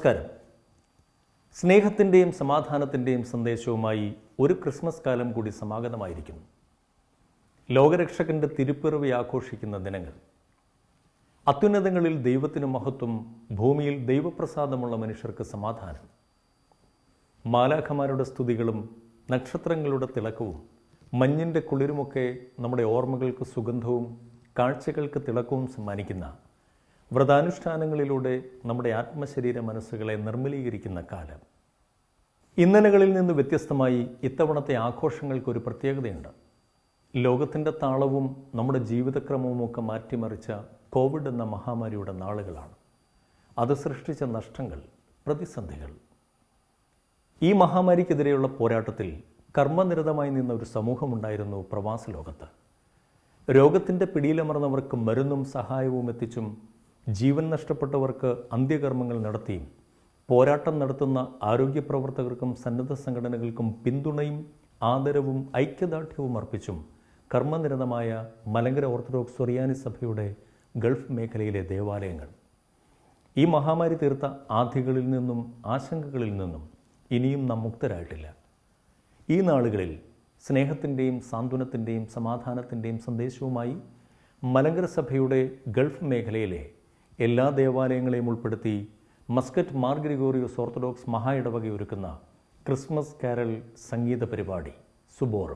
നമസ്കാരം സ്നേഹത്തിൻ്റെയും സമാധാനത്തിൻ്റെയും സന്ദേശവുമായി ഒരു ക്രിസ്മസ് കാലം കൂടി സമാഗതമായിരിക്കുന്നു ലോകരക്ഷകന്റെ തിരുപ്പിറവി ആഘോഷിക്കുന്ന ദിനങ്ങൾ അത്യുന്നതങ്ങളിൽ ദൈവത്തിന് മഹത്വം ഭൂമിയിൽ ദൈവപ്രസാദമുള്ള മനുഷ്യർക്ക് സമാധാനം മാലാഖമാരുടെ സ്തുതികളും നക്ഷത്രങ്ങളുടെ തിളക്കവും മഞ്ഞിൻ്റെ കുളിരുമൊക്കെ നമ്മുടെ ഓർമ്മകൾക്ക് സുഗന്ധവും കാഴ്ചകൾക്ക് തിളക്കവും സമ്മാനിക്കുന്ന വ്രതാനുഷ്ഠാനങ്ങളിലൂടെ നമ്മുടെ ആത്മശരീര മനസ്സുകളെ നിർമ്മലീകരിക്കുന്ന കാലം ഇന്നലകളിൽ നിന്ന് വ്യത്യസ്തമായി ഇത്തവണത്തെ ആഘോഷങ്ങൾക്ക് ഒരു പ്രത്യേകതയുണ്ട് ലോകത്തിൻ്റെ താളവും നമ്മുടെ ജീവിതക്രമവും ഒക്കെ മാറ്റിമറിച്ച കോവിഡ് എന്ന മഹാമാരിയുടെ നാളുകളാണ് അത് സൃഷ്ടിച്ച നഷ്ടങ്ങൾ പ്രതിസന്ധികൾ ഈ മഹാമാരിക്കെതിരെയുള്ള പോരാട്ടത്തിൽ കർമ്മനിരതമായി നിന്ന ഒരു സമൂഹമുണ്ടായിരുന്നു പ്രവാസ ലോകത്ത് രോഗത്തിൻ്റെ പിടിയിലമർന്നവർക്ക് മരുന്നും സഹായവും എത്തിച്ചും ജീവൻ നഷ്ടപ്പെട്ടവർക്ക് അന്ത്യകർമ്മങ്ങൾ നടത്തിയും പോരാട്ടം നടത്തുന്ന ആരോഗ്യ പ്രവർത്തകർക്കും സന്നദ്ധ സംഘടനകൾക്കും പിന്തുണയും ആദരവും ഐക്യദാർഢ്യവും അർപ്പിച്ചും കർമ്മനിരതമായ മലങ്കര ഓർത്തഡോക്സ് സൊറിയാനി സഭയുടെ ഗൾഫ് മേഖലയിലെ ദേവാലയങ്ങൾ ഈ മഹാമാരി തീർത്ത ആധികളിൽ നിന്നും ആശങ്കകളിൽ നിന്നും ഇനിയും നാം മുക്തരായിട്ടില്ല ഈ നാളുകളിൽ സ്നേഹത്തിൻ്റെയും സാന്ത്വനത്തിൻ്റെയും സമാധാനത്തിൻ്റെയും സന്ദേശവുമായി മലങ്കര സഭയുടെ ഗൾഫ് മേഖലയിലെ എല്ലാ ദേവാലയങ്ങളെയും ഉൾപ്പെടുത്തി മസ്കറ്റ് മാർ ഗ്രിഗോറിയോസ് ഓർത്തഡോക്സ് മഹാ ഇടവക ഒരുക്കുന്ന ക്രിസ്മസ് കാരൽ സംഗീത പരിപാടി സുബോറോ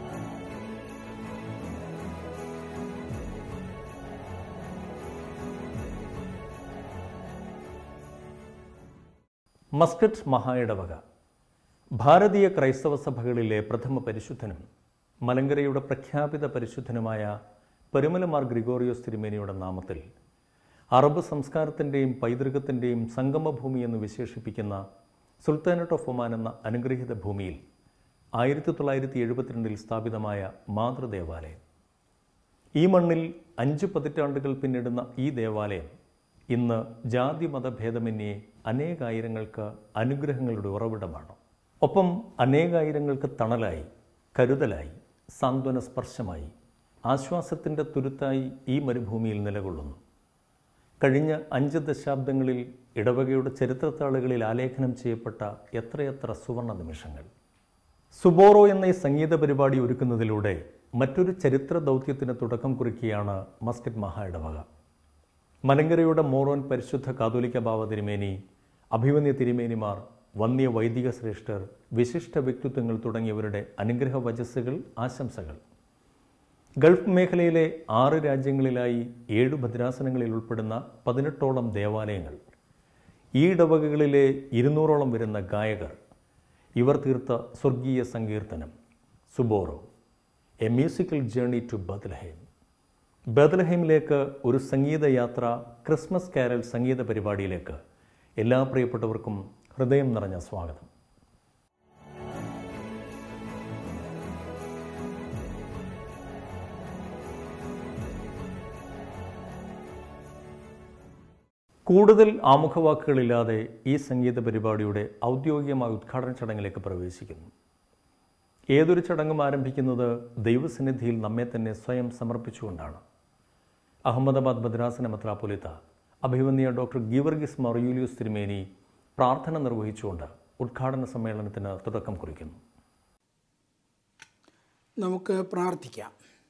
മസ്കറ്റ് മഹാ ഇടവക ഭാരതീയ ക്രൈസ്തവ സഭകളിലെ പ്രഥമ പരിശുദ്ധനും മലങ്കരയുടെ പ്രഖ്യാപിത പരിശുദ്ധനുമായ പെരുമലമാർ ഗ്രിഗോറിയോസ് തിരുമേനിയുടെ നാമത്തിൽ അറബ് സംസ്കാരത്തിൻ്റെയും പൈതൃകത്തിൻ്റെയും സംഗമഭൂമി എന്ന് വിശേഷിപ്പിക്കുന്ന സുൽത്താനറ്റ് ഓഫ് ഒമാൻ എന്ന അനുഗ്രഹീത ഭൂമിയിൽ ആയിരത്തി തൊള്ളായിരത്തി എഴുപത്തിരണ്ടിൽ സ്ഥാപിതമായ മാതൃദേവാലയം ഈ മണ്ണിൽ അഞ്ച് പതിറ്റാണ്ടുകൾ പിന്നിടുന്ന ഈ ദേവാലയം ഇന്ന് ജാതി മതഭേദമന്യേ അനേകായിരങ്ങൾക്ക് അനുഗ്രഹങ്ങളുടെ ഉറവിടമാണ് ഒപ്പം അനേകായിരങ്ങൾക്ക് തണലായി കരുതലായി സാന്ത്വന സ്പർശമായി ആശ്വാസത്തിൻ്റെ തുരുത്തായി ഈ മരുഭൂമിയിൽ നിലകൊള്ളുന്നു കഴിഞ്ഞ അഞ്ച് ദശാബ്ദങ്ങളിൽ ഇടവകയുടെ ചരിത്രത്താളുകളിൽ ആലേഖനം ചെയ്യപ്പെട്ട എത്രയെത്ര സുവർണ നിമിഷങ്ങൾ സുബോറോ എന്ന ഈ സംഗീത പരിപാടി ഒരുക്കുന്നതിലൂടെ മറ്റൊരു ചരിത്ര ദൗത്യത്തിന് തുടക്കം കുറിക്കുകയാണ് മസ്കറ്റ് മഹാ ഇടവക മലങ്കരയുടെ മോറോൻ പരിശുദ്ധ കാതോലിക്ക ബാവ തിരുമേനി അഭിമന്യ തിരുമേനിമാർ വന്യ വൈദിക ശ്രേഷ്ഠർ വിശിഷ്ട വ്യക്തിത്വങ്ങൾ തുടങ്ങിയവരുടെ അനുഗ്രഹ വചസ്സുകൾ ആശംസകൾ ഗൾഫ് മേഖലയിലെ ആറ് രാജ്യങ്ങളിലായി ഏഴ് ഭദ്രാസനങ്ങളിൽ ഉൾപ്പെടുന്ന പതിനെട്ടോളം ദേവാലയങ്ങൾ ഈ ഇടവകകളിലെ ഇരുന്നൂറോളം വരുന്ന ഗായകർ ഇവർ തീർത്ത സ്വർഗീയ സങ്കീർത്തനം Suboro a musical journey to Bethlehem ബദ്ലഹേമിലേക്ക് ഒരു സംഗീത യാത്ര ക്രിസ്മസ് കാരൽ സംഗീത പരിപാടിയിലേക്ക് എല്ലാ പ്രിയപ്പെട്ടവർക്കും ഹൃദയം നിറഞ്ഞ സ്വാഗതം കൂടുതൽ ആമുഖവാക്കുകളില്ലാതെ ഈ സംഗീത പരിപാടിയുടെ ഔദ്യോഗികമായ ഉദ്ഘാടന ചടങ്ങിലേക്ക് പ്രവേശിക്കുന്നു ഏതൊരു ചടങ്ങും ആരംഭിക്കുന്നത് ദൈവസന്നിധിയിൽ നമ്മെ തന്നെ സ്വയം സമർപ്പിച്ചുകൊണ്ടാണ് അഹമ്മദാബാദ് ഭദ്രാസന മെത്രാപ്പൊലിത്ത അഭിവന്യ ഡോക്ടർ ഗീവർഗിസ് മറിയൂലിയൂസ് തിരുമേനി പ്രാർത്ഥന നിർവഹിച്ചുകൊണ്ട് ഉദ്ഘാടന സമ്മേളനത്തിന് തുടക്കം കുറിക്കുന്നു നമുക്ക് പ്രാർത്ഥിക്കാം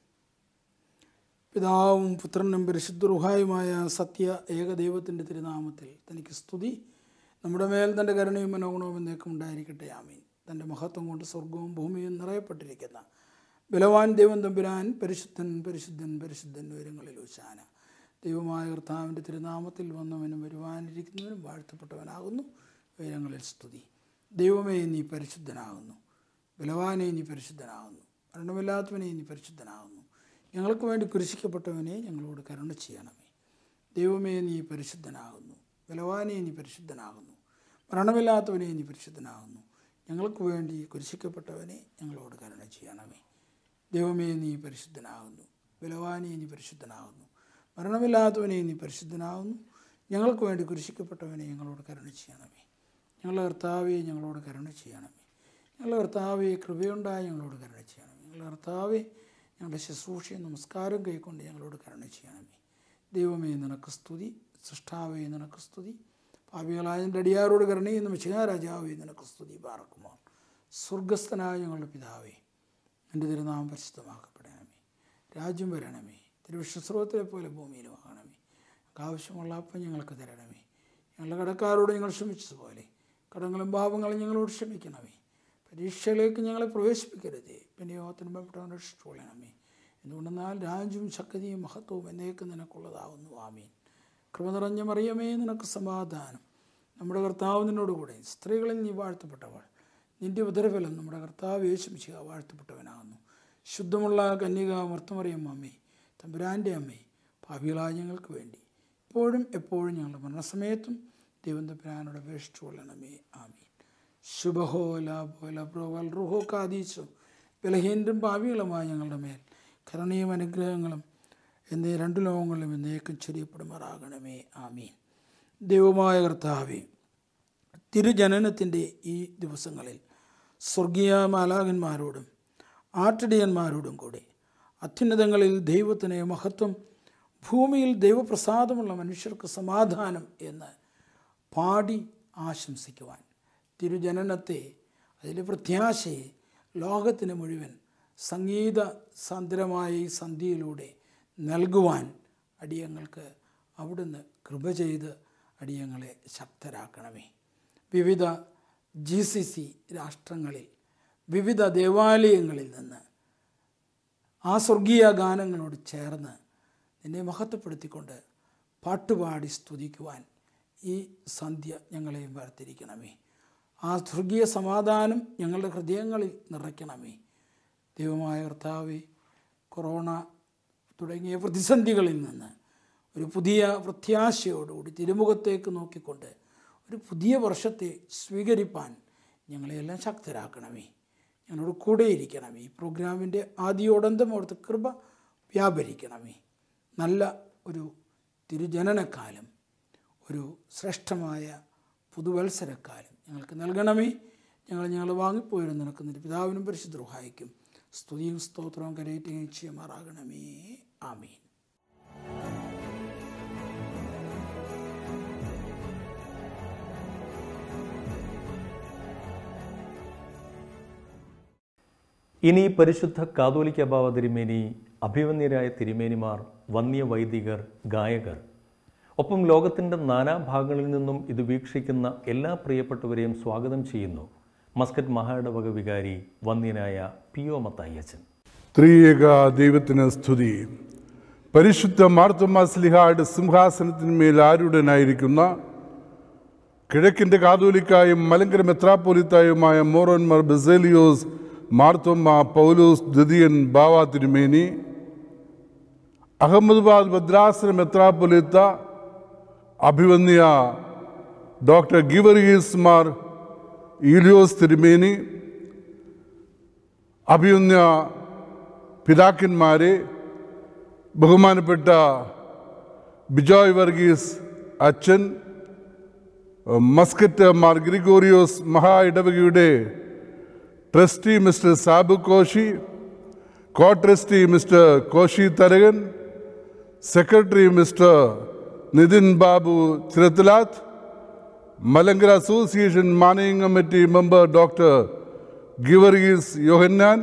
പിതാവും പുത്രനും പരിശുദ്ധറുഹായുമായ സത്യ ഏകദൈവത്തിൻ്റെ തിരുനാമത്തിൽ തനിക്ക് സ്തുതി നമ്മുടെ മേൽ തൻ്റെ കരുണയും മനോഗുണവും എന്നേക്കും ഉണ്ടായിരിക്കട്ടെ ആമീൻ തൻ്റെ മഹത്വം കൊണ്ട് സ്വർഗവും ഭൂമിയും നിറയപ്പെട്ടിരിക്കുന്ന ബലവാൻ ദൈവം തമ്പുരാൻ പരിശുദ്ധൻ പരിശുദ്ധൻ പരിശുദ്ധൻ ഉയരങ്ങളിൽ ഉശാന ദൈവമായ കർത്താവിൻ്റെ തിരുനാമത്തിൽ വന്നവനും വരുവാനിരിക്കുന്നവനും വാഴ്ത്തപ്പെട്ടവനാകുന്നു ഉയരങ്ങളിൽ സ്തുതി ദൈവമേ നീ പരിശുദ്ധനാകുന്നു ബലവാനെ നീ പരിശുദ്ധനാകുന്നു മരണമില്ലാത്തവനെ നീ പരിശുദ്ധനാകുന്നു ഞങ്ങൾക്ക് വേണ്ടി കുരിശിക്കപ്പെട്ടവനെ ഞങ്ങളോട് കരുണ ചെയ്യണമേ ദൈവമേ നീ പരിശുദ്ധനാകുന്നു ബലവാനെ നീ പരിശുദ്ധനാകുന്നു മരണമില്ലാത്തവനെ നീ പരിശുദ്ധനാകുന്നു ഞങ്ങൾക്ക് വേണ്ടി കുരിശിക്കപ്പെട്ടവനെ ഞങ്ങളോട് കരുണ ചെയ്യണമേ ദൈവമേ നീ പരിശുദ്ധനാകുന്നു ബലവാനെ നീ പരിശുദ്ധനാകുന്നു മരണമില്ലാത്തവനെ നീ പരിശുദ്ധനാകുന്നു ഞങ്ങൾക്ക് വേണ്ടി കുരിശിക്കപ്പെട്ടവനെ ഞങ്ങളോട് കരുണ ചെയ്യണമേ ഞങ്ങളുടെ കർത്താവെ ഞങ്ങളോട് കരുണ ചെയ്യണമേ ഞങ്ങളുടെ കർത്താവെ കൃപയുണ്ടായി ഞങ്ങളോട് കരുണ ചെയ്യണമേ ഞങ്ങളുടെ കർത്താവെ ഞങ്ങളുടെ ശുശ്രൂഷയും നമസ്കാരം കൈക്കൊണ്ട് ഞങ്ങളോട് കരുണ ചെയ്യണമേ ദൈവമേ നിനക്ക് സ്തുതി സൃഷ്ടാവേ നിനക്ക് സ്തുതി ഭാവികളായ എൻ്റെ അടിയാരോട് കരുണയെന്ന് മിശിഹാരാജാവേ നിനക്ക് സ്തുതി പാർക്കുമോ സ്വർഗസ്ഥനായ ഞങ്ങളുടെ പിതാവേ എൻ്റെ തിരുനാമം പരിശുദ്ധമാക്കപ്പെടണമേ രാജ്യം വരണമേ തിരുവിശ്വസ്രോതത്തിലെ പോലെ ഭൂമിയിലും ആകണമേ ഞങ്ങൾക്ക് ആവശ്യമുള്ള അപ്പം ഞങ്ങൾക്ക് തരണമേ ഞങ്ങളുടെ കടക്കാരോട് ഞങ്ങൾ ക്ഷമിച്ചതുപോലെ കടങ്ങളും പാപങ്ങളും ഞങ്ങളോട് ക്ഷമിക്കണമേ പരീക്ഷയിലേക്ക് ഞങ്ങളെ പ്രവേശിപ്പിക്കരുതേ പിന്നെയോത്തിന് ബന്ധപ്പെട്ടവനെ രക്ഷിച്ചുകൊള്ളണമേ എന്തുകൊണ്ടെന്നാൽ രാജ്യവും ശക്തിയും മഹത്വവും എന്നേക്കും നിനക്കുള്ളതാവുന്നു ആമീൻ കൃപ നിറഞ്ഞ മറിയമേ നിനക്ക് സമാധാനം നമ്മുടെ കർത്താവ് നിന്നോടുകൂടെ സ്ത്രീകളിൽ നീ വാഴ്ത്തപ്പെട്ടവൾ നിന്റെ ഉദരഫലം നമ്മുടെ കർത്താവ് യേശുമിശിക വാഴ്ത്തപ്പെട്ടവനാകുന്നു ശുദ്ധമുള്ള കന്യക മർത്തമറിയം അമ്മേ തമ്പുരാൻ്റെ അമ്മേ ഭാവികളായ ഞങ്ങൾക്ക് വേണ്ടി ഇപ്പോഴും എപ്പോഴും ഞങ്ങളുടെ മരണസമയത്തും ദൈവം തമ്പുരാനോട് അപേക്ഷിച്ചു കൊള്ളണമേ ആമീൻ ശുഭഹോ ലാഭോ ലബ്രോവൽ റുഹോ കാദീശോ ബലഹീനരും ഭാവികളുമായ ഞങ്ങളുടെ മേൽ കരുണയും അനുഗ്രഹങ്ങളും എന്നീ രണ്ട് ലോകങ്ങളിലും എന്നേക്കും ചെറിയപ്പെടുമാറാകണമേ ആമീൻ ദൈവമായ കർത്താവേ തിരുജനനത്തിൻ്റെ ഈ ദിവസങ്ങളിൽ സ്വർഗീയ മാലാകന്മാരോടും ആട്ടിടിയന്മാരോടും കൂടി അത്യുന്നതങ്ങളിൽ ദൈവത്തിന് മഹത്വം ഭൂമിയിൽ ദൈവപ്രസാദമുള്ള മനുഷ്യർക്ക് സമാധാനം എന്ന് പാടി ആശംസിക്കുവാൻ തിരുജനനത്തെ അതിലെ പ്രത്യാശയെ ലോകത്തിന് മുഴുവൻ സംഗീത സാന്ദ്രമായ ഈ സന്ധ്യയിലൂടെ നൽകുവാൻ അടിയങ്ങൾക്ക് അവിടുന്ന് കൃപ ചെയ്ത് അടിയങ്ങളെ ശക്തരാക്കണമേ വിവിധ ജി സി സി രാഷ്ട്രങ്ങളിൽ വിവിധ ദേവാലയങ്ങളിൽ നിന്ന് ആ സ്വർഗീയ ഗാനങ്ങളോട് ചേർന്ന് നിന്നെ മഹത്വപ്പെടുത്തിക്കൊണ്ട് പാട്ടുപാടി സ്തുതിക്കുവാൻ ഈ സന്ധ്യ ഞങ്ങളെയും വേർതിരിക്കണമേ ആ സ്വർഗീയ സമാധാനം ഞങ്ങളുടെ ഹൃദയങ്ങളിൽ നിറയ്ക്കണമേ ദൈവമായ കർത്താവെ കൊറോണ തുടങ്ങിയ പ്രതിസന്ധികളിൽ നിന്ന് ഒരു പുതിയ പ്രത്യാശയോടുകൂടി തിരുമുഖത്തേക്ക് നോക്കിക്കൊണ്ട് ഒരു പുതിയ വർഷത്തെ സ്വീകരിപ്പാൻ ഞങ്ങളെയെല്ലാം ശക്തരാക്കണമേ ഞങ്ങളോട് കൂടെ ഇരിക്കണമേ ഈ പ്രോഗ്രാമിൻ്റെ ആദ്യോടന്തം അവിടുത്തെ കൃപ വ്യാപരിക്കണമേ നല്ല ഒരു തിരുജനനക്കാലം ഒരു ശ്രേഷ്ഠമായ പുതുവത്സരക്കാലം ഞങ്ങൾക്ക് നൽകണമേ ഞങ്ങൾ ഞങ്ങൾ വാങ്ങിപ്പോയിരുന്നു നിനക്ക് നിന്റെ പിതാവിനും പരിശുദ്ധ റുഹായിക്കും സ്തുതിയും സ്തോത്രവും കരയേറ്റുകയും ചെയ്യുമാറാകണമേ ആമീൻ ഇനി പരിശുദ്ധ കാതോലിക്ക ബാവ തിരുമേനി അഭിമന്യരായ തിരുമേനിമാർ വന്യ വൈദികർ ഗായകർ ഒപ്പം ലോകത്തിൻ്റെ നാനാഭാഗങ്ങളിൽ നിന്നും ഇത് വീക്ഷിക്കുന്ന എല്ലാ പ്രിയപ്പെട്ടവരെയും സ്വാഗതം ചെയ്യുന്നു മസ്കറ്റ് മഹായിടവക വികാരി വന്യനായ പി ഒ മത്തായച്ചൻ ത്രിയേക ദൈവത്തിന് സ്തുതി പരിശുദ്ധ മാർത്തോമാസ്ലിഹായുടെ സിംഹാസനത്തിന്മേൽ ആരുടനായിരിക്കുന്ന കിഴക്കിൻ്റെ കാതോലിക്കായും മലങ്കര മെത്രാപ്പോലിത്തായുമായ മോറോന്മാർ ബെസേലിയോസ് മാർത്തോമ്മ പൗലോസ് ദ്വിതീയൻ ബാവ തിരുമേനി അഹമ്മദാബാദ് ഭദ്രാസന മെത്രാപ്പൊലിത്ത അഭിവന്യ ഡോക്ടർ ഗിവറീസ് മാർ ഈലിയോസ് തിരുമേനി അഭിവന്യ പിതാക്കന്മാരെ ബഹുമാനപ്പെട്ട ബിജോയ് വർഗീസ് അച്ഛൻ മസ്കറ്റ് മാർ ഗ്രിഗോറിയോസ് മഹാ ഇടവകയുടെ trustee mister Sabu Koshy co trustee mister Koshy Tharakan secretary mister Nithin Babu Chirathalath Malankara association managing committee member doctor Geevarghese Yohannan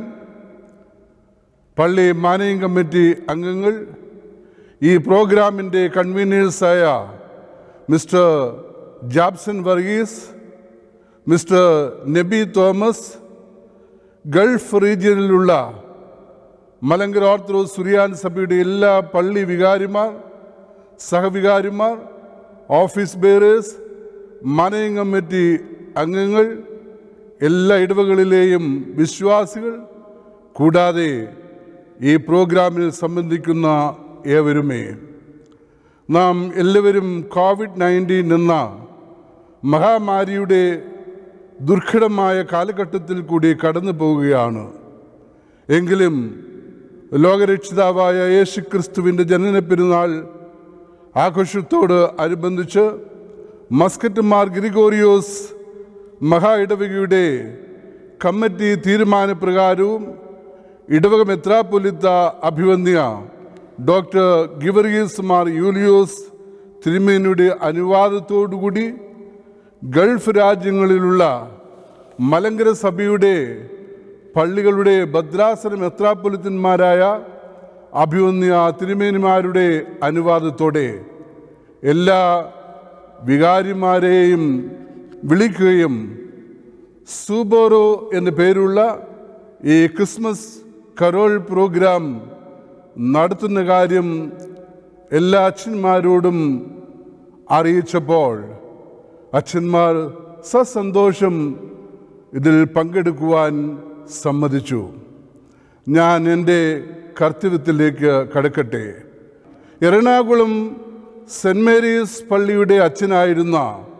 പള്ളി മാനേജിംഗ് കമ്മിറ്റി അംഗങ്ങൾ ഈ പ്രോഗ്രാമിൻ്റെ കൺവീനേഴ്സായ mister Jabson Varghese mister Nabi Thomas Gulf റീജിയനിലുള്ള മലങ്കര ഓർത്തഡോക്സ് സുറിയാൻ സഭയുടെ എല്ലാ പള്ളി വികാരിമാർ സഹവികാരിമാർ ഓഫീസ് ബേറേഴ്സ് മാനേജിംഗ് കമ്മിറ്റി അംഗങ്ങൾ എല്ലാ ഇടവകളിലെയും വിശ്വാസികൾ കൂടാതെ ഈ പ്രോഗ്രാമിൽ സംബന്ധിക്കുന്ന ഏവരുമേ നാം എല്ലാവരും കോവിഡ് നയൻറ്റീൻ എന്ന മഹാമാരിയുടെ ദുർഘടമായ കാലഘട്ടത്തിൽ കൂടി കടന്നു പോവുകയാണ് എങ്കിലും ലോകരക്ഷിതാവായ യേശു ക്രിസ്തുവിൻ്റെ ജനന പെരുന്നാൾ ആഘോഷത്തോട് അനുബന്ധിച്ച് മസ്കറ്റ് മാർ ഗ്രിഗോറിയോസ് മഹാ ഇടവകയുടെ കമ്മിറ്റി തീരുമാനപ്രകാരവും ഇടവക മെത്രാപ്പൊലിത്ത അഭിവന്യ ഡോക്ടർ ഗിവർഗീസ് മാർ യൂലിയോസ് തിരുമേനിയുടെ അനുവാദത്തോടുകൂടി ഗൾഫ് രാജ്യങ്ങളിലുള്ള മലങ്കര സഭയുടെ പള്ളികളുടെ ഭദ്രാസന മെത്രാപ്പൊലിത്തന്മാരായ അഭിവന്യ തിരുമേനിമാരുടെ അനുവാദത്തോടെ എല്ലാ വികാരിമാരെയും വിളിക്കുകയും സൂബോറോ എന്ന പേരുള്ള ഈ ക്രിസ്മസ് കരോൾ പ്രോഗ്രാം നടത്തുന്ന കാര്യം എല്ലാ അച്ഛന്മാരോടും അറിയിച്ചപ്പോൾ അച്ഛന്മാർ സസന്തോഷം ഇതിൽ പങ്കെടുക്കുവാൻ സമ്മതിച്ചു ഞാൻ എൻ്റെ കർത്തവ്യത്തിലേക്ക് കടക്കട്ടെ എറണാകുളം സെൻറ് മേരീസ് പള്ളിയുടെ അച്ഛനായിരുന്ന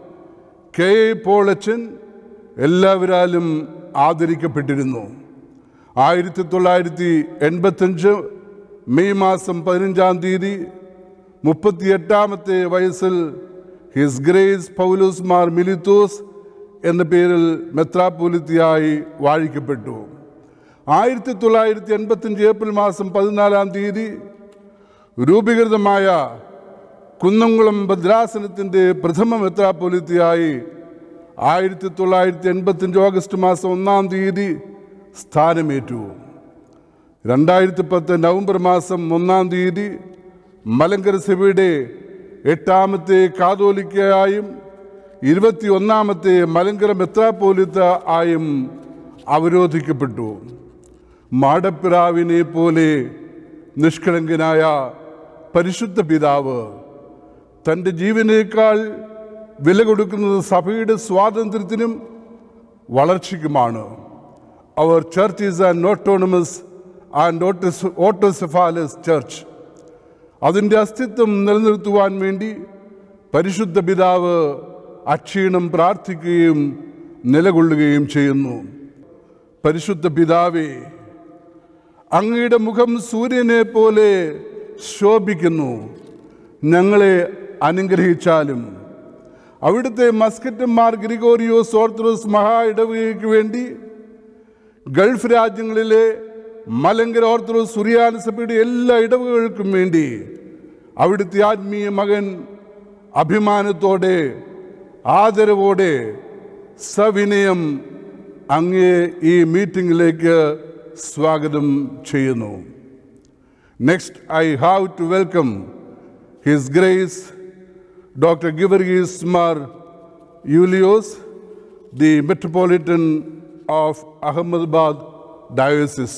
കെ എ പോൾ അച്ഛൻ എല്ലാവരാലും ആദരിക്കപ്പെട്ടിരുന്നു ആയിരത്തി തൊള്ളായിരത്തി എൺപത്തഞ്ച് മെയ് മാസം പതിനഞ്ചാം തീയതി മുപ്പത്തിയെട്ടാമത്തെ വയസ്സിൽ ഹിസ് ഗ്രേസ് പൗലോസ് മാർ മിലിത്തോസ് എന്ന പേരിൽ മെത്രാപോലിത്തിയായി വാഴിക്കപ്പെട്ടു ആയിരത്തി തൊള്ളായിരത്തി എൺപത്തഞ്ച് ഏപ്രിൽ മാസം പതിനാലാം തീയതി രൂപീകൃതമായ കുന്നംകുളം ഭദ്രാസനത്തിൻ്റെ പ്രഥമ മെത്രാപ്പൊലിത്തിയായി ആയിരത്തി തൊള്ളായിരത്തി എൺപത്തഞ്ച് ഓഗസ്റ്റ് മാസം ഒന്നാം തീയതി സ്ഥാനമേറ്റു രണ്ടായിരത്തി പത്ത് നവംബർ മാസം ഒന്നാം തീയതി മലങ്കര സഭയുടെ എട്ടാമത്തെ കാതോലിക്കയായും ഇരുപത്തി ഒന്നാമത്തെ മലങ്കര മെത്രാപ്പോലിത്ത ആയും അവരോധിക്കപ്പെട്ടു മാടപ്പിറാവിനെ പോലെ നിഷ്കളങ്കനായ പരിശുദ്ധ പിതാവ് തൻ്റെ ജീവനേക്കാൾ വില കൊടുക്കുന്നത് സഭയുടെ സ്വാതന്ത്ര്യത്തിനും വളർച്ചയ്ക്കുമാണ് അവർ church is an autonomous and autos autocephalous church അതിൻ്റെ അസ്തിത്വം നിലനിർത്തുവാൻ വേണ്ടി പരിശുദ്ധ പിതാവ് അക്ഷീണം പ്രാർത്ഥിക്കുകയും നിലകൊള്ളുകയും ചെയ്യുന്നു പരിശുദ്ധ പിതാവേ അങ്ങയുടെ മുഖം സൂര്യനെ പോലെ ശോഭിക്കുന്നു ഞങ്ങളെ അനുഗ്രഹിച്ചാലും അവിടുത്തെ മസ്കറ്റന്മാർ ഗ്രിഗോറിയോസ് ഓർത്തഡോക്സ് മഹാ ഇടവകയ്ക്ക് വേണ്ടി ഗൾഫ് രാജ്യങ്ങളിലെ മലങ്കര ഓർത്തഡോക്സ് സുറിയാന സഭയുടെ എല്ലാ ഇടവകകൾക്കും വേണ്ടി അവിടുത്തെ ആത്മീയ മകൻ അഭിമാനത്തോടെ ആദരവോടെ സവിനയം അങ്ങേ ഈ മീറ്റിംഗിലേക്ക് സ്വാഗതം ചെയ്യുന്നു next I have to welcome His Grace doctor Geevarghese Mar Yulios the metropolitan of Ahmedabad diocese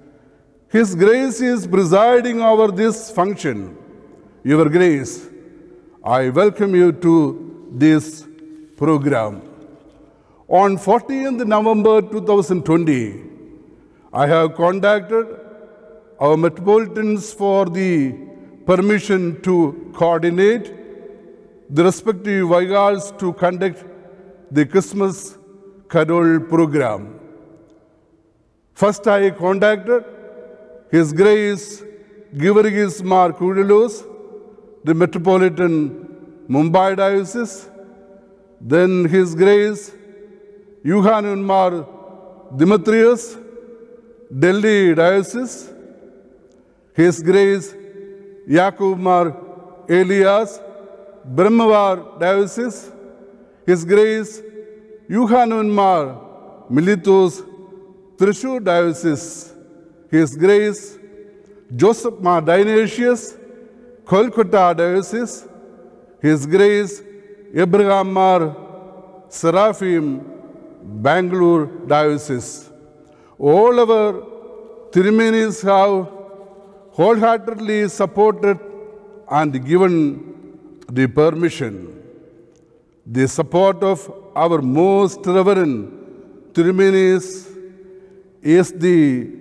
His Grace is presiding over this function. Your Grace, I welcome you to this program. On 14th November 2020, I have contacted our metropolitans for the permission to coordinate the respective Vaigals to conduct the Christmas Carol program. First, I contacted His Grace Givergis Mar Kudilos, the Metropolitan Mumbai Diocese. Then His Grace Yuhanan Mar Demetrius, Delhi Diocese. His Grace Yakub Mar Elias, Brahmavar Diocese. His Grace Yuhanan Mar Militos, Trishur Diocese. His Grace Joseph Mar Dionysius, Kolkata Diocese. His Grace Abraham Mar Seraphim, Bangalore Diocese. All our Tirumenis have wholeheartedly supported and given the permission. The support of our most reverend Tirumenis is the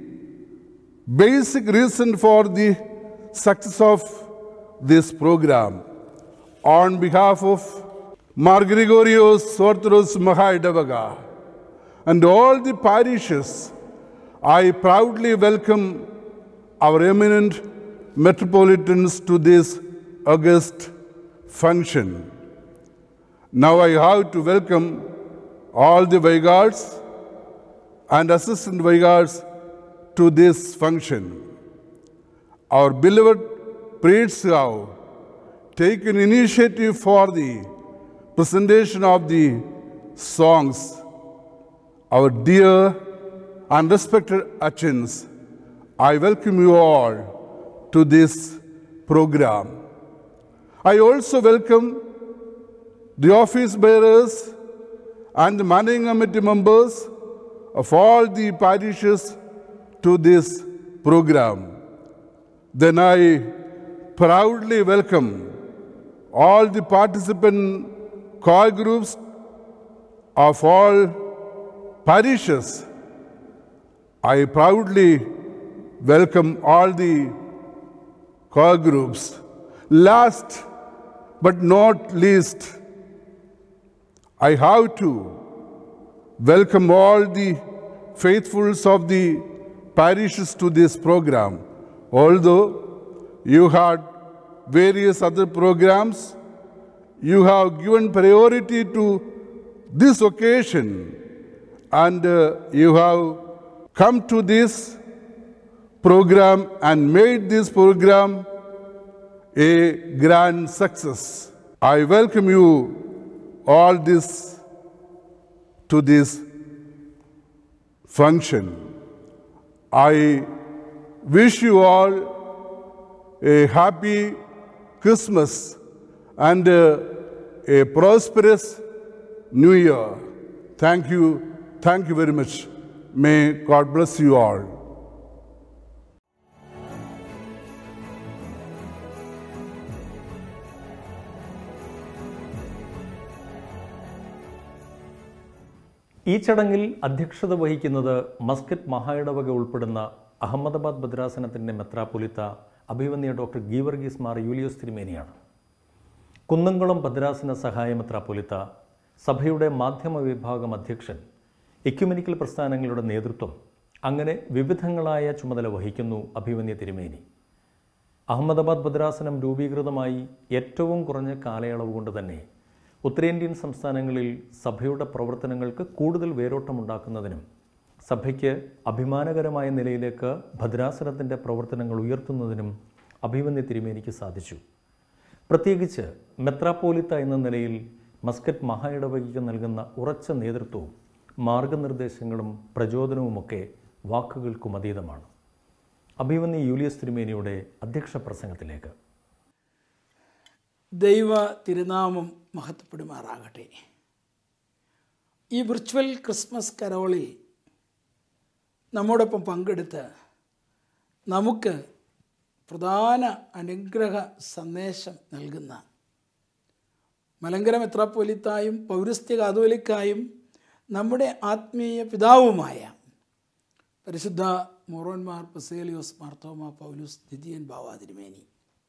basic reason for the success of this program. On behalf of Mar Gregorios Orthodox Mahayadavaga and all the parishes, I proudly welcome our eminent metropolitans to this august function. Now I have to welcome all the Vaigals and assistant Vaigals to this function. Our beloved priests have taken initiative for the presentation of the songs, our dear and respected Achins, I welcome you all to this program. I also welcome the office bearers and the managing committee members of all the parishes to this program. Then I proudly welcome all the participant choir groups of all parishes. I proudly welcome all the choir groups. Last but not least, I have to welcome all the faithfuls of the parishes to this program. Although you had various other programs, you have given priority to this occasion and uh, you have come to this program and made this program a grand success. I welcome you all this to this function. I wish you all a happy Christmas and uh, a prosperous New Year. Thank you. Thank you very much. May God bless you all. ഈ ചടങ്ങിൽ അധ്യക്ഷത വഹിക്കുന്നത് Muscat മഹായിടവക ഉൾപ്പെടുന്ന അഹമ്മദാബാദ് ഭദ്രാസനത്തിൻ്റെ മെത്രാപ്പൊലിത്ത അഭിവന്യ doctor Geevarghese Mar Yulios തിരുമേനിയാണ് കുന്നംകുളം ഭദ്രാസന സഹായ മെത്രാപ്പൊലിത്ത സഭയുടെ മാധ്യമ വിഭാഗം അധ്യക്ഷൻ എക്യുമെനിക്കൽ പ്രസ്ഥാനങ്ങളുടെ നേതൃത്വം അങ്ങനെ വിവിധങ്ങളായ ചുമതല വഹിക്കുന്നു അഭിവന്യ തിരുമേനി അഹമ്മദാബാദ് ഭദ്രാസനം രൂപീകൃതമായി ഏറ്റവും കുറഞ്ഞ കാലയളവ് കൊണ്ട് തന്നെ ഉത്തരേന്ത്യൻ സംസ്ഥാനങ്ങളിൽ സഭയുടെ പ്രവർത്തനങ്ങൾക്ക് കൂടുതൽ വേരോട്ടമുണ്ടാക്കുന്നതിനും സഭയ്ക്ക് അഭിമാനകരമായ നിലയിലേക്ക് ഭദ്രാസനത്തിൻ്റെ പ്രവർത്തനങ്ങൾ ഉയർത്തുന്നതിനും അഭിമന്യ തിരുമേനിക്ക് സാധിച്ചു പ്രത്യേകിച്ച് മെത്രാപ്പോലിത്ത എന്ന നിലയിൽ മസ്കറ്റ് മഹായിടവകയ്ക്ക് നൽകുന്ന ഉറച്ച നേതൃത്വവും മാർഗനിർദ്ദേശങ്ങളും പ്രചോദനവുമൊക്കെ വാക്കുകൾക്കും അതീതമാണ് അഭിമന്യ യൂലിയസ് തിരുമേനിയുടെ അധ്യക്ഷ പ്രസംഗത്തിലേക്ക് ദൈവ തിരുനാമം മഹത്വപ്പെടുമാറാകട്ടെ ഈ വിർച്വൽ ക്രിസ്മസ് കരോളിൽ നമ്മോടൊപ്പം പങ്കെടുത്ത് നമുക്ക് പ്രധാന അനുഗ്രഹ സന്ദേശം നൽകുന്ന മലങ്കര മെത്രാപ്പൊലിത്തായും പൗരസ്ത്യ കാതോലിക്കായും നമ്മുടെ ആത്മീയ പിതാവുമായ പരിശുദ്ധ മൊറോന്മാർ പസേലിയോസ് മാർത്തോമ പൗലൂസ് ദ്വിതീയൻ ബാവ തിരുമേനി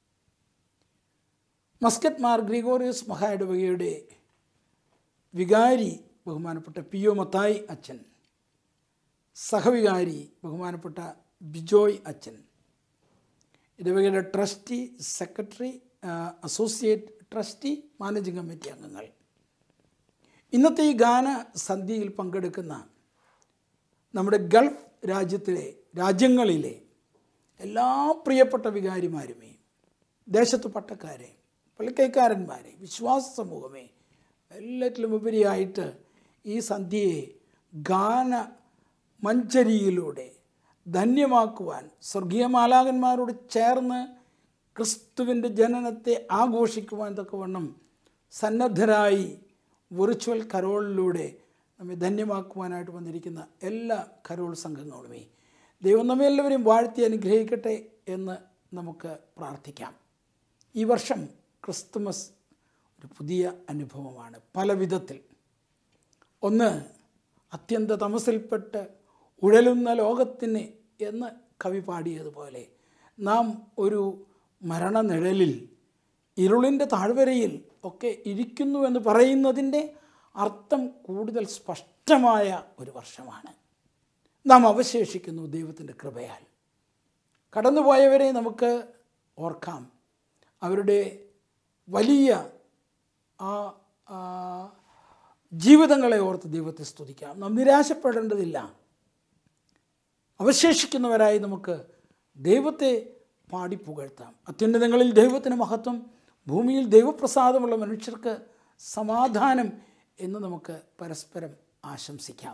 മസ്കറ്റ് മാർ ഗ്രിഗോറിയസ് മഹായിടവകയുടെ വികാരി ബഹുമാനപ്പെട്ട പി ഒ മത്തായി അച്ഛൻ സഹവികാരി ബഹുമാനപ്പെട്ട ബിജോയ് അച്ഛൻ ഇടവകയുടെ trustee secretary associate trustee managing committee അംഗങ്ങൾ ഇന്നത്തെ ഈ ഗാന സന്ധ്യയിൽ പങ്കെടുക്കുന്ന നമ്മുടെ ഗൾഫ് രാജ്യത്തിലെ രാജ്യങ്ങളിലെ എല്ലാ പ്രിയപ്പെട്ട വികാരിമാരുമേ ദേശത്ത് പട്ടക്കാരെ പള്ളിക്കൈക്കാരന്മാരെ വിശ്വാസ സമൂഹമേ എല്ലാറ്റിലും ഉപരിയായിട്ട് ഈ സന്ധ്യയെ ഗാന മഞ്ചരിയിലൂടെ ധന്യമാക്കുവാൻ സ്വർഗീയ മാലാകന്മാരോട് ചേർന്ന് ക്രിസ്തുവിൻ്റെ ജനനത്തെ ആഘോഷിക്കുവാൻ തക്കവണ്ണം സന്നദ്ധരായി വിർച്വൽ കരോളിലൂടെ നമ്മെ ധന്യമാക്കുവാനായിട്ട് വന്നിരിക്കുന്ന എല്ലാ കരോൾ സംഘങ്ങളുമേ ദൈവം നമ്മെ എല്ലാവരെയും വാഴ്ത്തി അനുഗ്രഹിക്കട്ടെ എന്ന് നമുക്ക് പ്രാർത്ഥിക്കാം ഈ വർഷം ക്രിസ്തുമസ് ഒരു പുതിയ അനുഭവമാണ് പല വിധത്തിൽ ഒന്ന് അത്യന്ത തമസിൽപ്പെട്ട് ഉഴലുന്ന ലോകത്തിന് എന്ന് കവി പാടിയതുപോലെ നാം ഒരു മരണനിഴലിൽ ഇരുളിൻ്റെ താഴ്വരയിൽ ഒക്കെ ഇരിക്കുന്നു എന്ന് പറയുന്നതിൻ്റെ അർത്ഥം കൂടുതൽ സ്പഷ്ടമായ ഒരു വർഷമാണ് നാം അവശേഷിക്കുന്നു ദൈവത്തിൻ്റെ കൃപയാൽ കടന്നുപോയവരെ നമുക്ക് ഓർക്കാം അവരുടെ വലിയ ആ ആ, ജീവിതങ്ങളെ ഓർത്ത് ദൈവത്തെ സ്തുതിക്കാം നാം നിരാശപ്പെടേണ്ടതില്ല അവശേഷിക്കുന്നവരായി നമുക്ക് ദൈവത്തെ പാടി പുകഴ്ത്താം അത്യുന്നതങ്ങളിൽ ദൈവത്തിന് മഹത്വം ഭൂമിയിൽ ദൈവപ്രസാദമുള്ള മനുഷ്യർക്ക് സമാധാനം എന്ന് നമുക്ക് പരസ്പരം ആശംസിക്കാം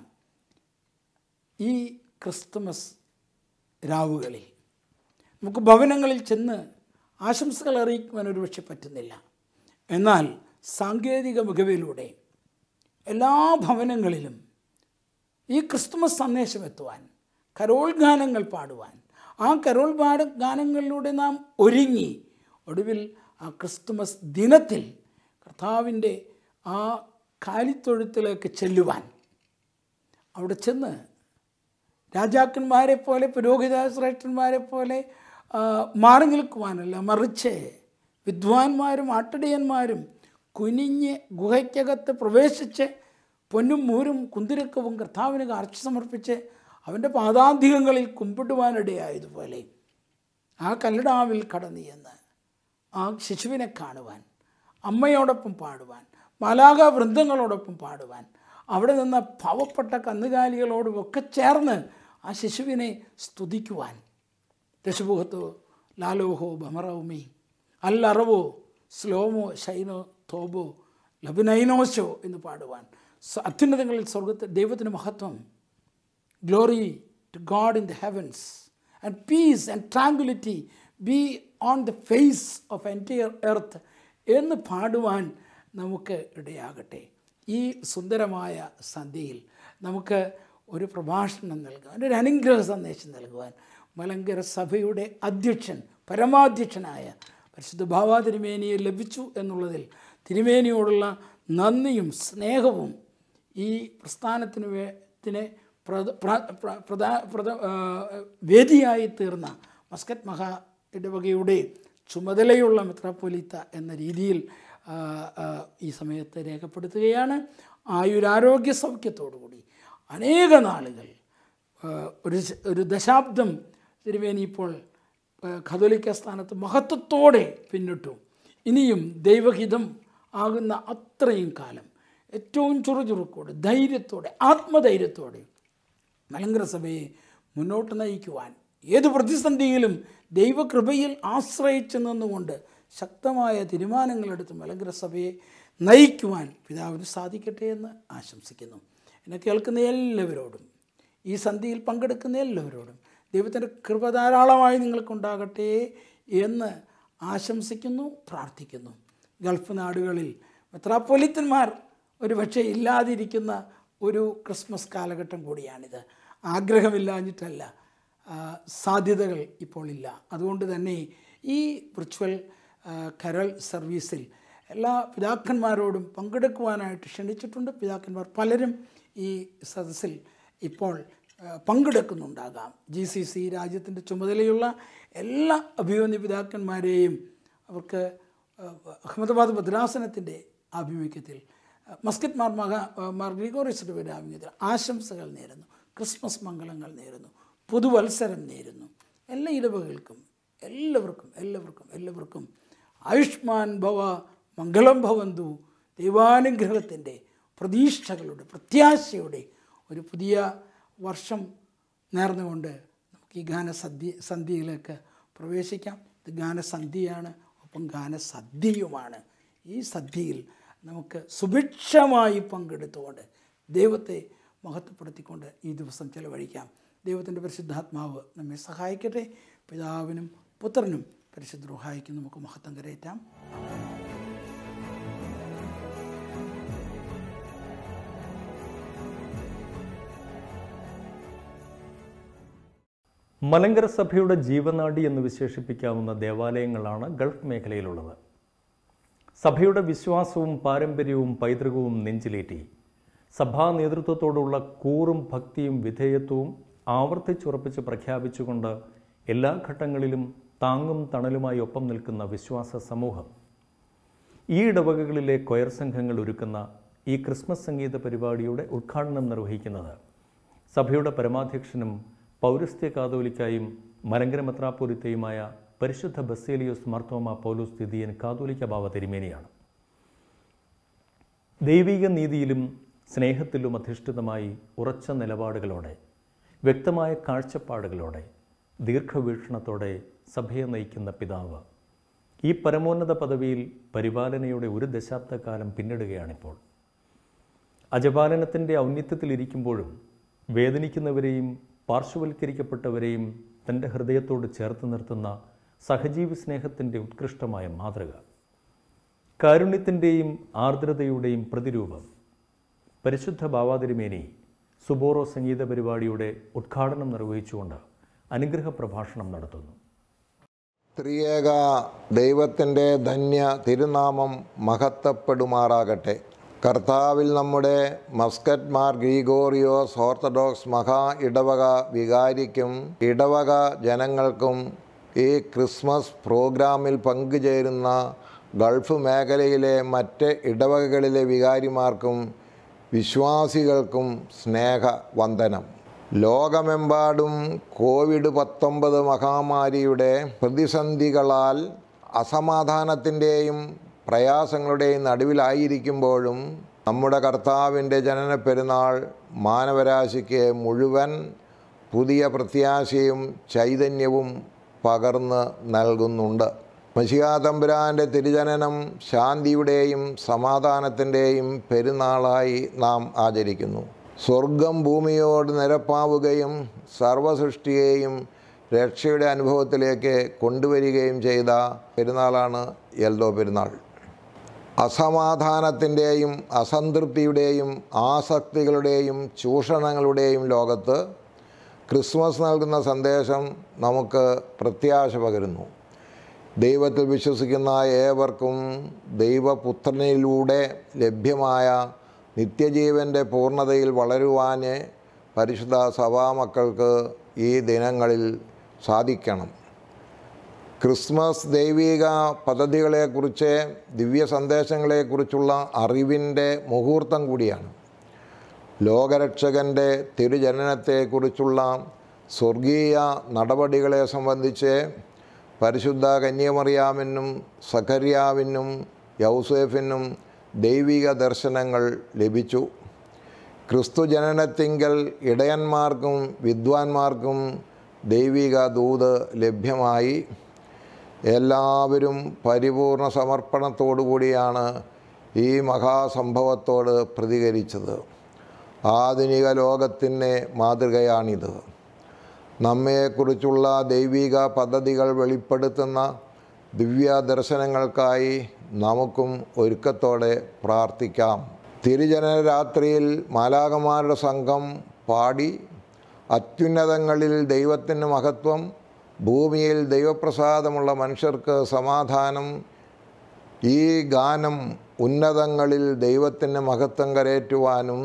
ഈ ക്രിസ്തുമസ് രാവുകളിൽ നമുക്ക് ഭവനങ്ങളിൽ ചെന്ന് ആശംസകൾ അറിയിക്കുവാൻ ഒരുപക്ഷെ പറ്റുന്നില്ല എന്നാൽ സാങ്കേതിക മികവിലൂടെ എല്ലാ ഭവനങ്ങളിലും ഈ ക്രിസ്തുമസ് സന്ദേശം എത്തുവാൻ കരോൾ ഗാനങ്ങൾ പാടുവാൻ ആ കരോൾ പാട ഗാനങ്ങളിലൂടെ നാം ഒരുങ്ങി ഒടുവിൽ ആ ക്രിസ്തുമസ് ദിനത്തിൽ കർത്താവിൻ്റെ ആ കാലിത്തൊഴുത്തിലേക്ക് ചെല്ലുവാൻ അവിടെ ചെന്ന് രാജാക്കന്മാരെ പോലെ പുരോഹിത ശ്രേഷ്ഠന്മാരെ പോലെ ആ, മാറി നിൽക്കുവാനല്ല മറിച്ച് വിദ്വാൻമാരും ആട്ടടിയന്മാരും കുനിഞ്ഞ് ഗുഹയ്ക്കകത്ത് പ്രവേശിച്ച് പൊന്നും മൂരും കുന്തിരക്കവും കർത്താവിന് കാർച്ച സമർപ്പിച്ച് അവൻ്റെ പാദാന്തികങ്ങളിൽ കുമ്പിടുവാനിടയായതുപോലെ ആ കല്ലടാവിൽ കടന്നു ചെന്ന് ആ ശിശുവിനെ കാണുവാൻ അമ്മയോടൊപ്പം പാടുവാൻ മാലാക വൃന്ദങ്ങളോടൊപ്പം പാടുവാൻ അവിടെ നിന്ന പാവപ്പെട്ട കന്നുകാലികളോടും ഒക്കെ ചേർന്ന് ആ ശിശുവിനെ സ്തുതിക്കുവാൻ ദശമുഖത്തോ ലാലോഹോ ഭമറവുമേ അല്ലറവോ സ്ലോമോ ഷൈനോ തോബോ ലബുനൈനോശോ എന്ന് പാടുവാൻ സ- അത്യുന്നതങ്ങളിൽ സ്വർഗത്തിൽ ദൈവത്തിന് മഹത്വം glory to God in the heavens and peace and tranquillity be on the face of entire earth എന്ന് പാടുവാൻ നമുക്ക് ഇടയാകട്ടെ ഈ സുന്ദരമായ സന്ധ്യയിൽ നമുക്ക് ഒരു പ്രഭാഷണം നൽകുവാൻ ഒരു അനുഗ്രഹ സന്ദേശം നൽകുവാൻ മലങ്കര സഭയുടെ അധ്യക്ഷൻ പരമാധ്യക്ഷനായ പരിശുദ്ധ ഭാവാ തിരുമേനിയെ ലഭിച്ചു എന്നുള്ളതിൽ തിരുമേനിയോടുള്ള നന്ദിയും സ്നേഹവും ഈ പ്രസ്ഥാനത്തിന് വേ ത്തിനെ പ്രധ പ്ര- പ്ര- പ്രധാ- പ്രധ- ആ, വേദിയായി തീർന്ന മസ്കറ്റ് മഹാ ഇടവകയുടെ ചുമതലയുള്ള മെത്രാപ്പൊലീത്ത എന്ന രീതിയിൽ ആ, ആ, ഈ സമയത്ത് രേഖപ്പെടുത്തുകയാണ് ആയുരാരോഗ്യ സൗഖ്യത്തോടുകൂടി അനേക നാളുകൾ ആ, ഒരു ശ- ഒരു ദശാബ്ദം തിരുവേനി ഇപ്പോൾ ആ, കത്തോലിക്ക സ്ഥാനത്ത് മഹത്വത്തോടെ പിന്നിട്ടു ഇനിയും ദൈവഹിതം ആകുന്ന അത്രയും കാലം ഏറ്റവും ചുറുചുറുക്കോടെ ധൈര്യത്തോടെ ആത്മധൈര്യത്തോടെ മലങ്കര സഭയെ മുന്നോട്ട് നയിക്കുവാൻ ഏത് പ്രതിസന്ധിയിലും ദൈവകൃപയിൽ ആശ്രയിച്ചു നിന്നുകൊണ്ട് ശക്തമായ തീരുമാനങ്ങളെടുത്ത് മലങ്കര സഭയെ നയിക്കുവാൻ പിതാവിന് സാധിക്കട്ടെ എന്ന് ആശംസിക്കുന്നു എന്നെ കേൾക്കുന്ന എല്ലാവരോടും ഈ സന്ധിയിൽ പങ്കെടുക്കുന്ന എല്ലാവരോടും ദൈവത്തിൻ്റെ കൃപ ധാരാളമായി നിങ്ങൾക്കുണ്ടാകട്ടെ എന്ന് ആശംസിക്കുന്നു പ്രാർത്ഥിക്കുന്നു ഗൾഫ് നാടുകളിൽ മെത്രാപ്പൊലിത്തന്മാർ ഒരുപക്ഷെ ഇല്ലാതിരിക്കുന്ന ഒരു ക്രിസ്മസ് കാലഘട്ടം കൂടിയാണിത് ആഗ്രഹമില്ലാഞ്ഞിട്ടല്ല ആ, സാധ്യതകൾ ഇപ്പോൾ ഇല്ല അതുകൊണ്ട് തന്നെ ഈ വിർച്വൽ ആ, കരൾ സർവീസിൽ എല്ലാ പിതാക്കന്മാരോടും പങ്കെടുക്കുവാനായിട്ട് ക്ഷണിച്ചിട്ടുണ്ട് പിതാക്കന്മാർ പലരും ഈ സദസ്സിൽ ഇപ്പോൾ ആ, പങ്കെടുക്കുന്നുണ്ടാകാം ജി സി സി രാജ്യത്തിൻ്റെ ചുമതലയുള്ള എല്ലാ അഭിമന്യ പിതാക്കന്മാരെയും അവർക്ക് ആ, അഹമ്മദാബാദ് ഭദ്രാസനത്തിൻ്റെ ആഭിമുഖ്യത്തിൽ ആ, മസ്കറ്റ് മാർ മഹ മാർ ഗ്രിഗോറിയസിൻ്റെ ആഭിമുഖ്യത്തിൽ ആശംസകൾ നേരുന്നു ക്രിസ്മസ് മംഗളങ്ങൾ നേരുന്നു പുതുവത്സരം നേരുന്നു എല്ലാ ഇടവകൾക്കും എല്ലാവർക്കും എല്ലാവർക്കും എല്ലാവർക്കും ആയുഷ്മാൻ ഭവ മംഗളം ഭവന്തു ദൈവാനുഗ്രഹത്തിൻ്റെ പ്രതീക്ഷകളുടെ പ്രത്യാശയുടെ ഒരു പുതിയ വർഷം നേർന്നുകൊണ്ട് നമുക്ക് ഈ ഗാനസദ്യ സന്ധ്യയിലേക്ക് പ്രവേശിക്കാം ഇത് ഗാനസന്ധ്യയാണ് ഒപ്പം ഗാനസദ്യയുമാണ് ഈ സദ്യയിൽ നമുക്ക് സുഭിക്ഷമായി പങ്കെടുത്തുകൊണ്ട് ദൈവത്തെ മഹത്വപ്പെടുത്തിക്കൊണ്ട് ഈ ദിവസം ചെലവഴിക്കാം ദൈവത്തിൻ്റെ പരിശുദ്ധാത്മാവ് നമ്മെ സഹായിക്കട്ടെ പിതാവിനും പുത്രനും പരിശുദ്ധ റുഹായിക്കും നമുക്ക് മഹത്വം കരയറ്റാം മലങ്കര സഭയുടെ ജീവനാടി എന്ന് വിശേഷിപ്പിക്കാവുന്ന ദേവാലയങ്ങളാണ് ഗൾഫ് മേഖലയിലുള്ളത് സഭയുടെ വിശ്വാസവും പാരമ്പര്യവും പൈതൃകവും നെഞ്ചിലേറ്റി സഭാ നേതൃത്വത്തോടുള്ള കൂറും ഭക്തിയും വിധേയത്വവും ആവർത്തിച്ചുറപ്പിച്ച് പ്രഖ്യാപിച്ചുകൊണ്ട് എല്ലാ ഘട്ടങ്ങളിലും താങ്ങും തണലുമായി ഒപ്പം നിൽക്കുന്ന വിശ്വാസ സമൂഹം ഈ ഇടവകകളിലെ കൊയർ സംഘങ്ങൾ ഒരുക്കുന്ന ഈ ക്രിസ്മസ് സംഗീത പരിപാടിയുടെ ഉദ്ഘാടനം നിർവഹിക്കുന്നത് സഭയുടെ പരമാധ്യക്ഷനും പൗരസ്ത്യ കാതോലിക്കായും മലങ്കര മെത്രാപ്പോലിത്തയുമായ പരിശുദ്ധ ബസേലിയോസ് മർത്തോമ പൗലോസ് ദിദിയൻ കാതോലിക്ക ബാവ തിരുമേനിയാണ് ദൈവിക നീതിയിലും സ്നേഹത്തിലും അധിഷ്ഠിതമായി ഉറച്ച നിലപാടുകളോടെ വ്യക്തമായ കാഴ്ചപ്പാടുകളോടെ ദീർഘവീക്ഷണത്തോടെ സഭയെ നയിക്കുന്ന പിതാവ് ഈ പരമോന്നത പദവിയിൽ പരിപാലനയുടെ ഒരു ദശാബ്ദക്കാലം പിന്നിടുകയാണിപ്പോൾ അജപാലനത്തിൻ്റെ ഔന്നിത്യത്തിലിരിക്കുമ്പോഴും വേദനിക്കുന്നവരെയും പാർശ്വവൽക്കരിക്കപ്പെട്ടവരെയും തൻ്റെ ഹൃദയത്തോട് ചേർത്ത് നിർത്തുന്ന സഹജീവി സ്നേഹത്തിൻ്റെ ഉത്കൃഷ്ടമായ മാതൃക കാരുണ്യത്തിൻ്റെയും ആർദ്രതയുടെയും പ്രതിരൂപം പരിശുദ്ധ ഭാവാതിരുമേനി സുബോറോ സംഗീത പരിപാടിയുടെ ഉദ്ഘാടനം നിർവഹിച്ചുകൊണ്ട് അനുഗ്രഹ പ്രഭാഷണം നടത്തുന്നു ത്രിയേക ദൈവത്തിൻ്റെ ധന്യ തിരുനാമം മഹത്വപ്പെടുമാറാകട്ടെ കർത്താവിൽ നമ്മുടെ മസ്കറ്റ് മാർ ഗ്രീഗോറിയോസ് ഓർത്തഡോക്സ് മഹാ ഇടവക വികാരിക്കും ഇടവക ജനങ്ങൾക്കും ഈ ക്രിസ്മസ് പ്രോഗ്രാമിൽ പങ്കുചേരുന്ന ഗൾഫ് മേഖലയിലെ മറ്റ് ഇടവകകളിലെ വികാരിമാർക്കും വിശ്വാസികൾക്കും സ്നേഹവന്ദനം ലോകമെമ്പാടും കോവിഡ് പത്തൊമ്പത് മഹാമാരിയുടെ പ്രതിസന്ധികളാൽ അസമാധാനത്തിൻ്റെയും പ്രയാസങ്ങളുടെയും നടുവിലായിരിക്കുമ്പോഴും നമ്മുടെ കർത്താവിൻ്റെ ജനന പെരുന്നാൾ മാനവരാശിക്ക് മുഴുവൻ പുതിയ പ്രത്യാശയും ചൈതന്യവും പകർന്ന് നൽകുന്നുണ്ട് മഷിയാതമ്പുരാൻ്റെ തിരുജനനം ശാന്തിയുടെയും സമാധാനത്തിൻ്റെയും പെരുന്നാളായി നാം ആചരിക്കുന്നു സ്വർഗം ഭൂമിയോട് നിരപ്പാവുകയും സർവസൃഷ്ടിയെയും രക്ഷയുടെ അനുഭവത്തിലേക്ക് കൊണ്ടുവരികയും ചെയ്ത പെരുന്നാളാണ് എൽദോ പെരുന്നാൾ അസമാധാനത്തിൻ്റെയും അസംതൃപ്തിയുടെയും ആസക്തികളുടെയും ചൂഷണങ്ങളുടെയും ലോകത്ത് ക്രിസ്മസ് നൽകുന്ന സന്ദേശം നമുക്ക് പ്രത്യാശ പകരുന്നു ദൈവത്തിൽ വിശ്വസിക്കുന്ന ഏവർക്കും ദൈവപുത്രനിലൂടെ ലഭ്യമായ നിത്യജീവൻ്റെ പൂർണ്ണതയിൽ വളരുവാൻ പരിശുദ്ധ സഭാമക്കൾക്ക് ഈ ദിനങ്ങളിൽ സാധിക്കണം ക്രിസ്മസ് ദൈവിക പദ്ധതികളെക്കുറിച്ച് ദിവ്യ സന്ദേശങ്ങളെക്കുറിച്ചുള്ള അറിവിൻ്റെ മുഹൂർത്തം കൂടിയാണ് ലോകരക്ഷകൻ്റെ തിരുജനനത്തെക്കുറിച്ചുള്ള സ്വർഗീയ നടപടികളെ സംബന്ധിച്ച് പരിശുദ്ധ കന്യമറിയാമിനും സഖര്യാവിനും യൗസേഫിനും ദൈവിക ദർശനങ്ങൾ ലഭിച്ചു ക്രിസ്തു ജനനത്തിങ്കൽ ഇടയന്മാർക്കും വിദ്വാൻമാർക്കും ദൈവിക ദൂത് ലഭ്യമായി എല്ലാവരും പരിപൂർണ സമർപ്പണത്തോടു കൂടിയാണ് ഈ മഹാസംഭവത്തോട് പ്രതികരിച്ചത് ആധുനിക ലോകത്തിൻ്റെ മാതൃകയാണിത് നമ്മെക്കുറിച്ചുള്ള ദൈവിക പദ്ധതികൾ വെളിപ്പെടുത്തുന്ന ദിവ്യ ദർശനങ്ങൾക്കായി നമുക്കും ഒരുക്കത്തോടെ പ്രാർത്ഥിക്കാം തിരുജന രാത്രിയിൽ മാലാകമാരുടെ സംഘം പാടി അത്യുന്നതങ്ങളിൽ ദൈവത്തിൻ്റെ മഹത്വം ഭൂമിയിൽ ദൈവപ്രസാദമുള്ള മനുഷ്യർക്ക് സമാധാനം ഈ ഗാനം ഉന്നതങ്ങളിൽ ദൈവത്തിൻ്റെ മഹത്വം കരേറ്റുവാനും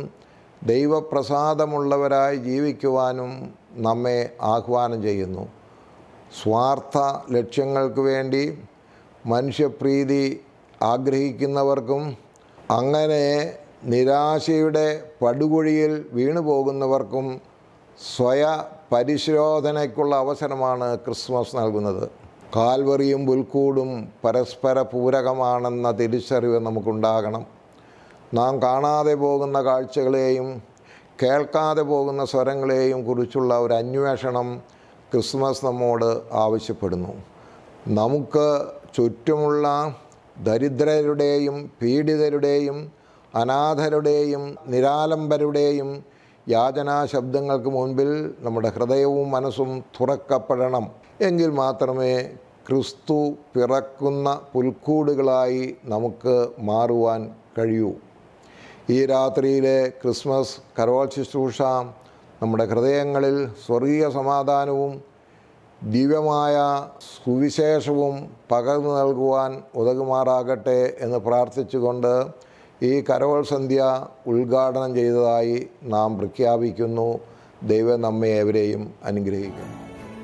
ദൈവപ്രസാദമുള്ളവരായി ജീവിക്കുവാനും നമ്മെ ആഹ്വാനം ചെയ്യുന്നു സ്വാർത്ഥ ലക്ഷ്യങ്ങൾക്ക് വേണ്ടി മനുഷ്യപ്രീതി ആഗ്രഹിക്കുന്നവർക്കും അങ്ങനെ നിരാശയുടെ പടുകുഴിയിൽ വീണു പോകുന്നവർക്കും സ്വയ പരിശോധനയ്ക്കുള്ള അവസരമാണ് ക്രിസ്മസ് നൽകുന്നത് കാൽവറിയും പുൽക്കൂടും പരസ്പര പൂരകമാണെന്ന തിരിച്ചറിവ് നമുക്കുണ്ടാകണം നാം കാണാതെ പോകുന്ന കാഴ്ചകളെയും കേൾക്കാതെ പോകുന്ന സ്വരങ്ങളെയും കുറിച്ചുള്ള ഒരു അന്വേഷണം ക്രിസ്മസ് നമ്മോട് ആവശ്യപ്പെടുന്നു നമുക്ക് ചുറ്റുമുള്ള ദരിദ്രരുടെയും പീഡിതരുടെയും അനാഥരുടെയും നിരാലംബരുടെയും യാചനാ ശബ്ദങ്ങൾക്ക് മുൻപിൽ നമ്മുടെ ഹൃദയവും മനസ്സും തുറക്കപ്പെടണം എങ്കിൽ മാത്രമേ ക്രിസ്തു പിറക്കുന്ന പുൽക്കൂടുകളായി നമുക്ക് മാറുവാൻ കഴിയൂ ഈ രാത്രിയിലെ ക്രിസ്മസ് കരോൾ ശുശ്രൂഷ നമ്മുടെ ഹൃദയങ്ങളിൽ സ്വർഗീയ സമാധാനവും ദിവ്യമായ സുവിശേഷവും പകർന്നു നൽകുവാൻ ഉതകുമാറാകട്ടെ എന്ന് പ്രാർത്ഥിച്ചുകൊണ്ട് ഈ കരോൾ സന്ധ്യ ഉദ്ഘാടനം ചെയ്തതായി നാം പ്രഖ്യാപിക്കുന്നു ദൈവം നമ്മെ ഏവരെയും അനുഗ്രഹിക്കുന്നു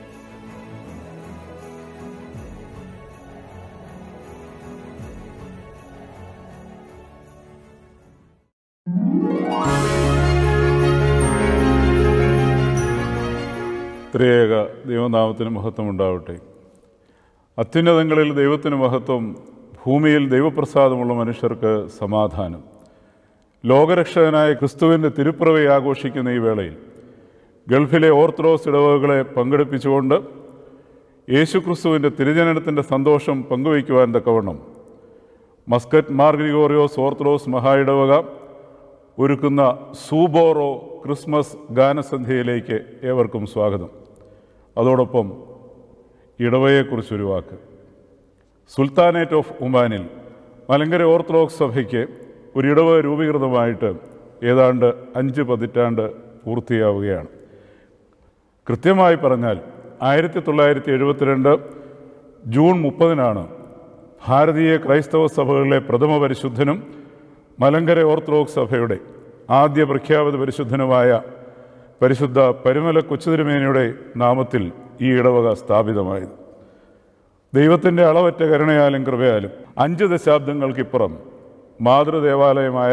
ത്രിയേക ദൈവനാമത്തിന് മഹത്വം ഉണ്ടാവട്ടെ അത്യുന്നതങ്ങളിൽ ദൈവത്തിന് മഹത്വം ഭൂമിയിൽ ദൈവപ്രസാദമുള്ള മനുഷ്യർക്ക് സമാധാനം ലോകരക്ഷകനായ ക്രിസ്തുവിൻ്റെ തിരുപ്പിറവി ആഘോഷിക്കുന്ന ഈ വേളയിൽ ഗൾഫിലെ ഓർത്തഡോക്സ് ഇടവകളെ പങ്കെടുപ്പിച്ചുകൊണ്ട് യേശുക്രിസ്തുവിൻ്റെ തിരുജനനത്തിൻ്റെ സന്തോഷം പങ്കുവയ്ക്കുവാൻ തക്കവണ്ണം മസ്കറ്റ് മാർ ഗ്രിഗോറിയോസ് ഓർത്തഡോക്സ് മഹായിടവക ഒരുക്കുന്ന സൂബോറോ ക്രിസ്മസ് ഗാനസന്ധ്യയിലേക്ക് ഏവർക്കും സ്വാഗതം അതോടൊപ്പം ഇടവയെക്കുറിച്ചൊരു വാക്ക് സുൽത്താനേറ്റ് ഓഫ് ഉമാനിൽ മലങ്കര ഓർത്തഡോക്സ് സഭയ്ക്ക് ഒരു ഇടവ രൂപീകൃതമായിട്ട് ഏതാണ്ട് അഞ്ച് പതിറ്റാണ്ട് പൂർത്തിയാവുകയാണ് കൃത്യമായി പറഞ്ഞാൽ ആയിരത്തി തൊള്ളായിരത്തി എഴുപത്തിരണ്ട് ജൂൺ മുപ്പതിനാണ് ഭാരതീയ ക്രൈസ്തവ സഭകളിലെ പ്രഥമ പരിശുദ്ധനും മലങ്കര ഓർത്തഡോക്സ് സഭയുടെ ആദ്യ പ്രഖ്യാപിത പരിശുദ്ധനുമായ പരിശുദ്ധ പരിമല കൊച്ചുതിരുമേനയുടെ നാമത്തിൽ ഈ ഇടവക സ്ഥാപിതമായത് ദൈവത്തിൻ്റെ അളവറ്റ കരുണയാലും കൃപയാലും അഞ്ച് ദശാബ്ദങ്ങൾക്കിപ്പുറം മാതൃദേവാലയമായ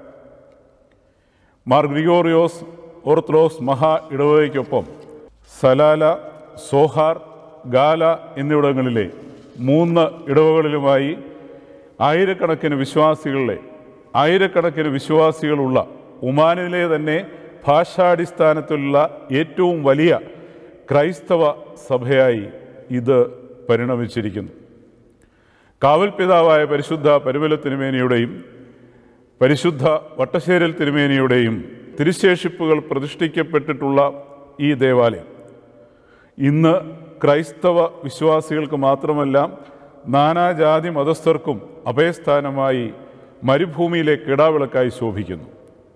മാർ ഗ്രിഗോറിയോസ് ഓർത്തഡോക്സ് മഹാ ഇടവകയ്ക്കൊപ്പം സലാല സോഹാർ ഗാല എന്നിവിടങ്ങളിലെ മൂന്ന് ഇടവകളിലുമായി ആയിരക്കണക്കിന് വിശ്വാസികളുടെ ആയിരക്കണക്കിന് വിശ്വാസികളുള്ള ഒമാനിലെ തന്നെ ഭാഷാടിസ്ഥാനത്തിലുള്ള ഏറ്റവും വലിയ ക്രൈസ്തവ സഭയായി ഇത് പരിണമിച്ചിരിക്കുന്നു കാവൽ പിതാവായ പരിശുദ്ധ പരിമല തിരുമേനിയുടെയും പരിശുദ്ധ വട്ടശ്ശേരൽ തിരുമേനിയുടെയും തിരുശേഷിപ്പുകൾ പ്രതിഷ്ഠിക്കപ്പെട്ടിട്ടുള്ള ഈ ദേവാലയം ഇന്ന് ക്രൈസ്തവ വിശ്വാസികൾക്ക് മാത്രമല്ല നാനാജാതി മതസ്ഥർക്കും അഭയസ്ഥാനമായി മരുഭൂമിയിലെ കിടാവിളക്കായി ശോഭിക്കുന്നു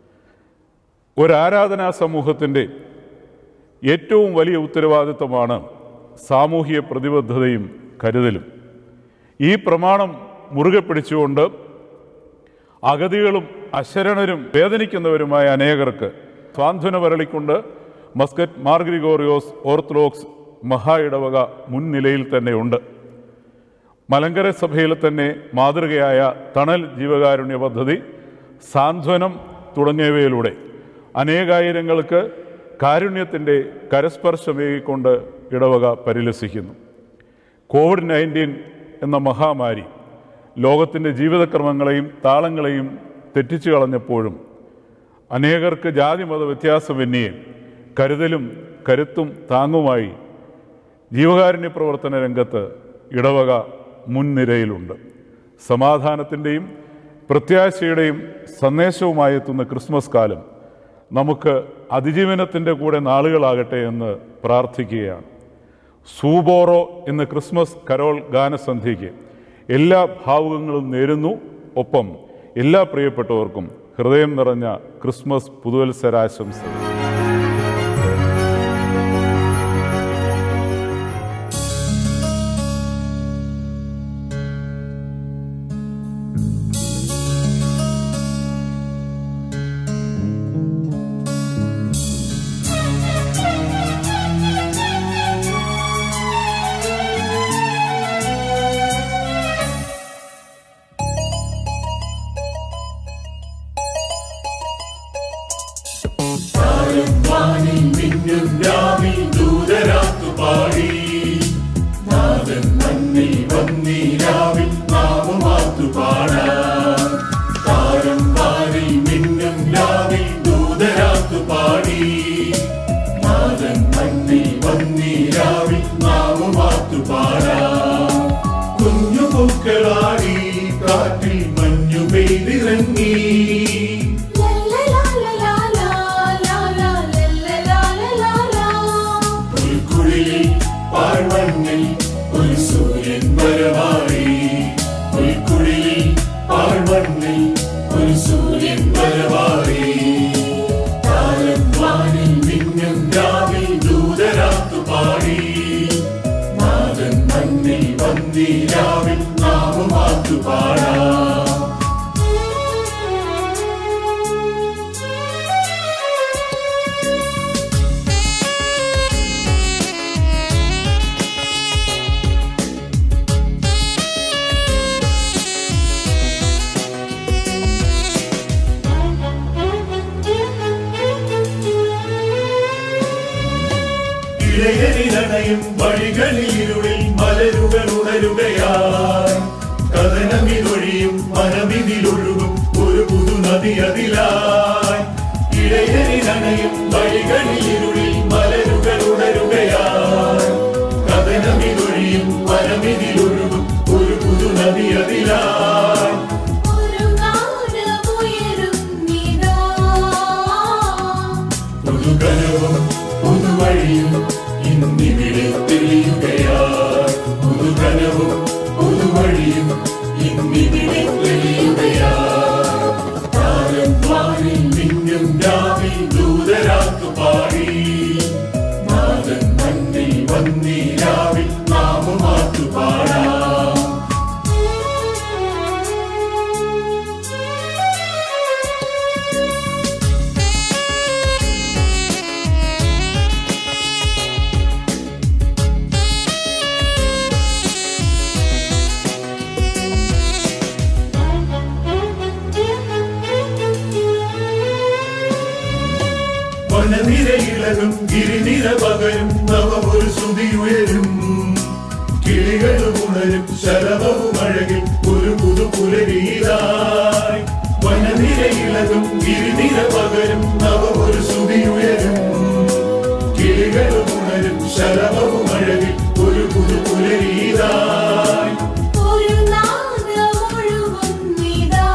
ഒരാരാധനാ സമൂഹത്തിൻ്റെ ഏറ്റവും വലിയ ഉത്തരവാദിത്തമാണ് സാമൂഹിക പ്രതിബദ്ധതയും കരുതലും ഈ പ്രമാണം മുറുകെ പിടിച്ചുകൊണ്ട് അഗതികളും അശരണരും വേദനിക്കുന്നവരുമായ അനേകർക്ക് സ്വാന്തന വരളിക്കൊണ്ട് മസ്കറ്റ് മാർഗ്രിഗോറിയോസ് ഓർത്തഡോക്സ് മഹാ ഇടവക മുൻനിലയിൽ തന്നെയുണ്ട് മലങ്കര സഭയിലെ തന്നെ മാതൃകയായ തണൽ ജീവകാരുണ്യ പദ്ധതി സാന്ത്വനം തുടങ്ങിയവയിലൂടെ അനേകായിരങ്ങൾക്ക് കാരുണ്യത്തിൻ്റെ കരസ്പർശമേകിക്കൊണ്ട് ഇടവക പരിലസിക്കുന്നു കോവിഡ് നയൻറ്റീൻ എന്ന മഹാമാരി ലോകത്തിൻ്റെ ജീവിതക്രമങ്ങളെയും താളങ്ങളെയും തെറ്റിച്ചു കളഞ്ഞപ്പോഴും അനേകർക്ക് ജാതി മത വ്യത്യാസമന്യേ കരുതലും കരുത്തും താങ്ങുമായി ജീവകാരുണ്യ പ്രവർത്തന രംഗത്ത് ഇടവക മുൻനിരയിലുണ്ട് സമാധാനത്തിൻ്റെയും പ്രത്യാശയുടെയും സന്ദേശവുമായി എത്തുന്ന ക്രിസ്മസ് കാലം നമുക്ക് അതിജീവനത്തിൻ്റെ കൂടെ നാളുകളാകട്ടെ എന്ന് പ്രാർത്ഥിക്കുകയാണ് സൂബോറോ എന്ന ക്രിസ്മസ് കരോൾ ഗാനസന്ധ്യയ്ക്ക് എല്ലാ ഭാവുകങ്ങളും നേരുന്നു ഒപ്പം എല്ലാ പ്രിയപ്പെട്ടവർക്കും ഹൃദയം നിറഞ്ഞ ക്രിസ്മസ് പുതുവത്സരാശംസകൾ കുഞ്ഞുപൂക്കളാടി കാറ്റിൽ മഞ്ഞു പെയ്തിറങ്ങി പുൽക്കുഴിയിൽ പാഴ്മണ്ണിൽ ഒരു സൂര്യൻ വരവായി പുൽക്കുഴിയിൽ പാഴ്മണ്ണിൽ ഒരു സൂര്യൻ വരവായി താരം വാനിൽ മിന്നും രാവിൽ ദൂതരാത്തു പാടി നാദൻ മണ്ണിൽ വന്നി രാവിൽ നാമമാത്തു പാടാം ഇഴയരിണയും വഴികളിലുള്ളിൽ മലരുകൾ ഉണരുകയായി കഥനമിതൊഴിയും മനമിതിലൊഴുകും ഒരു പുതു നദി അതിലായി ഇഴയരിണയും വഴികളിലുള്ളിൽ മലരുകൾ ഉണരുകയായി കഥനമിതൊഴിയും പകരും നവമൊരു ശ്രുതി ഉയരും കിളികളും ഉണരും ശലഭവും അഴകിൽ ഒരു പുതു പുലരിയിലായി വനനിരയിളകും ഗിരിനിര പകരും നവമൊരു ശ്രുതി ഉയരും കിളികളും ഉണരും ശലഭവും അഴകിൽ ഒരു പുതു പുലരിയിലായി ഒരു നാദമൊഴുകുന്നിതാ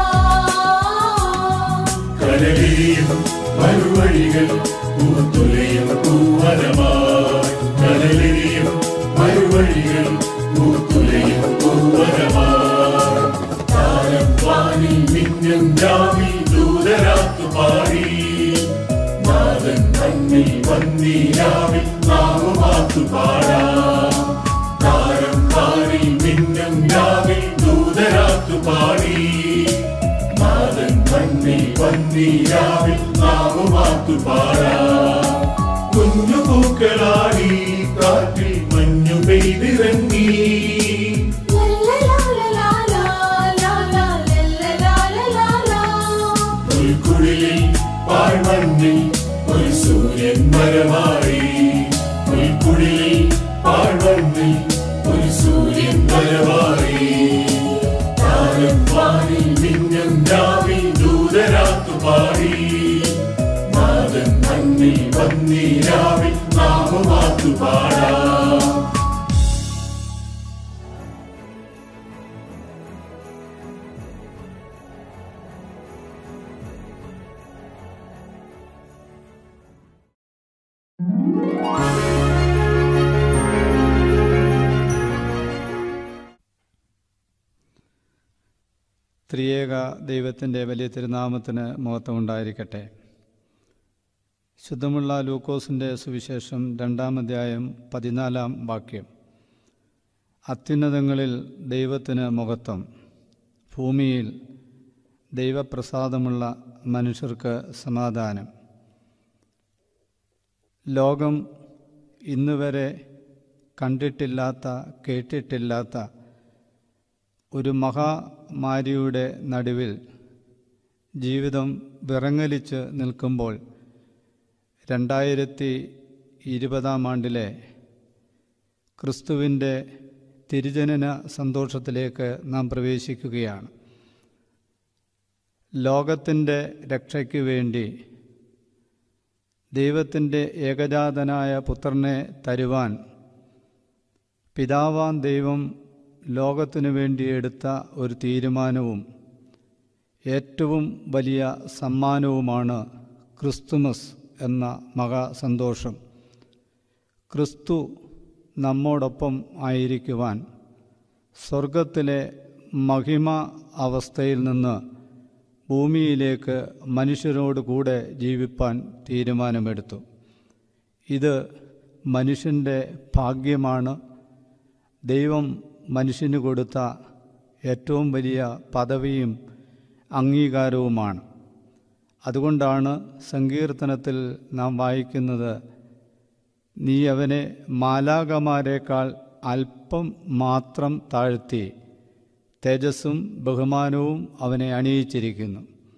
കടലിയും മറുവഴികൾ പൂത്തുലയും പൂവനമായി കടലിയും മറുവഴികൾ പൂത്തുലയും പൂവനമായി താരം വാനിൽ മിന്നും രാവിൽ ദൂതരാത്തു പാടി നാദൻ മണ്ണിൽ വന്നി രാവിൽ നാമമാത്തു പാടാം താരം വാനിൽ മിന്നും രാവിൽ ദൂതരാത്തു പാടി നാദൻ മണ്ണിൽ വന്നീരാവിൽ നാമമാത്തു പാടാം കുഞ്ഞു പൂക്കളാടി കാറ്റിൽ മഞ്ഞു പെയ്തിറങ്ങി പുൽക്കുടിലിൽ പാഴ്മണ്ണിൽ ഒരു സൂര്യൻ മരമായി പുൽക്കുടിലിൽ പാഴ്മണ്ണിൽ ഒരു സൂര്യൻ മരമായി താരം വാനിൽ മിന്നും രാവിൽ ദൂതരാത്തു പാടി നാദൻ മണ്ണിൽ വന്നീരാവിൽ നാമമാത്തു പാടാം ത്രിയേക ദൈവത്തിൻ്റെ വലിയ തിരുനാമത്തിന് മഹത്വമുണ്ടായിരിക്കട്ടെ ശുദ്ധമുള്ള ലൂക്കോസിൻ്റെ സുവിശേഷം രണ്ടാം അധ്യായം പതിനാലാം വാക്യം അത്യുന്നതങ്ങളിൽ ദൈവത്തിന് മഹത്വം ഭൂമിയിൽ ദൈവപ്രസാദമുള്ള മനുഷ്യർക്ക് സമാധാനം ലോകം ഇന്നുവരെ കണ്ടിട്ടില്ലാത്ത കേട്ടിട്ടില്ലാത്ത ഒരു മഹാമാരിയുടെ നടുവിൽ ജീവിതം വിറങ്ങലിച്ച് നിൽക്കുമ്പോൾ രണ്ടായിരത്തി ഇരുപതാം ആണ്ടിലെ ക്രിസ്തുവിൻ്റെ തിരുജനന സന്തോഷത്തിലേക്ക് നാം പ്രവേശിക്കുകയാണ് ലോകത്തിൻ്റെ രക്ഷയ്ക്ക് വേണ്ടി ദൈവത്തിൻ്റെ ഏകജാതനായ പുത്രനെ തരുവാൻ പിതാവാൻ ദൈവം ലോകത്തിനു വേണ്ടി എടുത്ത ഒരു തീരുമാനവും ഏറ്റവും വലിയ സമ്മാനവുമാണ് ക്രിസ്തുമസ് എന്ന മഹാസന്തോഷം ക്രിസ്തു നമ്മോടൊപ്പം ആയിരിക്കുവാൻ സ്വർഗത്തിലെ മഹിമ അവസ്ഥയിൽ നിന്ന് ഭൂമിയിലേക്ക് മനുഷ്യരോട് കൂടെ ജീവിപ്പാൻ തീരുമാനമെടുത്തു ഇത് മനുഷ്യൻ്റെ ഭാഗ്യമാണ് ദൈവം മനുഷ്യന് കൊടുത്ത ഏറ്റവും വലിയ പദവിയും അംഗീകാരവുമാണ് അതുകൊണ്ടാണ് സങ്കീർത്തനത്തിൽ നാം വായിക്കുന്നത് നീ അവനെ മാലാകമാരേക്കാൾ അല്പം മാത്രം താഴ്ത്തി തേജസ്സും ബഹുമാനവും അവനെ അണിയിച്ചിരിക്കുന്നു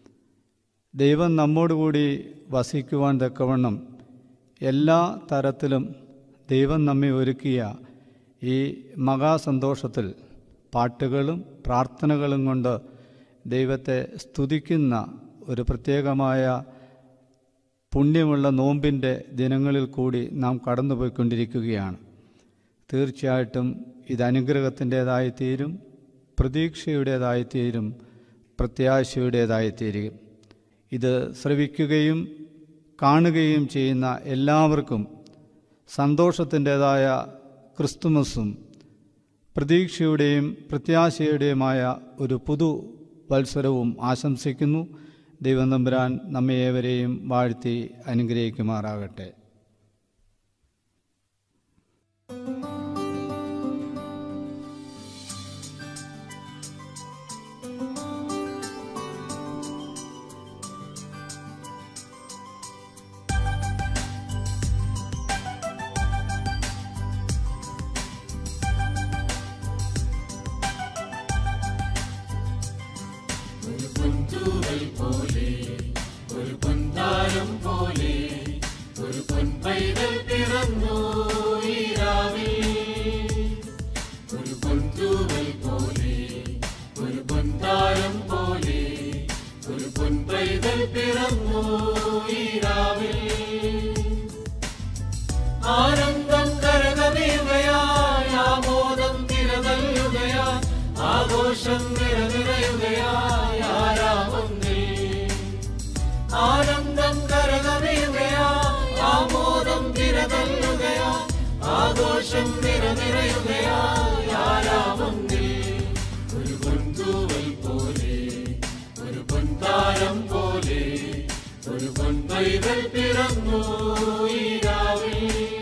ദൈവം നമ്മോടുകൂടി വസിക്കുവാൻ തക്കവണ്ണം എല്ലാ തരത്തിലും ദൈവം നമ്മെ ഒരുക്കിയ ഈ മഹാസന്തോഷത്തിൽ പാട്ടുകളും പ്രാർത്ഥനകളും കൊണ്ട് ദൈവത്തെ സ്തുതിക്കുന്ന ഒരു പ്രത്യേകമായ പുണ്യമുള്ള നോമ്പിൻ്റെ ദിനങ്ങളിൽ കൂടി നാം കടന്നുപോയിക്കൊണ്ടിരിക്കുകയാണ് തീർച്ചയായിട്ടും ഇത് അനുഗ്രഹത്തിൻ്റേതായി തീരും പ്രതീക്ഷയുടേതായി തീരും പ്രത്യാശയുടേതായി തീരും ഇത് ശ്രവിക്കുകയും കാണുകയും ചെയ്യുന്ന എല്ലാവർക്കും സന്തോഷത്തിൻ്റേതായ ക്രിസ്തുമസും പ്രതീക്ഷയുടെയും പ്രത്യാശയുടെയുമായ ഒരു പുതു വത്സരവും ആശംസിക്കുന്നു ദൈവം തമ്പുരാൻ നമ്മെ ഏവരെയും വാഴ്ത്തി അനുഗ്രഹിക്കുമാറാകട്ടെ പോലെ ഒരു പൊന്താരം പോലെ ഒരു പൊൻ പൈതൽ പിറന്നു ഈ രാവിൽ ഒരു പൊന്തൂവൽ പോലെ ഒരു പൊന്താരം പോലെ ഒരു പൊൻപൈതൽ പിറന്നു ഈ രാവിൽ ആനന്ദം കരകവിയുകയായി ആമോദം തിരതല്ലുകയായി ആഘോഷം നിറനിറയുകയായി ആരാമൊന്നിൽ ആനന്ദം കരകവിയുകയായി ആമോദം തിരതല്ലുകയായി ആഘോഷം നിറനിറയുകയായി ആരാമൊന്നിൽ ഒരു പൊന്തൂവൽ പോലെ ഒരു പൊന്താരം പോലെ ഒരു പൊൻപൈതൽ പിറന്നു ഈ രാവിൽ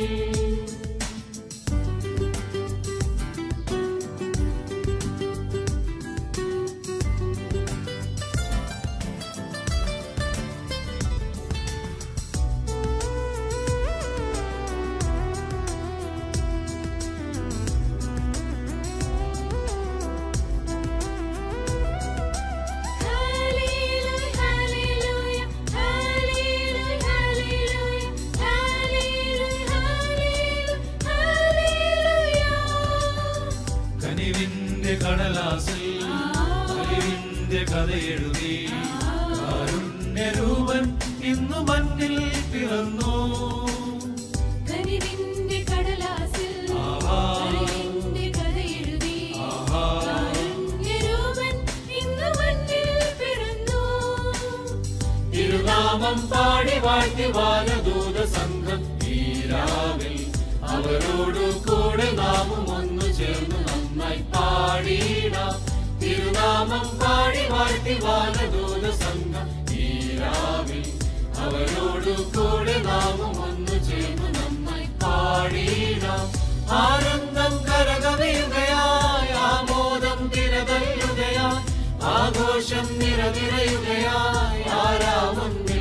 കനിവിന്റെ കടലാസിൽ കനിവിന്റെ കഥയെഴുതി കാരുണ്യരൂപൻ ഇന്നു മണ്ണിൽ പിറന്നു കനിവിന്റെ കടലാസിൽ കനിവിന്റെ കഥയെഴുതി കാരുണ്യരൂപൻ ഇന്നു മണ്ണിൽ പിറന്നു തിരുനാമം പാടി വാഴ്ത്തി വാനദൂത സംഘം ഈ രാവിൽ അവരോടു കൂടെ നാമും ഒന്നു ചേർന്ന് നന്നായി പാടിയിടാം തിരുനാമം പാടി വാഴ്ത്തി വാനദൂത സംഘം ഈ രാവിൽ അവരോടു കൂടെ നാമും ഒന്നു ചേർന്ന് നന്നായി പാടിയിടാം ആനന്ദം കരകവിയുകയായി ആമോദം തിരതല്ലുകയായി ആഘോഷം നിറനിറയുകയായി ആരാമൊന്നിൽ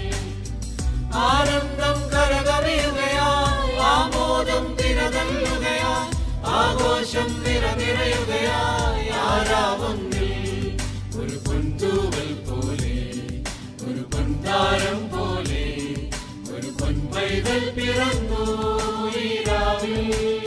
ആനന്ദം കരകവിയുകയായി ആമോദം തിരതല്ലുകയായി ആഘോഷം നിറനിറയുകയായി ആരാമൊന്നിൽ ഒരു പൊന്തൂവൽ പോലെ ഒരു പൊന്താരം പോലെ ഒരു പൊൻപൈതൽ പിറന്നു ഈ രാവിൽ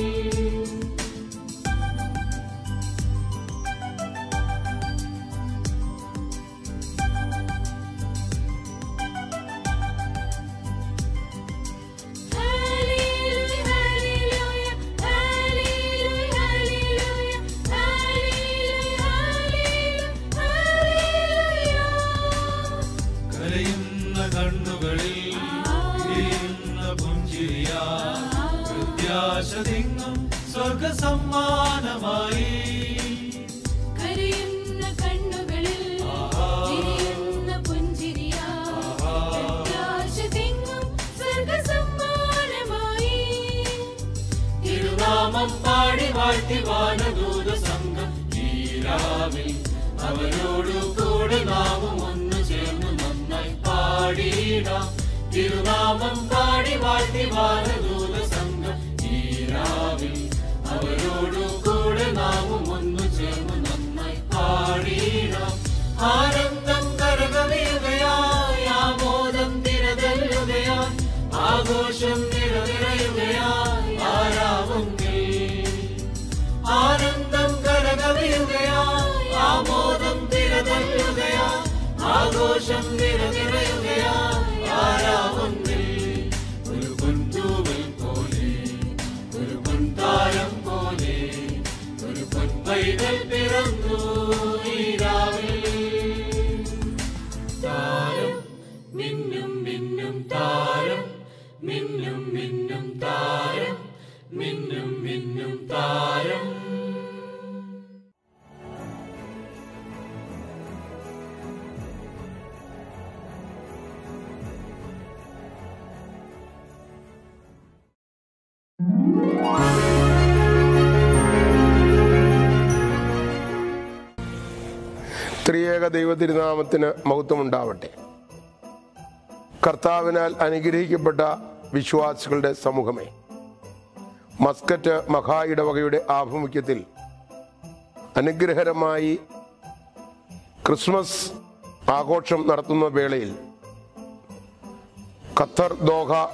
കരയുന്ന കണ്ണുകളിൽ വിരിയുന്ന പുഞ്ചിരിയാ പ്രത്യാശ തിങ്ങും സ്വർഗസമ്മാനമായി കരയുന്ന കണ്ണുകളിൽ വിരിയുന്ന പുഞ്ചിരിയാ പ്രത്യാശ തിങ്ങും സ്വർഗസമ്മാനമായി തിരുനാമം പാടി വാഴ്ത്തി വാനദൂത സംഘം ഈ രാവിൽ അവരോടു കൂടെ നാമും ഒന്നു ചേർന്ന് നന്നായി പാടിയിടാം തിരുനാമം പാടി വാഴ്ത്തി വാനദൂത സംഘം ഈ രാവിൽ അവരോടു കൂടെ നാമും ഒന്നു ചേർന്ന് നന്നായി പാടിയിടാം ആനന്ദം കരകവിയുകയായി ആമോദം തിരതല്ലുകയായി ആഘോഷം നിറനിറയുകയായി ആരാവുങ്കിൽ ആനന്ദം കരകവിയുകയായി ആമോദം തിരതല്ലുകയായി ആഘോഷം നിറനിറയുകയായി ആരാവുങ്കിൽ ഒരു പൊന്തൂവൽ പോലെ ഒരു പൊന്താരം പോലെ ഒരു പൊൻപൈതൽ പിറന്നു ഈ രാവിൽ താരം മിന്നും മിന്നും താരം മിന്നും മിന്നും താരം മിന്നും മിന്നും താരം ത്രിയേക ദൈവ തിരുനാമത്തിന് മഹത്വമുണ്ടാവട്ടെ കർത്താവിനാൽ അനുഗ്രഹിക്കപ്പെട്ട വിശ്വാസികളുടെ സമൂഹമേ മസ്കറ്റ് മഹാ ഇടവകയുടെ ആഭിമുഖ്യത്തിൽ അനുഗ്രഹരമായി ക്രിസ്മസ് ആഘോഷം നടത്തുന്ന വേളയിൽ ഖത്തർ ദോഹ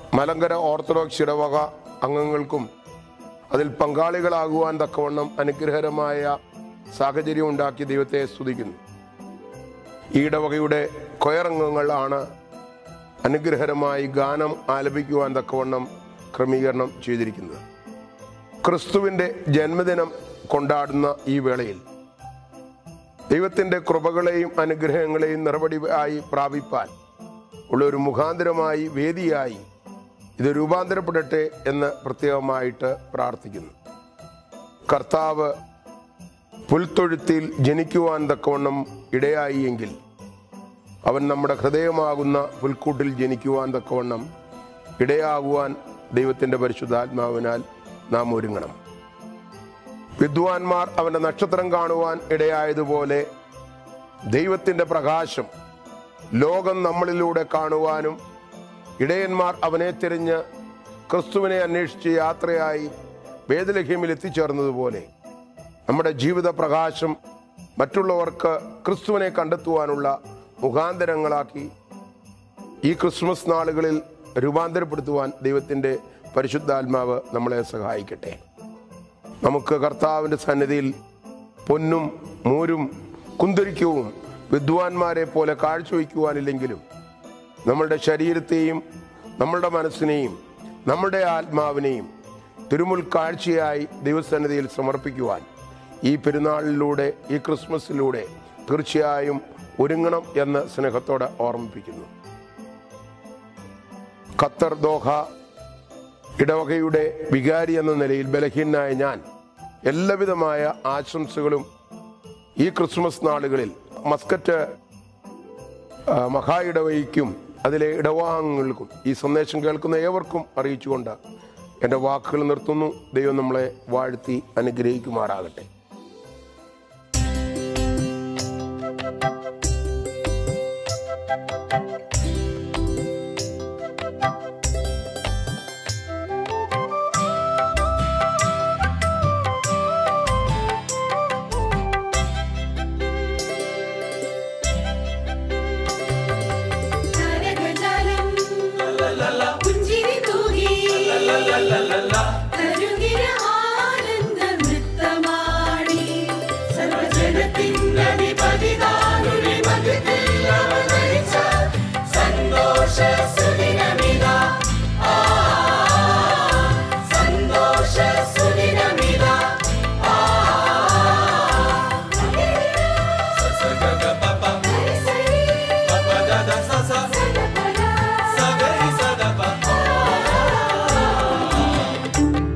മലങ്കര ഓർത്തഡോക്സ് ഇടവക അംഗങ്ങൾക്കും അതിൽ പങ്കാളികളാകുവാൻ തക്കവണ്ണം അനുഗ്രഹകരമായ സാഹചര്യം ഉണ്ടാക്കി ദൈവത്തെ സ്തുതിക്കുന്നു ഈ ഇടവകയുടെ കൊയറംഗങ്ങളാണ് അനുഗ്രഹകരമായി ഗാനം ആലപിക്കുവാൻ തക്കവണ്ണം ക്രമീകരണം ചെയ്തിരിക്കുന്നത് ക്രിസ്തുവിൻ്റെ ജന്മദിനം കൊണ്ടാടുന്ന ഈ വേളയിൽ ദൈവത്തിൻ്റെ കൃപകളെയും അനുഗ്രഹങ്ങളെയും നിറവടി ആയി പ്രാപിപ്പാൻ ഉള്ള ഒരു മുഖാന്തരമായി വേദിയായി ഇത് രൂപാന്തരപ്പെടട്ടെ എന്ന് പ്രത്യേകമായിട്ട് പ്രാർത്ഥിക്കുന്നു കർത്താവ് പുൽത്തൊഴുത്തിൽ ജനിക്കുവാൻ തക്കവണ്ണം ഇടയായി എങ്കിൽ അവൻ നമ്മുടെ ഹൃദയമാകുന്ന പുൽക്കൂട്ടിൽ ജനിക്കുവാൻ തക്കവണ്ണം ഇടയാകുവാൻ ദൈവത്തിൻ്റെ പരിശുദ്ധാത്മാവിനാൽ നാം ഒരുങ്ങണം വിദ്വാൻമാർ അവന്റെ നക്ഷത്രം കാണുവാൻ ഇടയായതുപോലെ ദൈവത്തിന്റെ പ്രകാശം ലോകം നമ്മളിലൂടെ കാണുവാനും ഇടയന്മാർ അവനെ തിരിഞ്ഞ് ക്രിസ്തുവിനെ അന്വേഷിച്ച് യാത്രയായി വേദലഹ്യമിൽ എത്തിച്ചേർന്നതുപോലെ നമ്മുടെ ജീവിത പ്രകാശം മറ്റുള്ളവർക്ക് ക്രിസ്തുവിനെ കണ്ടെത്തുവാനുള്ള മുഖാന്തരങ്ങളാക്കി ഈ ക്രിസ്മസ് നാളുകളിൽ രൂപാന്തരപ്പെടുത്തുവാൻ ദൈവത്തിൻ്റെ പരിശുദ്ധാത്മാവ് നമ്മളെ സഹായിക്കട്ടെ നമുക്ക് കർത്താവിൻ്റെ സന്നിധിയിൽ പൊന്നും മൂരും കുന്തിരിക്കവും വിദ്വാൻമാരെ പോലെ കാഴ്ചവെക്കുവാനില്ലെങ്കിലും നമ്മളുടെ ശരീരത്തെയും നമ്മളുടെ മനസ്സിനെയും നമ്മുടെ ആത്മാവിനെയും തിരുമുൽ കാഴ്ചയായി ദൈവസന്നിധിയിൽ സമർപ്പിക്കുവാൻ ഈ പെരുന്നാളിലൂടെ ഈ ക്രിസ്മസിലൂടെ തീർച്ചയായും ഒരുങ്ങണം എന്ന് സ്നേഹത്തോടെ ഓർമ്മിപ്പിക്കുന്നു ഖത്തർ ദോഹ ഇടവകയുടെ വികാരി എന്ന നിലയിൽ ബലഹീനായ ഞാൻ എല്ലാവിധമായ ആശംസകളും ഈ ക്രിസ്മസ് നാളുകളിൽ മസ്കറ്റ് ആ, മഹാ ഇടവയ്ക്കും അതിലെ ഇടവാഹങ്ങൾക്കും ഈ സന്ദേശം കേൾക്കുന്ന ഏവർക്കും അറിയിച്ചുകൊണ്ട് എൻ്റെ വാക്കുകൾ നിർത്തുന്നു ദൈവം നമ്മളെ വാഴ്ത്തി അനുഗ്രഹിക്കുമാറാകട്ടെ കരകജാലം പുഞ്ചിരി തൂകി കരുകിര ആനന്ദ നൃത്തമാടി സർവജനത്തിൻ്റെ അധിപതി താനുടെ മധ്യത്തിൽ അവതരിച്ച സന്തോഷ സുദിനമിതാ ആ, സന്തോഷ സുദിനമിതാ ആ, സദപരാ.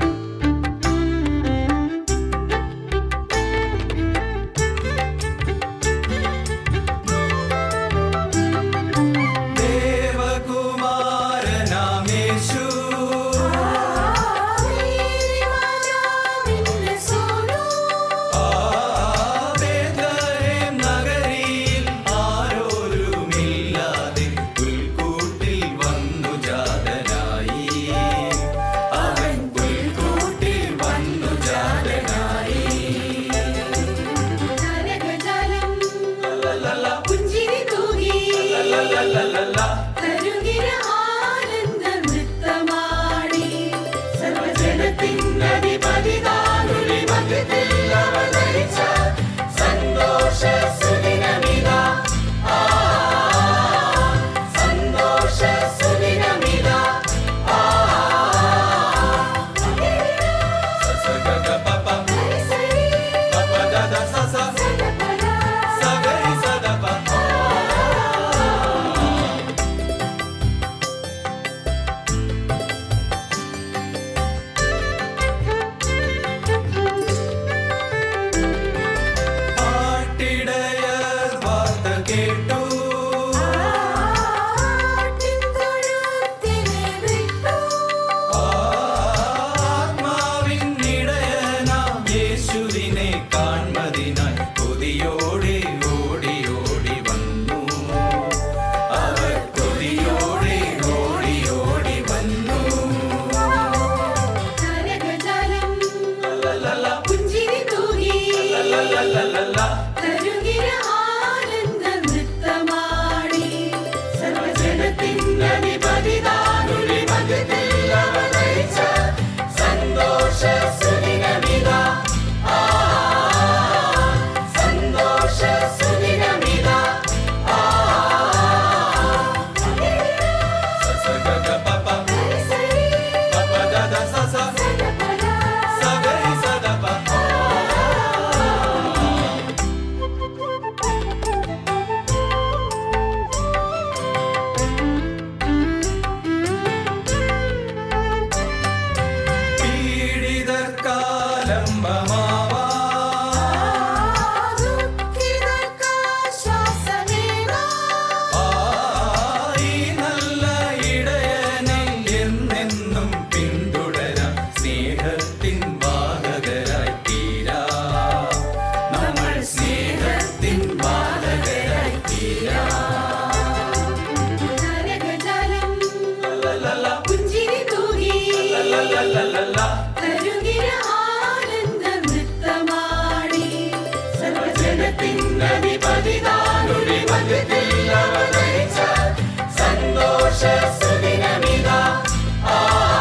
കരുകിയ ആനന്ദ നൃത്തമാടി സർവജനത്തിനധിപതി താനുടെ മധ്യത്തിൽ അവതരിച്ച സന്തോഷ സുദിനമിതാ ആ,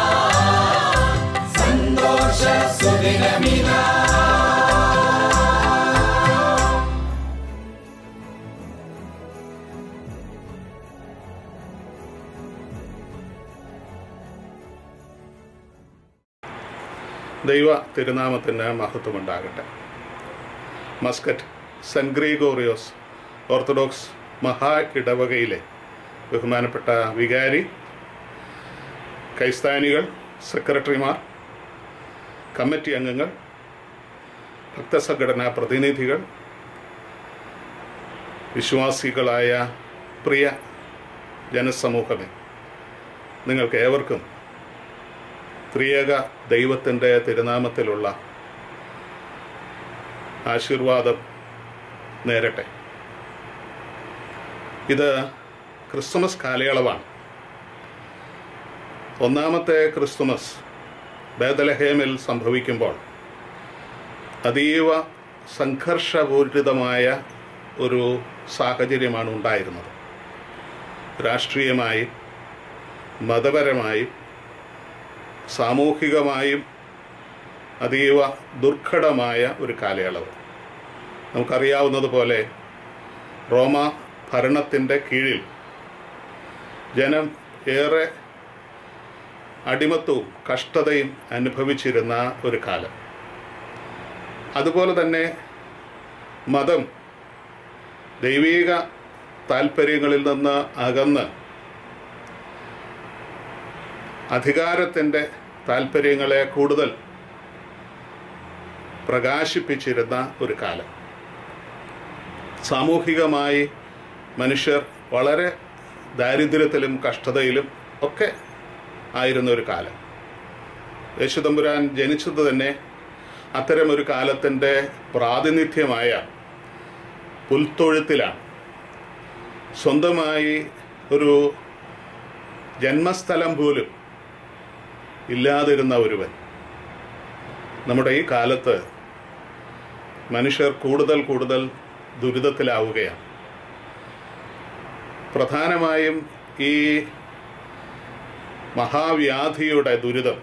സന്തോഷ സുദിനമിതാ ദൈവ തിരുനാമത്തിന് മഹത്വമുണ്ടാകട്ടെ മസ്കറ്റ് സെൻറ്റ് ഗ്രീഗോറിയോസ് ഓർത്തഡോക്സ് മഹാ ഇടവകയിലെ ബഹുമാനപ്പെട്ട വികാരി ക്രൈസ്താനികൾ സെക്രട്ടറിമാർ കമ്മിറ്റി അംഗങ്ങൾ ഭക്തസംഘടനാ പ്രതിനിധികൾ വിശ്വാസികളായ പ്രിയ ജനസമൂഹമേ നിങ്ങൾക്ക് ഏവർക്കും ത്രിയേക ദൈവത്തിൻ്റെ തിരുനാമത്തിലുള്ള ആശീർവാദം നേരട്ടെ ഇത് ക്രിസ്തുമസ് കാലയളവാണ് ഒന്നാമത്തെ ക്രിസ്തുമസ് ബേദലഹേമിൽ സംഭവിക്കുമ്പോൾ അതീവ സംഘർഷപൂരിതമായ ഒരു സാഹചര്യമാണ് ഉണ്ടായിരുന്നത് രാഷ്ട്രീയമായി മതപരമായി സാമൂഹികമായും അതീവ ദുർഘടമായ ഒരു കാലയളവ് നമുക്കറിയാവുന്നതുപോലെ റോമ ഭരണത്തിൻ്റെ കീഴിൽ ജനം ഏറെ അടിമത്വവും കഷ്ടതയും അനുഭവിച്ചിരുന്ന ഒരു കാലം അതുപോലെ തന്നെ മതം ദൈവീക താല്പര്യങ്ങളിൽ നിന്ന് അകന്ന് അധികാരത്തിൻ്റെ താല്പര്യങ്ങളെ കൂടുതൽ പ്രകാശിപ്പിച്ചിരുന്ന ഒരു കാലം സാമൂഹികമായി മനുഷ്യർ വളരെ ദാരിദ്ര്യത്തിലും കഷ്ടതയിലും ഒക്കെ ആയിരുന്ന ഒരു കാലം യേശുതമ്പുരാൻ ജനിച്ചത് തന്നെ അത്തരമൊരു കാലത്തിൻ്റെ പ്രാതിനിധ്യമായ പുൽത്തൊഴുത്തിലാണ് സ്വന്തമായി ഒരു ജന്മസ്ഥലം പോലും ഇല്ലാതിരുന്ന ഒരുവൻ നമ്മുടെ ഈ കാലത്ത് മനുഷ്യർ കൂടുതൽ കൂടുതൽ ദുരിതത്തിലാവുകയാണ് പ്രധാനമായും ഈ മഹാവ്യാധിയുടെ ദുരിതം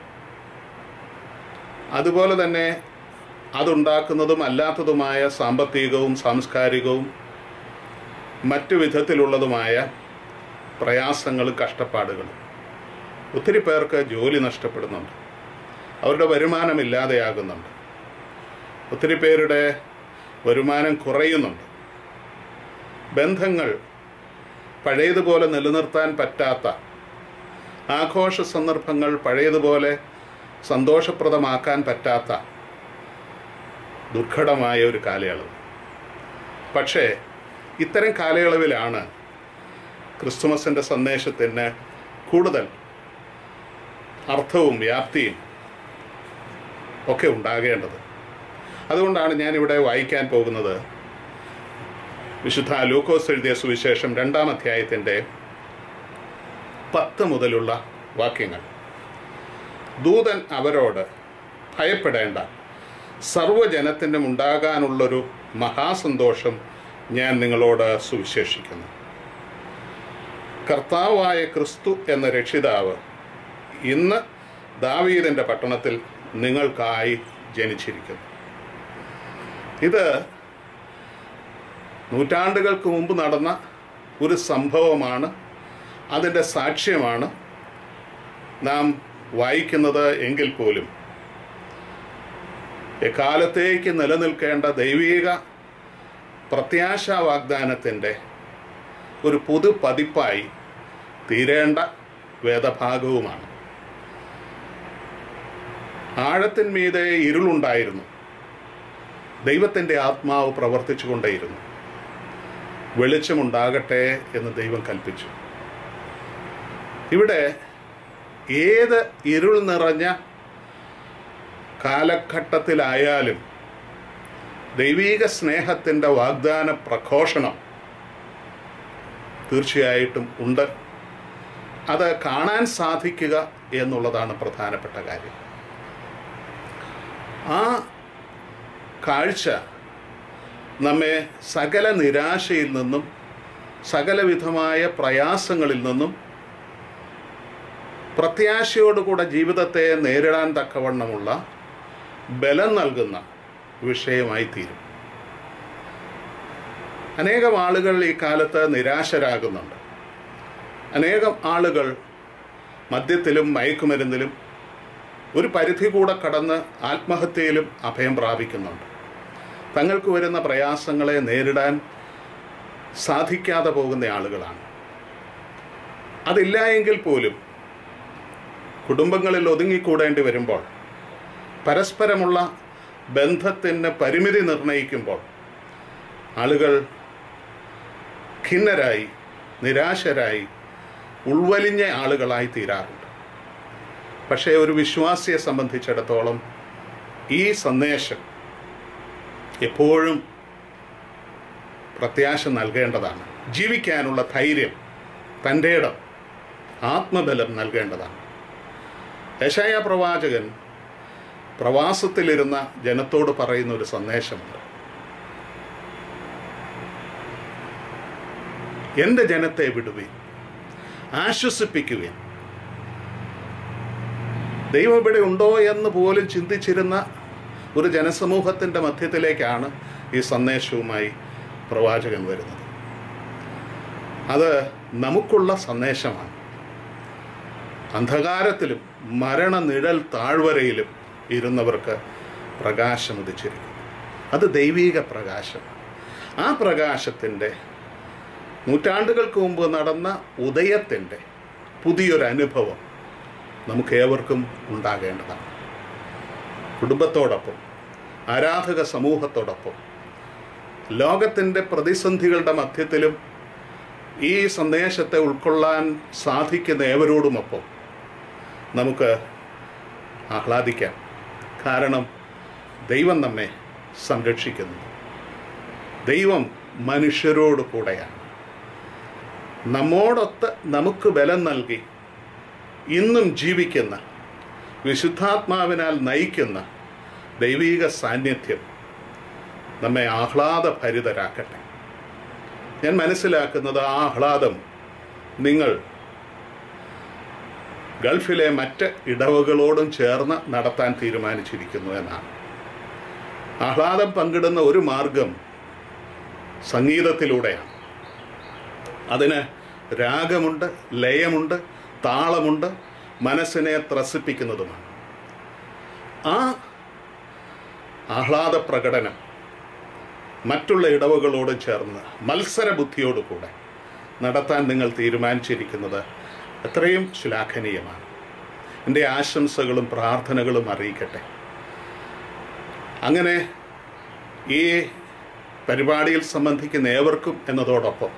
അതുപോലെ തന്നെ അതുണ്ടാക്കുന്നതും അല്ലാത്തതുമായ സാമ്പത്തികവും സാംസ്കാരികവും മറ്റു വിധത്തിലുള്ളതുമായ പ്രയാസങ്ങളും കഷ്ടപ്പാടുകളും ഒത്തിരി പേർക്ക് ജോലി നഷ്ടപ്പെടുന്നുണ്ട് അവരുടെ വരുമാനം ഇല്ലാതെയാകുന്നുണ്ട് ഒത്തിരി പേരുടെ വരുമാനം കുറയുന്നുണ്ട് ബന്ധങ്ങൾ പഴയതുപോലെ നിലനിർത്താൻ പറ്റാത്ത ആഘോഷ സന്ദർഭങ്ങൾ പഴയതുപോലെ സന്തോഷപ്രദമാക്കാൻ പറ്റാത്ത ദുർഘടമായ ഒരു കാലയളവ് പക്ഷേ ഇത്തരം കാലയളവിലാണ് ക്രിസ്തുമസിൻ്റെ സന്ദേശത്തിന് കൂടുതൽ അർത്ഥവും വ്യാപ്തിയും ഒക്കെ ഉണ്ടാകേണ്ടത് അതുകൊണ്ടാണ് ഞാനിവിടെ വായിക്കാൻ പോകുന്നത് വിശുദ്ധ ലൂക്കോസ് എഴുതിയ സുവിശേഷം രണ്ടാം അധ്യായത്തിൻ്റെ പത്ത് മുതലുള്ള വാക്യങ്ങൾ ദൂതൻ അവരോട് ഭയപ്പെടേണ്ട സർവ്വജനത്തിനും ഉണ്ടാകാനുള്ളൊരു മഹാസന്തോഷം ഞാൻ നിങ്ങളോട് സുവിശേഷിക്കുന്നു കർത്താവായ ക്രിസ്തു എന്ന രക്ഷിതാവ് ഇന്ന് ദാവീദിൻ്റെ പട്ടണത്തിൽ നിങ്ങൾക്കായി ജനിച്ചിരിക്കുന്നു ഇത് നൂറ്റാണ്ടുകൾക്ക് മുമ്പ് നടന്ന ഒരു സംഭവമാണ് അതിൻ്റെ സാക്ഷ്യമാണ് നാം വായിക്കുന്നത് എങ്കിൽ പോലും എക്കാലത്തേക്ക് നിലനിൽക്കേണ്ട ദൈവീക പ്രത്യാശാ വാഗ്ദാനത്തിൻ്റെ ഒരു പുതു പതിപ്പായി തീരേണ്ട വേദഭാഗവുമാണ് ആഴത്തിന്മീതെ ഇരുളുണ്ടായിരുന്നു ദൈവത്തിൻ്റെ ആത്മാവ് പ്രവർത്തിച്ചുകൊണ്ടേയിരുന്നു വെളിച്ചമുണ്ടാകട്ടെ എന്ന് ദൈവം കൽപ്പിച്ചു ഇവിടെ ഏത് ഇരുൾ നിറഞ്ഞ കാലഘട്ടത്തിലായാലും ദൈവീക സ്നേഹത്തിൻ്റെ വാഗ്ദാന പ്രഘോഷണം തീർച്ചയായിട്ടും ഉണ്ട് അത് കാണാൻ സാധിക്കുക എന്നുള്ളതാണ് പ്രധാനപ്പെട്ട കാര്യം ആ കാഴ്ച നമ്മെ സകല നിരാശയിൽ നിന്നും സകലവിധമായ പ്രയാസങ്ങളിൽ നിന്നും പ്രത്യാശയോടുകൂടെ ജീവിതത്തെ നേരിടാൻ തക്കവണ്ണമുള്ള ബലം നൽകുന്ന വിഷയമായി തീരും അനേകം ആളുകൾ ഈ കാലത്ത് നിരാശരാകുന്നുണ്ട് അനേകം ആളുകൾ മദ്യത്തിലും മയക്കുമരുന്നിലും ഒരു പരിധി കൂടെ കടന്ന് ആത്മഹത്യയിലും അഭയം പ്രാപിക്കുന്നുണ്ട് തങ്ങൾക്ക് വരുന്ന പ്രയാസങ്ങളെ നേരിടാൻ സാധിക്കാതെ പോകുന്ന ആളുകളാണ് അതില്ല എങ്കിൽ പോലും കുടുംബങ്ങളിൽ ഒതുങ്ങിക്കൂടേണ്ടി വരുമ്പോൾ പരസ്പരമുള്ള ബന്ധത്തിന് പരിമിതി നിർണയിക്കുമ്പോൾ ആളുകൾ ഖിന്നരായി നിരാശരായി ഉൾവലിഞ്ഞ ആളുകളായി തീരാറുണ്ട് പക്ഷേ ഒരു വിശ്വാസിയെ സംബന്ധിച്ചിടത്തോളം ഈ സന്ദേശം എപ്പോഴും പ്രത്യാശ നൽകേണ്ടതാണ് ജീവിക്കാനുള്ള ധൈര്യം തൻ്റെ ഇടം ആത്മബലം നൽകേണ്ടതാണ് യശായ പ്രവാചകൻ പ്രവാസത്തിലിരുന്ന ജനത്തോട് പറയുന്ന ഒരു സന്ദേശമുണ്ട് എൻ്റെ ജനത്തെ വിടുവിൻ ആശ്വസിപ്പിക്കുവിൻ ദൈവം ഇവിടെ ഉണ്ടോ എന്ന് പോലും ചിന്തിച്ചിരുന്ന ഒരു ജനസമൂഹത്തിൻ്റെ മധ്യത്തിലേക്കാണ് ഈ സന്ദേശവുമായി പ്രവാചകൻ വരുന്നത് അത് നമുക്കുള്ള സന്ദേശമാണ് അന്ധകാരത്തിലും മരണനിഴൽ താഴ്വരയിലും ഇരുന്നവർക്ക് പ്രകാശം ഉദിച്ചിരിക്കുന്നു അത് ദൈവീക പ്രകാശം ആ പ്രകാശത്തിൻ്റെ നൂറ്റാണ്ടുകൾക്ക് മുമ്പ് നടന്ന ഉദയത്തിൻ്റെ പുതിയൊരു അനുഭവം നമുക്ക് ഏവർക്കും ഉണ്ടാകേണ്ടതാണ് കുടുംബത്തോടൊപ്പം ആരാധക സമൂഹത്തോടൊപ്പം ലോകത്തിൻ്റെ പ്രതിസന്ധികളുടെ മധ്യത്തിലും ഈ സന്ദേശത്തെ ഉൾക്കൊള്ളാൻ സാധിക്കുന്ന ഏവരോടുമൊപ്പം നമുക്ക് ആഹ്ലാദിക്കാം കാരണം ദൈവം നമ്മെ സംരക്ഷിക്കുന്നു ദൈവം മനുഷ്യരോട് കൂടെയാണ് നമ്മോടൊത്ത് നമുക്ക് ബലം നൽകി ഇന്നും ജീവിക്കുന്ന വിശുദ്ധാത്മാവിനാൽ നയിക്കുന്ന ദൈവീക സാന്നിധ്യം നമ്മെ ആഹ്ലാദഭരിതരാക്കട്ടെ ഞാൻ മനസ്സിലാക്കുന്നത് ആ ആഹ്ലാദം നിങ്ങൾ ഗൾഫിലെ മറ്റ് ഇടവകളോടും ചേർന്ന് നടത്താൻ തീരുമാനിച്ചിരിക്കുന്നു എന്നാണ് ആഹ്ലാദം പങ്കിടുന്ന ഒരു മാർഗം സംഗീതത്തിലൂടെയാണ് അതിന് രാഗമുണ്ട് ലയമുണ്ട് താളമുണ്ട് മനസ്സിനെ ത്രസിപ്പിക്കുന്നതുമാണ് ആ ആഹ്ലാദ പ്രകടനം മറ്റുള്ള ഇടവുകളോട് ചേർന്ന് മത്സര ബുദ്ധിയോടുകൂടെ നടത്താൻ നിങ്ങൾ തീരുമാനിച്ചിരിക്കുന്നത് എത്രയും ശ്ലാഘനീയമാണ് എൻ്റെ ആശംസകളും പ്രാർത്ഥനകളും അറിയിക്കട്ടെ അങ്ങനെ ഈ പരിപാടിയിൽ സംബന്ധിക്കുന്ന ഏവർക്കും എന്നതോടൊപ്പം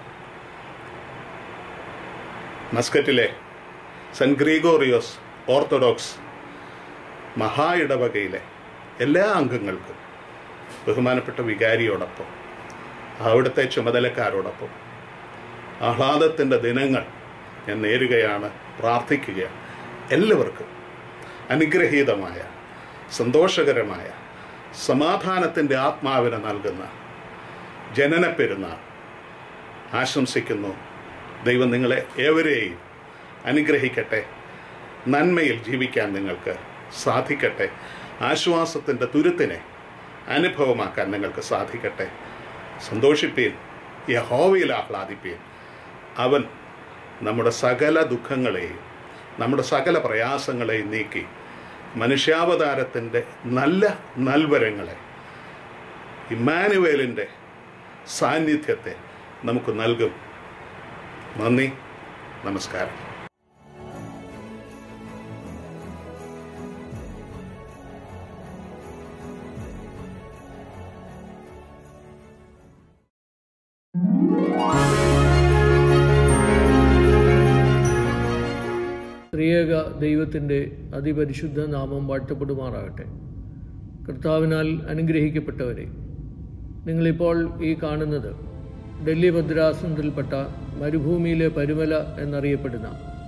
മസ്കറ്റിലെ സെൻറ്റ് ഗ്രീഗോറിയോസ് ഓർത്തഡോക്സ് മഹാ ഇടവകയിലെ എല്ലാ അംഗങ്ങൾക്കും ബഹുമാനപ്പെട്ട വികാരിയോടൊപ്പം അവിടുത്തെ ചുമതലക്കാരോടൊപ്പം ആഹ്ലാദത്തിൻ്റെ ദിനങ്ങൾ ഞാൻ നേരുകയാണ് പ്രാർത്ഥിക്കുകയാണ് എല്ലാവർക്കും അനുഗ്രഹീതമായ സന്തോഷകരമായ സമാധാനത്തിൻ്റെ ആത്മാവിനെ നൽകുന്ന ജനന പെരുന്നാൾ ആശംസിക്കുന്നു ദൈവം നിങ്ങളെ ഏവരെയും അനുഗ്രഹിക്കട്ടെ നന്മയിൽ ജീവിക്കാൻ നിങ്ങൾക്ക് സാധിക്കട്ടെ ആശ്വാസത്തിൻ്റെ തുരുത്തിനെ അനുഭവമാക്കാൻ നിങ്ങൾക്ക് സാധിക്കട്ടെ സന്തോഷിപ്പീൻ യഹോവയിൽ ആഹ്ലാദിപ്പീൻ അവൻ നമ്മുടെ സകല ദുഃഖങ്ങളെയും നമ്മുടെ സകല പ്രയാസങ്ങളെയും നീക്കി മനുഷ്യാവതാരത്തിൻ്റെ നല്ല നൽവരങ്ങളെ ഇമ്മാനുവേലിൻ്റെ സാന്നിധ്യത്തെ നമുക്ക് നൽകും നന്ദി നമസ്കാരം ത്രിയേക ദൈവത്തിൻ്റെ അതിപരിശുദ്ധ നാമം വാഴ്ത്തപ്പെടുമാറാകട്ടെ കർത്താവിനാൽ അനുഗ്രഹിക്കപ്പെട്ടവരെ നിങ്ങളിപ്പോൾ ഈ കാണുന്നത് ഡൽഹി ഭദ്രാസനത്തിൽപ്പെട്ട മരുഭൂമിയിലെ പരുമല എന്നറിയപ്പെടുന്ന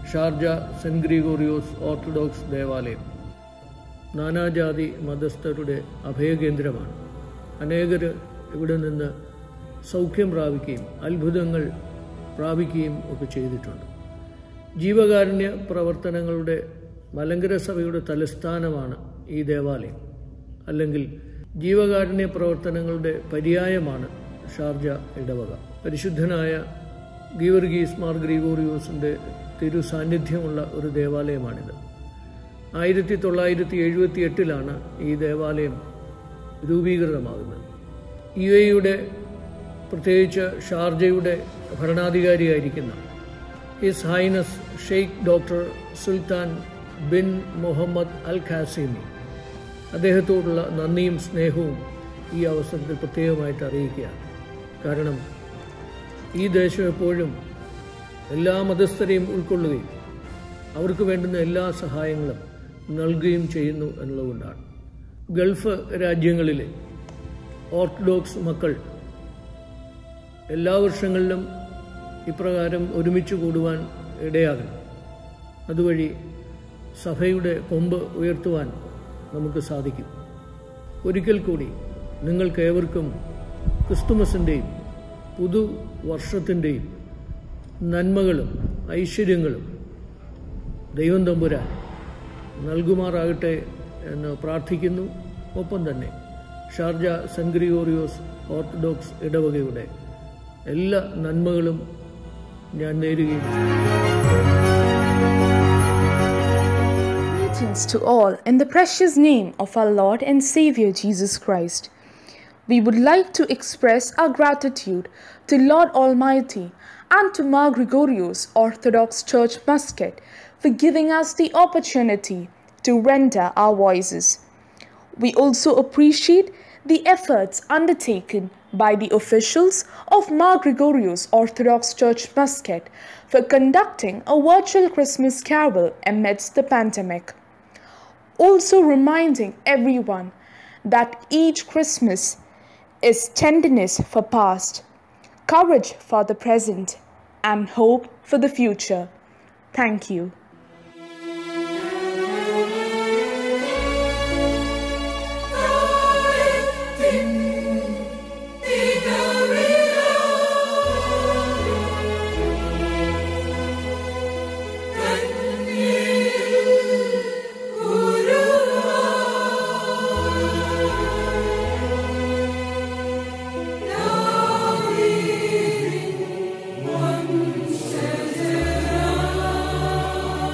ഷാർജ സെൻറ്റ് ഗ്രിഗോറിയോസ് ഓർത്തഡോക്സ് ദേവാലയം നാനാജാതി മതസ്ഥരുടെ അഭയകേന്ദ്രമാണ് അനേകർ ഇവിടെ നിന്ന് സൗഖ്യം പ്രാപിക്കുകയും അത്ഭുതങ്ങൾ പ്രാപിക്കുകയും ഒക്കെ ചെയ്തിട്ടുണ്ട് ജീവകാരുണ്യ പ്രവർത്തനങ്ങളുടെ മലങ്കര സഭയുടെ തലസ്ഥാനമാണ് ഈ ദേവാലയം അല്ലെങ്കിൽ ജീവകാരുണ്യ പ്രവർത്തനങ്ങളുടെ പര്യായമാണ് ഷാർജ ഇടവക പരിശുദ്ധനായ ഗീവർഗീസ് മാർ ഗ്രിഗോറിയോസിൻ്റെ തിരു സാന്നിധ്യമുള്ള ഒരു ദേവാലയമാണിത് ആയിരത്തി തൊള്ളായിരത്തി എഴുപത്തി എട്ടിലാണ് ഈ ദേവാലയം രൂപീകൃതമാകുന്നത് യു എയുടെ പ്രത്യേകിച്ച് ഷാർജയുടെ ഭരണാധികാരിയായിരിക്കുന്ന His Highness Sheikh doctor Sultan bin Muhammad Al Qasimi അദ്ദേഹത്തോടുള്ള നന്ദിയും സ്നേഹവും ഈ അവസരത്തിൽ പ്രത്യേകമായിട്ട് അറിയിക്കുകയാണ് കാരണം ഈ ദേശം എപ്പോഴും എല്ലാ മതസ്ഥരെയും ഉൾക്കൊള്ളുകയും അവർക്ക് വേണ്ടുന്ന എല്ലാ സഹായങ്ങളും നൽകുകയും ചെയ്യുന്നു എന്നുള്ളതുകൊണ്ടാണ് ഗൾഫ് രാജ്യങ്ങളിലെ ഓർത്തഡോക്സ് മക്കൾ എല്ലാ വർഷങ്ങളിലും ഇപ്രകാരം ഒരുമിച്ച് കൂടുവാൻ ഇടയാകണം അതുവഴി സഭയുടെ കൊമ്പ് ഉയർത്തുവാൻ നമുക്ക് സാധിക്കും ഒരിക്കൽ കൂടി നിങ്ങൾക്കേവർക്കും ക്രിസ്തുമസിൻ്റെയും പുതുവർഷത്തിൻ്റെയും നന്മകളും ഐശ്വര്യങ്ങളും ദൈവം തമ്പുരാൻ നൽകുമാറാകട്ടെ എന്ന് പ്രാർത്ഥിക്കുന്നു ഒപ്പം തന്നെ ഷാർജ സെൻറ്റ് ഗ്രിഗോറിയോസ് ഓർത്തഡോക്സ് ഇടവകയുടെ എല്ലാ നന്മകളും ഞാൻ നേരുകയും Greetings to all in the precious name of our Lord and Savior Jesus Christ. We would like to express our gratitude to Lord Almighty and to Mar Gregorios Orthodox Church Muscat for giving us the opportunity to render our voices. We also appreciate the efforts undertaken by the officials of Mar Gregorios Orthodox Church Muscat for conducting a virtual Christmas carol amidst the pandemic. Also reminding everyone that each Christmas is tenderness for past, courage for the present, and hope for the future. Thank you. One says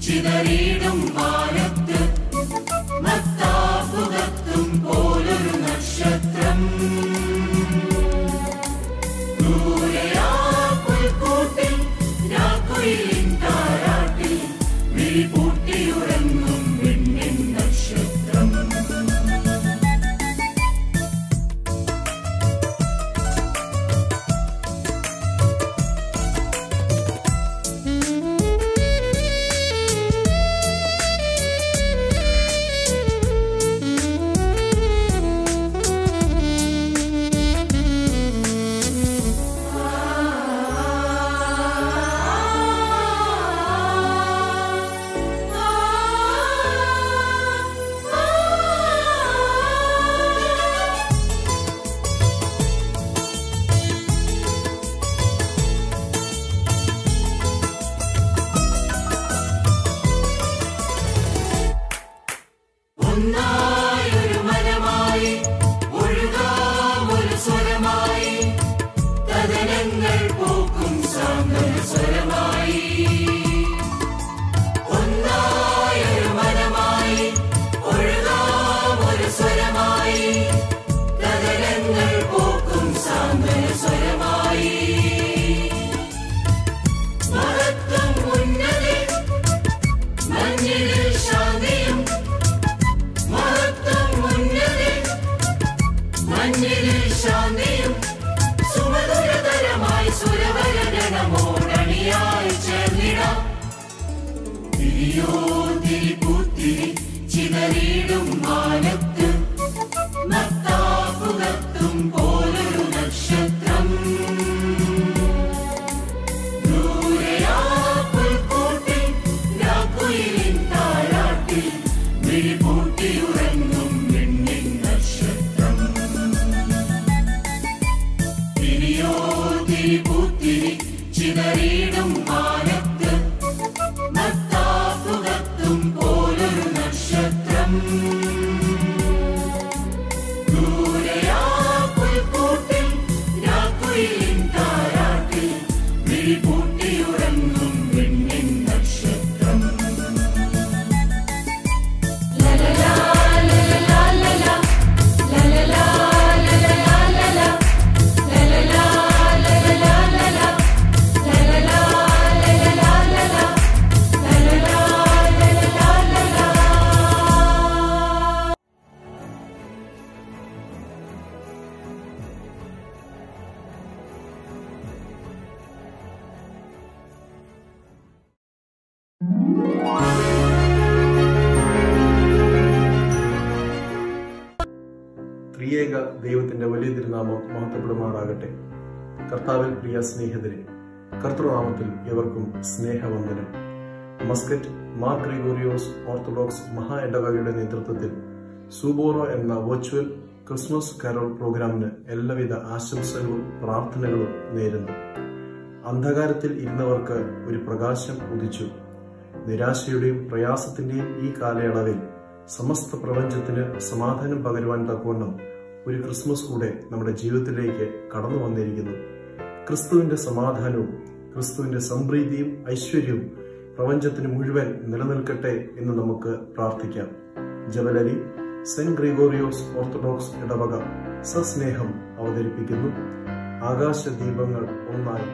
ചിതറിയിടും വാനത്ത് മത്താപ്പുകത്തും പോലൊരു നക്ഷത്രം ദൂരെയാ പുൽക്കൂട്ടിൽ രാക്കുയിലിൻ താരാട്ടിൽ വിഴിപൂട്ടിയുറങ്ങും വിണ്ണിൻ നക്ഷത്രം ഒന്നായൊരു മനമായി ഒഴുകാമൊരു സ്വരമായി കഥനങ്ങൾ പോക്കും സാന്ത്വന സ്വരമായി ഒന്നായൊരു മനമായി ഒഴുകാമൊരു സ്വരമായി കഥനങ്ങൾ പോക്കും സാന്ത്വന സ്വരമായി മഹത്വം ഉന്നതി മഞ്ഞിൽ ശാന്തിയും മഹത്വം ഉന്നതി മഞ്ഞിൽ ശാന്തിയും സുമധുരതരമായി സുരവരഗണമോടണിയായി ചേർന്നിടാം തിരിയോ തിരിപൂത്തിരി ചിതറിയിടും മാനത്ത് മത്താപ്പുകത്തും പോലൊരു നക്ഷത്രം ദൂരെയാ പുൽക്കൂട്ടിൽ രാക്കുയിലിൻ താരാട്ടിൽ വിഴിപൂട്ടിയുറങ്ങും വിണ്ണിൻ നക്ഷത്രം തിരിയോ തിരിപൂത്തിരി ചിതറിയിടും മാനത്ത് മത്താപ്പുകത്തും പോലൊരു നക്ഷത്രം ദൂരെയാ പുൽക്കൂട്ടിൽ രാക്കുയിലിൻ താരാട്ടിൽ വിഴിപൂട്ടിയുറങ്ങും വിണ്ണിൻ നക്ഷത്രം ത്രിയേക ദൈവത്തിന്റെ വലിയ തിരുനാമം മഹത്വപ്പെടുമാറാകട്ടെ കർത്താവിൽ പ്രിയ സ്നേഹിതരെ കർത്തൃനാമത്തിൽ എവർക്കും സ്നേഹവന്ദനം മസ്കറ്റ് മാർ ഗ്രിഗോറിയോസ് ഓർത്തഡോക്സ് മഹാ ഇടവകയുടെ നേതൃത്വത്തിൽ സൂബോറോ എന്ന വെർച്വൽ ക്രിസ്മസ് കരോൾ പ്രോഗ്രാമിന് എല്ലാവിധ ആശംസകളും പ്രാർത്ഥനകളും നേരുന്നു അന്ധകാരത്തിൽ ഇരുന്നവർക്ക് ഒരു പ്രകാശം ഉദിച്ചു നിരാശയുടെയും പ്രയാസത്തിന്റെയും ഈ കാലയളവിൽ സമസ്ത പ്രപഞ്ചത്തിന് സമാധാനം പകരുവാൻ തക്കവണ്ണം ഒരു ക്രിസ്മസ് കൂടെ നമ്മുടെ ജീവിതത്തിലേക്ക് കടന്നു വന്നിരിക്കുന്നു ക്രിസ്തുവിന്റെ സമാധാനവും ക്രിസ്തുവിന്റെ സംപ്രീതിയും ഐശ്വര്യവും പ്രപഞ്ചത്തിന് മുഴുവൻ നിലനിൽക്കട്ടെ എന്ന് നമുക്ക് പ്രാർത്ഥിക്കാം ജബലലി സെന്റ് ഗ്രിഗോറിയോസ് ഓർത്തഡോക്സ് ഇടവക സസ്നേഹം അവതരിപ്പിക്കുന്നു ആകാശ ദീപങ്ങൾ ഒന്നായി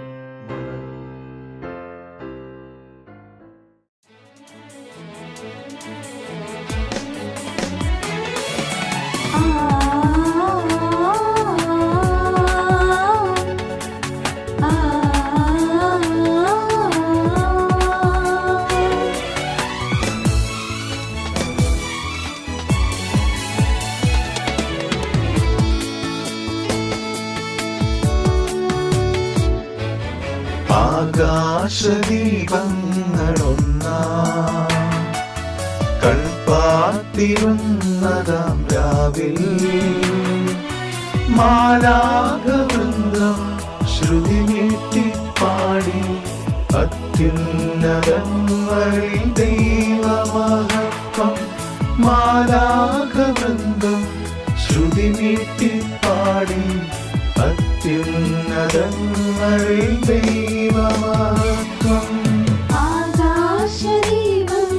ആകാശദീപങ്ങളൊന്നാ കൽപ്പാത്തിരുന്നതാം രാവിൽ മാലാകവൃന്ദം ശ്രുതി നീട്ടിപ്പാടി അത്യുന്നതങ്ങളിൽ ദൈവമഹത്വം മാലാകവൃന്ദം ശ്രുതി നീട്ടിപ്പാടി അത്യുന്നതങ്ങളിൽ ദൈവമഹത്വം ആകാശദീപം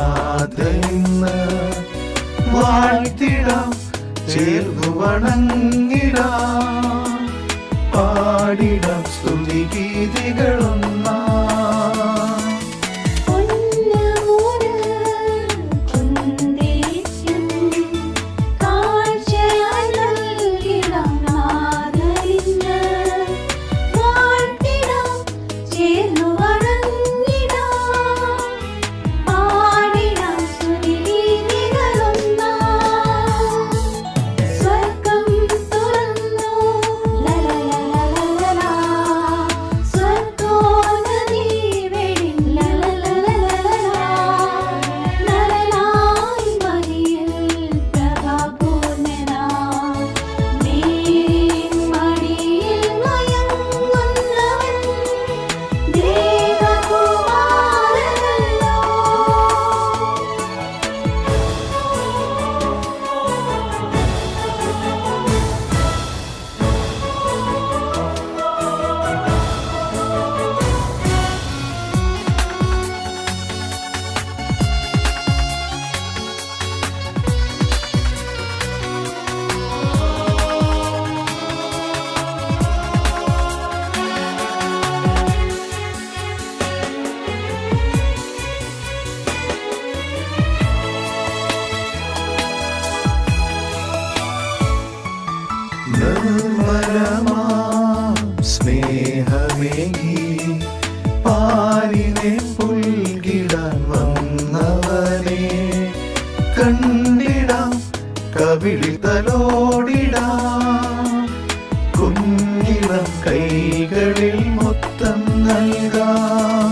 നാഥനിന്ന് വാഴ്ത്തിടാം ചേർന്നു വണങ്ങിടാം പാടിടാം സ്തുതിഗീതികളൊന്നാ നിർമ്മലമാം സ്നേഹമേകി പാലിനെ പുൽകിടാൻ വന്നവനെ കണ്ടിടാം കവിളിൽ തലോടിടാം കുഞ്ഞിളം കൈകളിൽ മൊത്തം നൽകാം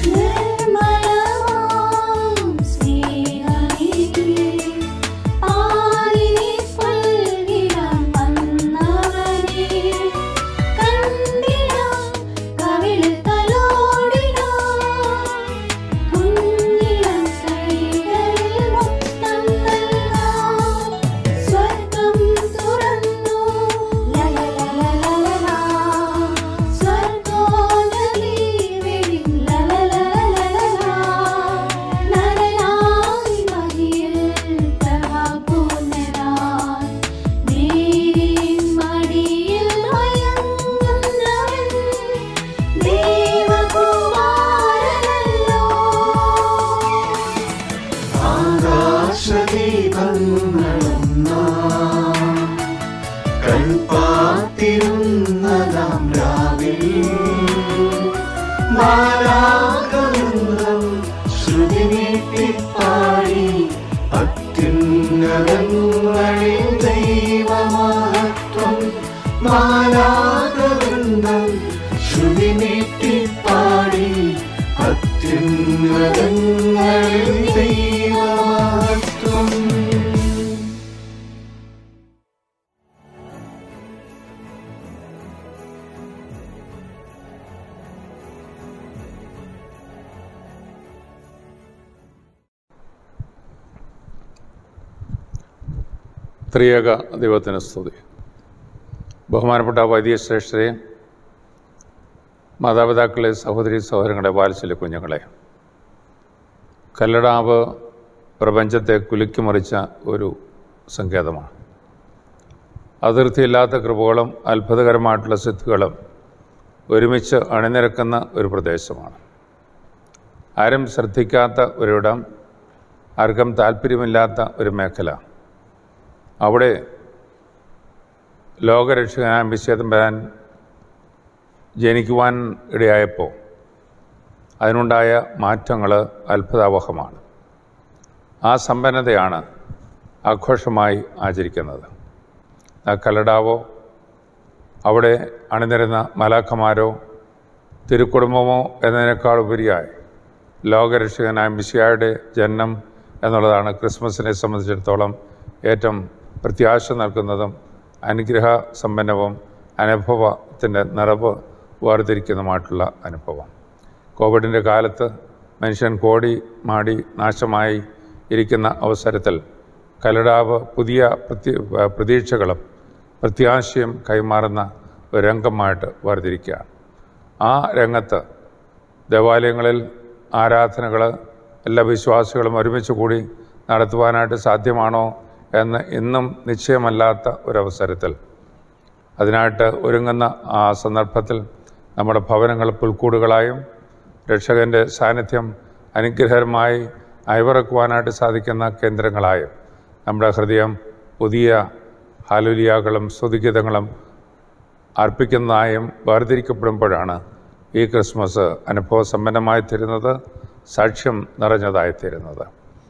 കൽപ്പാത്തിരുന്നതാം രാവിൽ മാലാകവൃന്ദം ശ്രുതി നീട്ടിപ്പാടി അത്യുന്നതങ്ങളിൽ ദൈവമഹത്വം മാലാകവൃന്ദം ശ്രുതി നീട്ടിപ്പാടി അത്യുന്നതങ്ങളിൽ ദൈവമഹത്വം ത്രിയേക ദൈവത്തിന് സ്തുതി ബഹുമാനപ്പെട്ട വൈദ്യശ്രേഷ്ഠരെ മാതാപിതാക്കളെ സഹോദരി സഹോദരങ്ങളെ വാത്സല്യ കുഞ്ഞുങ്ങളെ കല്ലടാവ് പ്രപഞ്ചത്തെ കുലുക്കിമറിച്ച ഒരു സങ്കേതമാണ് അതിർത്തിയില്ലാത്ത കൃപകളും അത്ഭുതകരമായിട്ടുള്ള സിദ്ധികളും ഒരുമിച്ച് അണിനിരക്കുന്ന ഒരു പ്രദേശമാണ് ആരും ശ്രദ്ധിക്കാത്ത ഒരിടം ആർക്കും താല്പര്യമില്ലാത്ത ഒരു മേഖല അവിടെ ലോകരക്ഷകനായ വിശേദം വരാൻ ജനിക്കുവാൻ ഇടയായപ്പോൾ അതിനുണ്ടായ മാറ്റങ്ങൾ അത്ഭുതാവഹമാണ് ആ സമ്പന്നതയാണ് ആഘോഷമായി ആചരിക്കുന്നത് ആ കല്ലടാവോ അവിടെ അണിനിരുന്ന മലാഖമാരോ തിരുക്കുടുംബമോ എന്നതിനേക്കാൾ ഉപരിയായി ലോകരക്ഷകനായ മിശിയായുടെ ജനനം എന്നുള്ളതാണ് ക്രിസ്മസിനെ സംബന്ധിച്ചിടത്തോളം ഏറ്റവും പ്രത്യാശ നൽകുന്നതും അനുഗ്രഹ സമ്പന്നവും അനുഭവത്തിൻ്റെ നിറവ് വേർതിരിക്കുന്നതുമായിട്ടുള്ള അനുഭവം കോവിഡിൻ്റെ കാലത്ത് മനുഷ്യൻ കോടി മാടി നാശമായി ഇരിക്കുന്ന അവസരത്തിൽ കലടാവ് പുതിയ പ്രത്യ പ്രതീക്ഷകളും പ്രത്യാശയും കൈമാറുന്ന ഒരു രംഗമായിട്ട് വേർതിരിക്കുകയാണ് ആ രംഗത്ത് ദേവാലയങ്ങളിൽ ആരാധനകൾ എല്ലാ വിശ്വാസികളും ഒരുമിച്ച് കൂടി നടത്തുവാനായിട്ട് സാധ്യമാണോ എന്ന് ഇന്നും നിശ്ചയമല്ലാത്ത ഒരവസരത്തിൽ അതിനായിട്ട് ഒരുങ്ങുന്ന ആ സന്ദർഭത്തിൽ നമ്മുടെ ഭവനങ്ങൾ പുൽക്കൂടുകളായും രക്ഷകൻ്റെ സാന്നിധ്യം അനുഗ്രഹകരമായി അയവിറക്കുവാനായിട്ട് സാധിക്കുന്ന കേന്ദ്രങ്ങളായും നമ്മുടെ ഹൃദയം പുതിയ ഹാലുലിയാകളും സ്തുതിഗീതങ്ങളും അർപ്പിക്കുന്നതായും വേർതിരിക്കപ്പെടുമ്പോഴാണ് ഈ ക്രിസ്മസ് അനുഭവസമ്പന്നമായി തീരുന്നത് സാക്ഷ്യം നിറഞ്ഞതായി തീരുന്നത്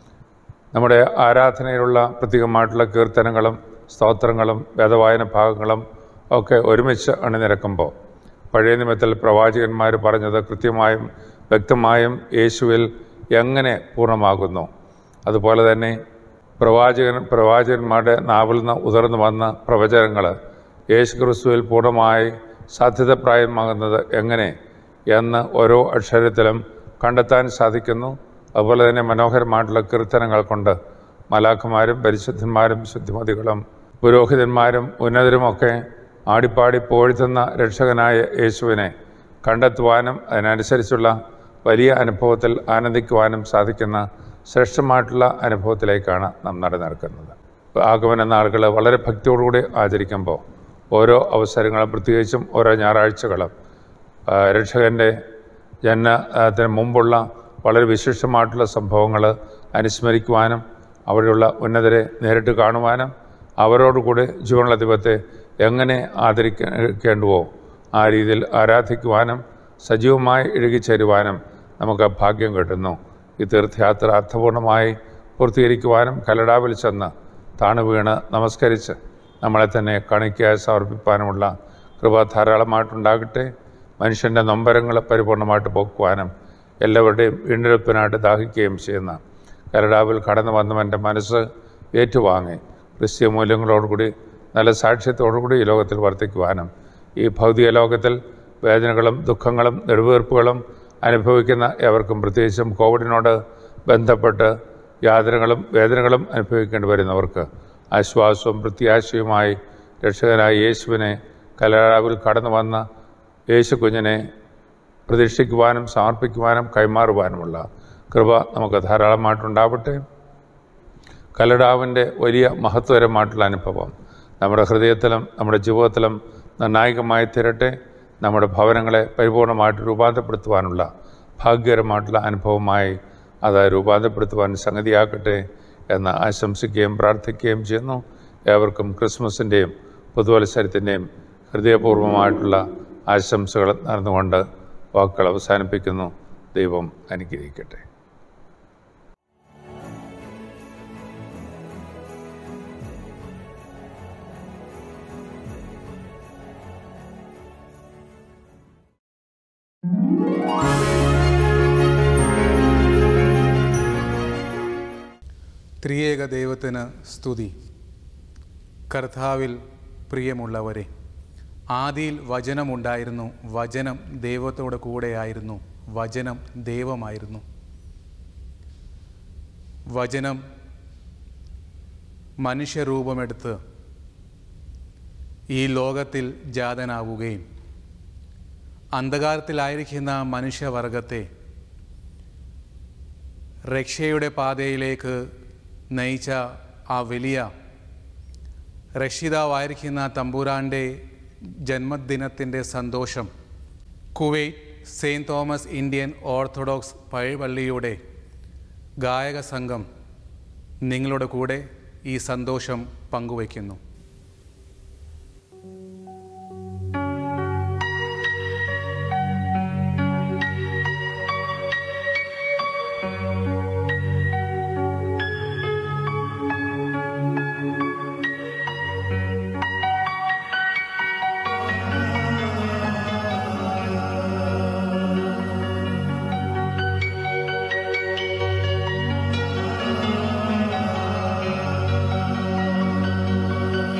നമ്മുടെ ആരാധനയിലുള്ള പ്രത്യേകമായിട്ടുള്ള കീർത്തനങ്ങളും സ്തോത്രങ്ങളും വേദവായന ഭാഗങ്ങളും ഒക്കെ ഒരുമിച്ച് അണിനിരക്കുമ്പോൾ പഴയ നിമിത്തത്തിൽ പ്രവാചകന്മാർ പറഞ്ഞത് കൃത്യമായും വ്യക്തമായും യേശുവിൽ എങ്ങനെ പൂർണ്ണമാകുന്നു അതുപോലെ തന്നെ പ്രവാചകൻ പ്രവാചകന്മാരുടെ നാവിൽ നിന്ന് ഉതിർന്നു വന്ന പ്രവചനങ്ങൾ യേശു ക്രിസ്തുവിൽ പൂർണ്ണമായി സാധ്യതപ്രായമാകുന്നത് എങ്ങനെ എന്ന് ഓരോ അക്ഷരത്തിലും കണ്ടെത്താൻ സാധിക്കുന്നു അതുപോലെ തന്നെ മനോഹരമായിട്ടുള്ള കീർത്തനങ്ങൾ കൊണ്ട് മലാഖമാരും പരിശുദ്ധന്മാരും ശുദ്ധിമതികളും പുരോഹിതന്മാരും ഉന്നതരുമൊക്കെ ആടിപ്പാടി പോഴ്ത്തുന്ന രക്ഷകനായ യേശുവിനെ കണ്ടെത്തുവാനും അതിനനുസരിച്ചുള്ള വലിയ അനുഭവത്തിൽ ആനന്ദിക്കുവാനും സാധിക്കുന്ന ശ്രേഷ്ഠമായിട്ടുള്ള അനുഭവത്തിലേക്കാണ് നാം നടന്നിറക്കുന്നത് ആഗമന നാളുകൾ വളരെ ഭക്തിയോടുകൂടി ആചരിക്കുമ്പോൾ ഓരോ അവസരങ്ങളും പ്രത്യേകിച്ചും ഓരോ ഞായറാഴ്ചകളും ആ, രക്ഷകൻ്റെ ജനനത്തിന് മുമ്പുള്ള വളരെ വിശിഷ്ടമായിട്ടുള്ള സംഭവങ്ങൾ അനുസ്മരിക്കുവാനും അവിടെയുള്ള ഉന്നതരെ നേരിട്ട് കാണുവാനും അവരോടുകൂടി ജീവനുള്ള ദൈവത്തെ എങ്ങനെ ആദരിക്കേണ്ടുവോ ആ രീതിയിൽ ആരാധിക്കുവാനും സജീവമായി ഇഴുകിച്ചേരുവാനും നമുക്ക് ഭാഗ്യം കിട്ടുന്നു ഈ തീർത്ഥയാത്ര അർത്ഥപൂർണമായി പൂർത്തീകരിക്കുവാനും കല്ലടാവിൽ ചെന്ന് താണു വീണ് നമസ്കരിച്ച് നമ്മളെ തന്നെ കാണിക്കയായി സമർപ്പിക്കാനുമുള്ള കൃപ ധാരാളമായിട്ടുണ്ടാകട്ടെ മനുഷ്യൻ്റെ നൊമ്പരങ്ങൾ പരിപൂർണമായിട്ട് പോക്കുവാനും എല്ലാവരുടെയും വീണ്ടെടുപ്പിനായിട്ട് ദാഹിക്കുകയും ചെയ്യുന്ന കരടാവിൽ കടന്നു വന്നവൻ്റെ മനസ്സ് ഏറ്റുവാങ്ങി ക്രിസ്തീയ മൂല്യങ്ങളോടുകൂടി നല്ല സാക്ഷ്യത്തോടുകൂടി ഈ ലോകത്തിൽ വർത്തിക്കുവാനും ഈ ഭൗതിക ലോകത്തിൽ വേദനകളും ദുഃഖങ്ങളും നെടുവീർപ്പുകളും അനുഭവിക്കുന്ന ഏവർക്കും പ്രത്യേകിച്ചും കോവിഡിനോട് ബന്ധപ്പെട്ട് യാതനകളും വേദനകളും അനുഭവിക്കേണ്ടി വരുന്നവർക്ക് ആശ്വാസവും പ്രത്യാശയുമായി രക്ഷകനായ യേശുവിനെ കലരാവിൽ കടന്നു വന്ന യേശു കുഞ്ഞിനെ പ്രതീക്ഷിക്കുവാനും സമർപ്പിക്കുവാനും കൈമാറുവാനുമുള്ള കൃപ നമുക്ക് ധാരാളമായിട്ടുണ്ടാവട്ടെ കല്ലടാവിൻ്റെ വലിയ മഹത്വകരമായിട്ടുള്ള അനുഭവം നമ്മുടെ ഹൃദയത്തിലും നമ്മുടെ ജീവിതത്തിലും നിർണായകമായി തീരട്ടെ നമ്മുടെ ഭവനങ്ങളെ പരിപൂർണമായിട്ട് രൂപാന്തരപ്പെടുത്തുവാനുള്ള ഭാഗ്യകരമായിട്ടുള്ള അനുഭവമായി അത് രൂപാന്തരപ്പെടുത്തുവാൻ സംഗതിയാക്കട്ടെ എന്ന് ആശംസിക്കുകയും പ്രാർത്ഥിക്കുകയും ചെയ്യുന്നു ഏവർക്കും ക്രിസ്മസിൻ്റെയും പുതുവത്സരത്തിൻ്റെയും ഹൃദയപൂർവ്വമായിട്ടുള്ള ആശംസകൾ നടന്നുകൊണ്ട് വാക്കുകൾ അവസാനിപ്പിക്കുന്നു ദൈവം അനുഗ്രഹിക്കട്ടെ ത്രിയേക ദൈവത്തിന് സ്തുതി കർത്താവിൽ പ്രിയമുള്ളവരെ ആദിയിൽ വചനമുണ്ടായിരുന്നു വചനം ദൈവത്തോടെ കൂടെയായിരുന്നു വചനം ദൈവമായിരുന്നു വചനം മനുഷ്യരൂപമെടുത്ത് ഈ ലോകത്തിൽ ജാതനാവുകയും അന്ധകാരത്തിലായിരിക്കുന്ന മനുഷ്യവർഗത്തെ രക്ഷയുടെ പാതയിലേക്ക് നയിച്ച ആ വലിയ രക്ഷിതാവായിരിക്കുന്ന തമ്പുരാൻ്റെ ജന്മദിനത്തിൻ്റെ സന്തോഷം Kuwait saint Thomas Indian Orthodox പഴയപള്ളിയുടെ ഗായക സംഘം നിങ്ങളുടെ കൂടെ ഈ സന്തോഷം പങ്കുവയ്ക്കുന്നു ും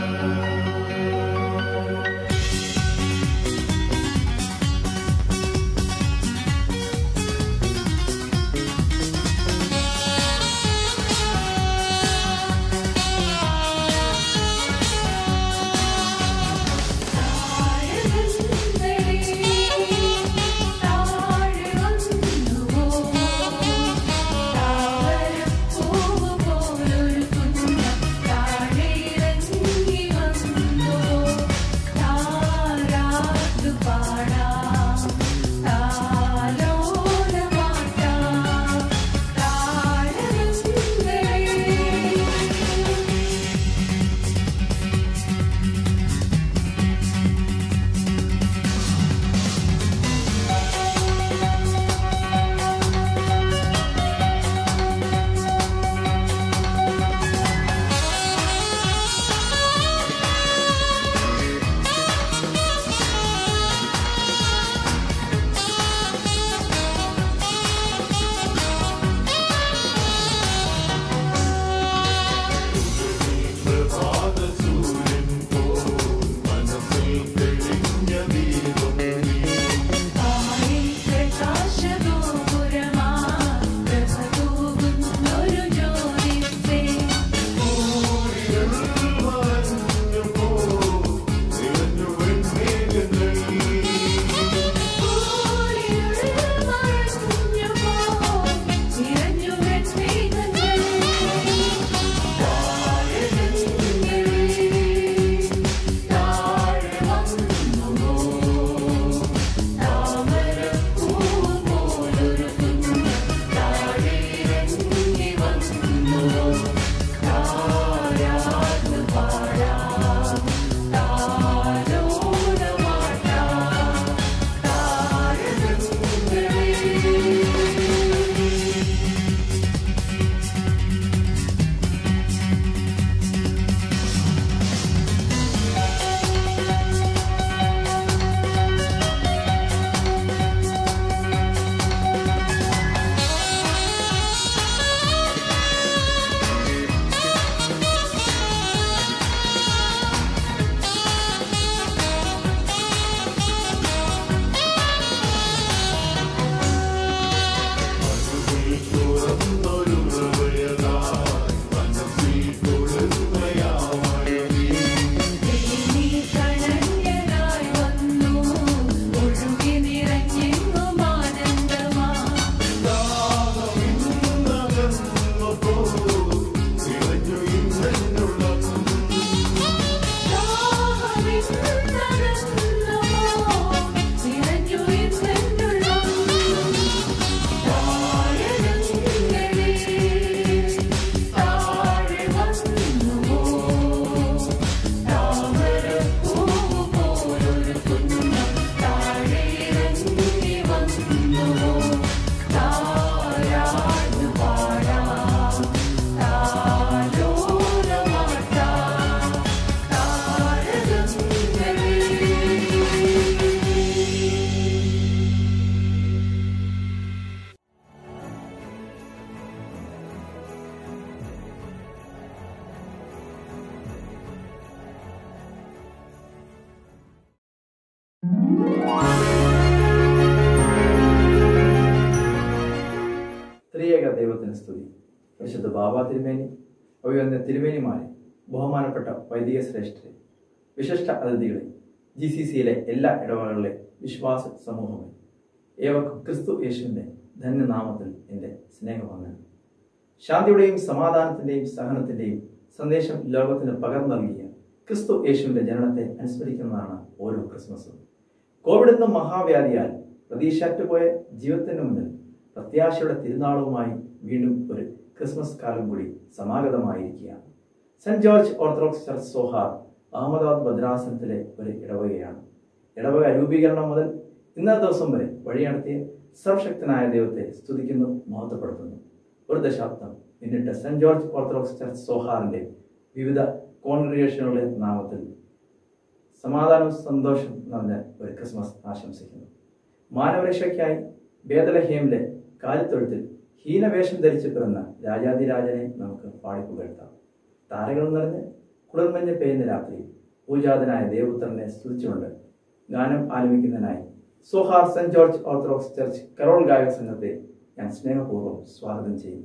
സ്തുതി പരിശുദ്ധ ബാബ തിരുമേനി അഭിവന്ദ തിരുമേനിമാരെ ബഹുമാനപ്പെട്ട വൈദിക ശ്രേഷ്ഠരെ വിശിഷ്ട അതിഥികളെ ജി സി സിയിലെ എല്ലാ ഇടവകളിലെ വിശ്വാസ സമൂഹമേ ഏവർക്കും ക്രിസ്തു യേശുവിൻ്റെ ധന്യനാമത്തിൽ എൻ്റെ സ്നേഹവന്ദനം ശാന്തിയുടെയും സമാധാനത്തിൻ്റെയും സഹനത്തിൻ്റെയും സന്ദേശം ലോകത്തിന് പകർന്നു നൽകിയ ക്രിസ്തു യേശുവിൻ്റെ ജനനത്തെ അനുസ്മരിക്കുന്നതാണ് ഓരോ ക്രിസ്മസും കോവിഡ് എന്ന മഹാവ്യാധിയാൽ പ്രതീക്ഷാറ്റുപോയ ജീവിതത്തിന് മുന്നിൽ പ്രത്യാശയുടെ തിരുനാളവുമായി വീണ്ടും ഒരു ക്രിസ്മസ് കാലം കൂടി സമാഗതമായിരിക്കുകയാണ് saint George Orthodox church Sohar Ahmedabad ഭദ്രാസനത്തിലെ ഒരു ഇടവകയാണ് ഇടവക രൂപീകരണം മുതൽ ഇന്നത്തെ ദിവസം വരെ വഴിയടത്തിയ സർവശക്തനായ ദൈവത്തെ സ്തുതിക്കുന്നു മഹത്വപ്പെടുത്തുന്നു ഒരു ദശാബ്ദം പിന്നിട്ട സെന്റ് ജോർജ് ഓർത്തഡോക്സ് ചർച്ച് സോഹാറിന്റെ വിവിധ കോൺഗ്രിഗേഷനുകളുടെ നാമത്തിൽ സമാധാനവും സന്തോഷം നിറഞ്ഞ ഒരു ക്രിസ്മസ് ആശംസിക്കുന്നു മാനവരക്ഷയ്ക്കായി ബേദലഹേമിലെ കാലിത്തൊഴുത്തിൽ ഹീനവേഷം ധരിച്ചു പിറന്ന രാജാതിരാജനെ നമുക്ക് പാടിപ്പുകഴ്ത്താം താരകൾ നിറഞ്ഞ് കുളിർമഞ്ഞ് പെയ്യുന്ന രാത്രി പൂജാതനായ ദേവപുത്രനെ സ്തുതിച്ചുകൊണ്ട് ഗാനം ആലപിക്കുന്നതിനായി Sohar saint George Orthodox church carol ഗായക സംഘത്തെ ഞാൻ സ്നേഹപൂർവ്വം സ്വാഗതം ചെയ്യുന്നു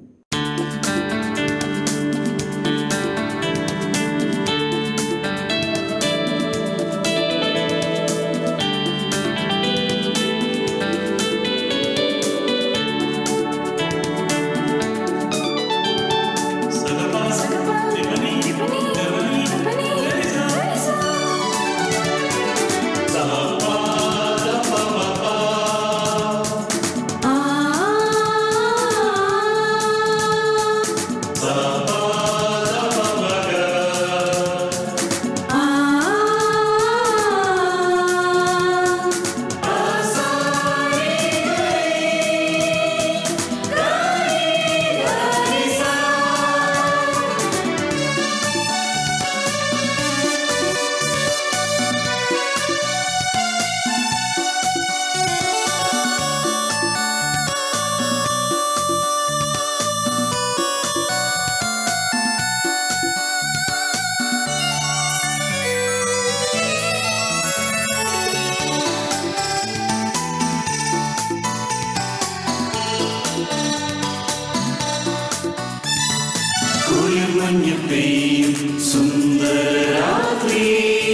കുളിർമഞ്ഞ് പെയ്യും സുന്ദരരാത്രി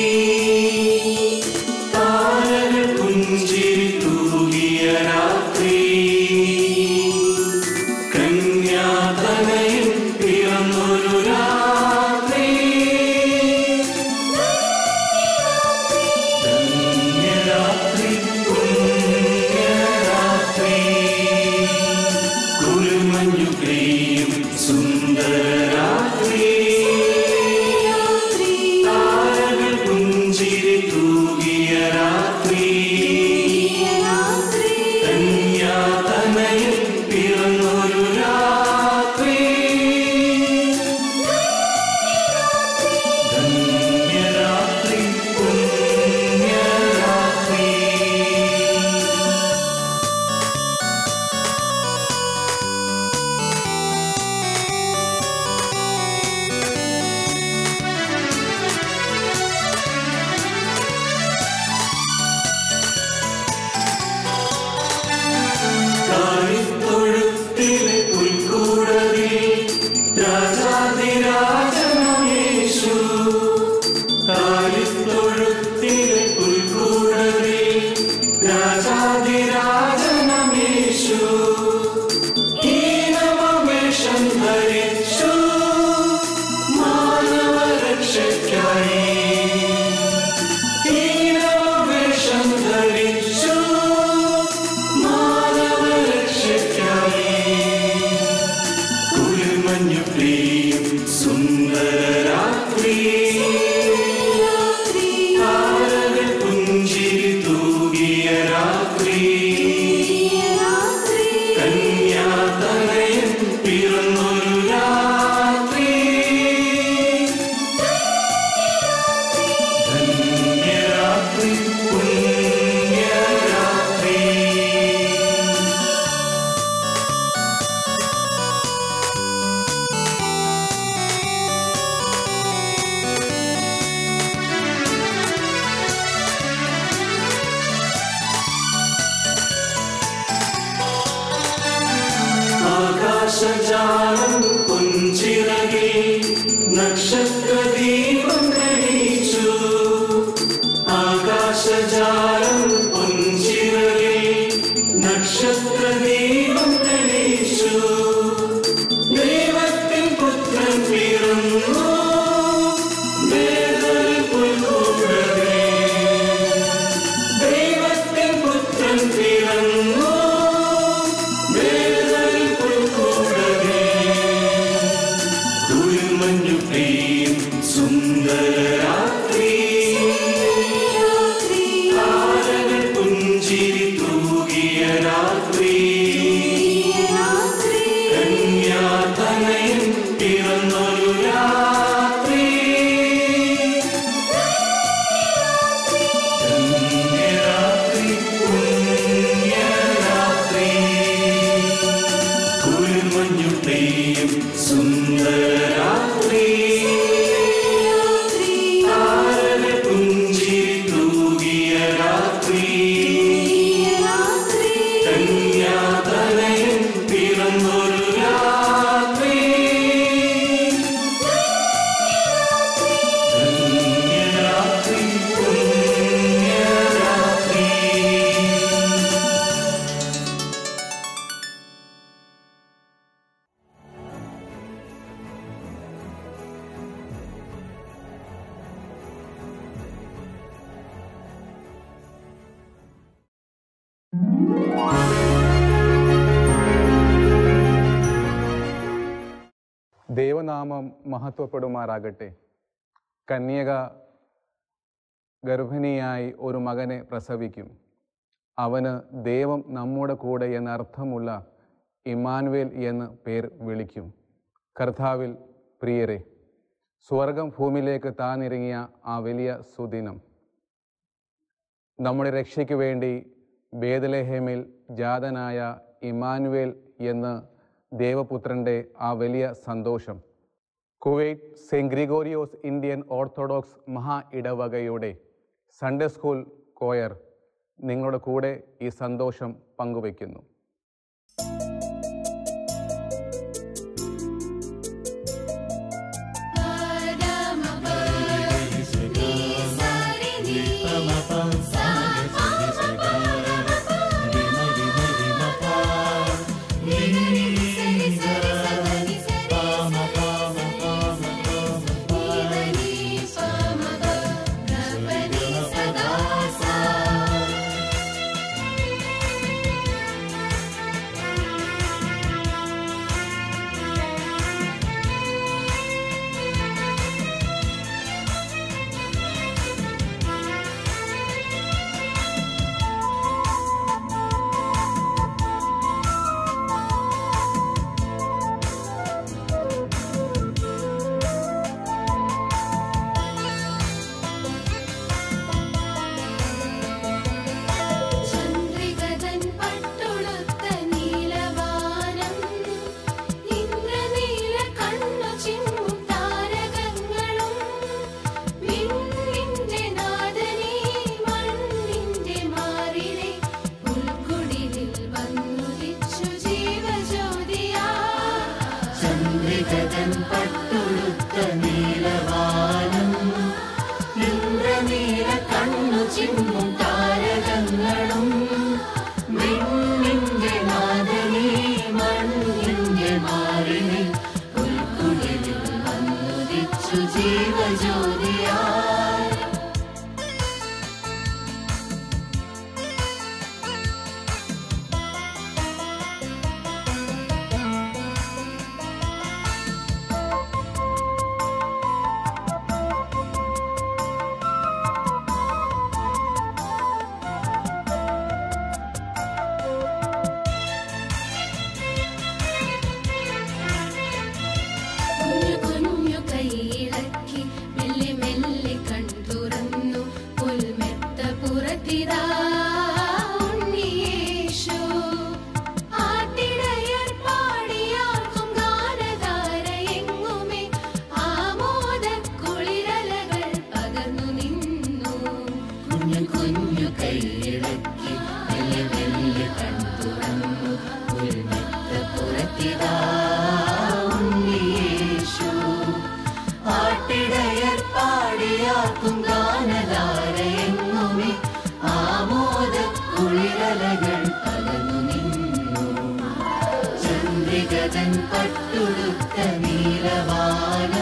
താരകൾ പുഞ്ചിരി തൂകിയ രാത്രി കന്യാതനയിൽ പിറന്നൊരു രാത്രി ധന്യരാത്രി പുണ്യരാത്രി കുളിർമഞ്ഞു പെയ്യും സുന്ദരരാത്രി താരകൾ പുഞ്ചിരി തൂകിയ രാത്രി കന്യാതനയിൽ പിറന്നൊരു രാത്രി ധന്യരാത്രി പുണ്യരാത്രി കാലിത്തൊഴുത്തിലെ പുൽക്കൂടലിൽ രാജാതിരാജനേശു കാലിത്തൊഴുത്തിലെ പുൽക്കൂടലിൽ രാജാതിരാജനേശു ഹീനമവേഷം ധരിച്ചു മാനവരക്ഷയ്ക്കായി ഹീനമവേഷം ധരിച്ചു മാനവരക്ഷയ്ക്കായി കുളിർമഞ്ഞു പെയ്യും സുന്ദരരാത്രി താരകൾ പുഞ്ചിരി തൂകിയ രാത്രി കന്യാതനയൻ പിറന്നൊരു രാത്രി ധന്യരാത്രി പുണ്യരാത്രി ും ആകാശജാലം പൊൻചിറകിൽ നക്ഷത്രദീപം തെളിയിച്ചു ആകാശജാലം പൊൻചിറകിൽ നക്ഷത്രദീപം തെളിയിച്ചു ദൈവത്തിൻ പുത്രൻ പിറന്നു വേദന പുൽകൂടവേ ദൈവത്തിൻ പുത്രൻ പിറന്നു വേദന പുൽകൂടവേ കുളിർമഞ്ഞു പെയ്യും സുന്ദരരാത്രി താരകൾ പുഞ്ചിരി തൂകിയ രാത്രി കന്യാതനയൻ പിറന്നൊരു രാത്രി ധന്യരാത്രി പുണ്യരാത്രി കുളിർമഞ്ഞു പെയ്യും സുന്ദരരാത്രി താരകൾ പുഞ്ചിരി തൂകിയ രാത്രി കന്യാതനയൻ പിറന്നൊരു രാത്രി ധന്യരാത്രി പുണ്യരാത്രി ദൈവനാമം മഹത്വപ്പെടുമാറാകട്ടെ കന്യക ഗർഭിണിയായി ഒരു മകനെ പ്രസവിക്കും അവന് ദൈവം നമ്മുടെ കൂടെ എന്നർത്ഥമുള്ള ഇമാനുവേൽ എന്ന് പേർ വിളിക്കും കർത്താവിൽ പ്രിയരെ സ്വർഗം ഭൂമിയിലേക്ക് താനിറങ്ങിയ ആ വലിയ സുദിനം നമ്മുടെ രക്ഷയ്ക്ക് വേണ്ടി ബേദലഹേമിൽ ജാതനായ ഇമാനുവേൽ എന്ന് ദേവപുത്രൻ്റെ ആ വലിയ സന്തോഷം Kuwait saint Gregorios Indian Orthodox മഹാ ഇടവകയുടെ സൺഡേ സ്കൂൾ കോയർ നിങ്ങളുടെ കൂടെ ഈ സന്തോഷം പങ്കുവയ്ക്കുന്നു Thank you.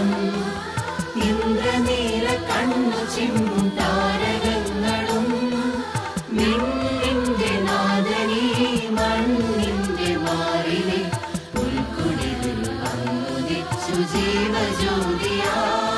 താരം ഇന്ദ്രനീല കണ്ണു ചിമ്മും താരകങ്ങളും മിന്നിന്റെ നാദനീ മണ്ണിന്റെ മാറിലെ ഉൾക്കുടിലിൽ വന്നുദിച്ചു ജീവജ്യോതിയാ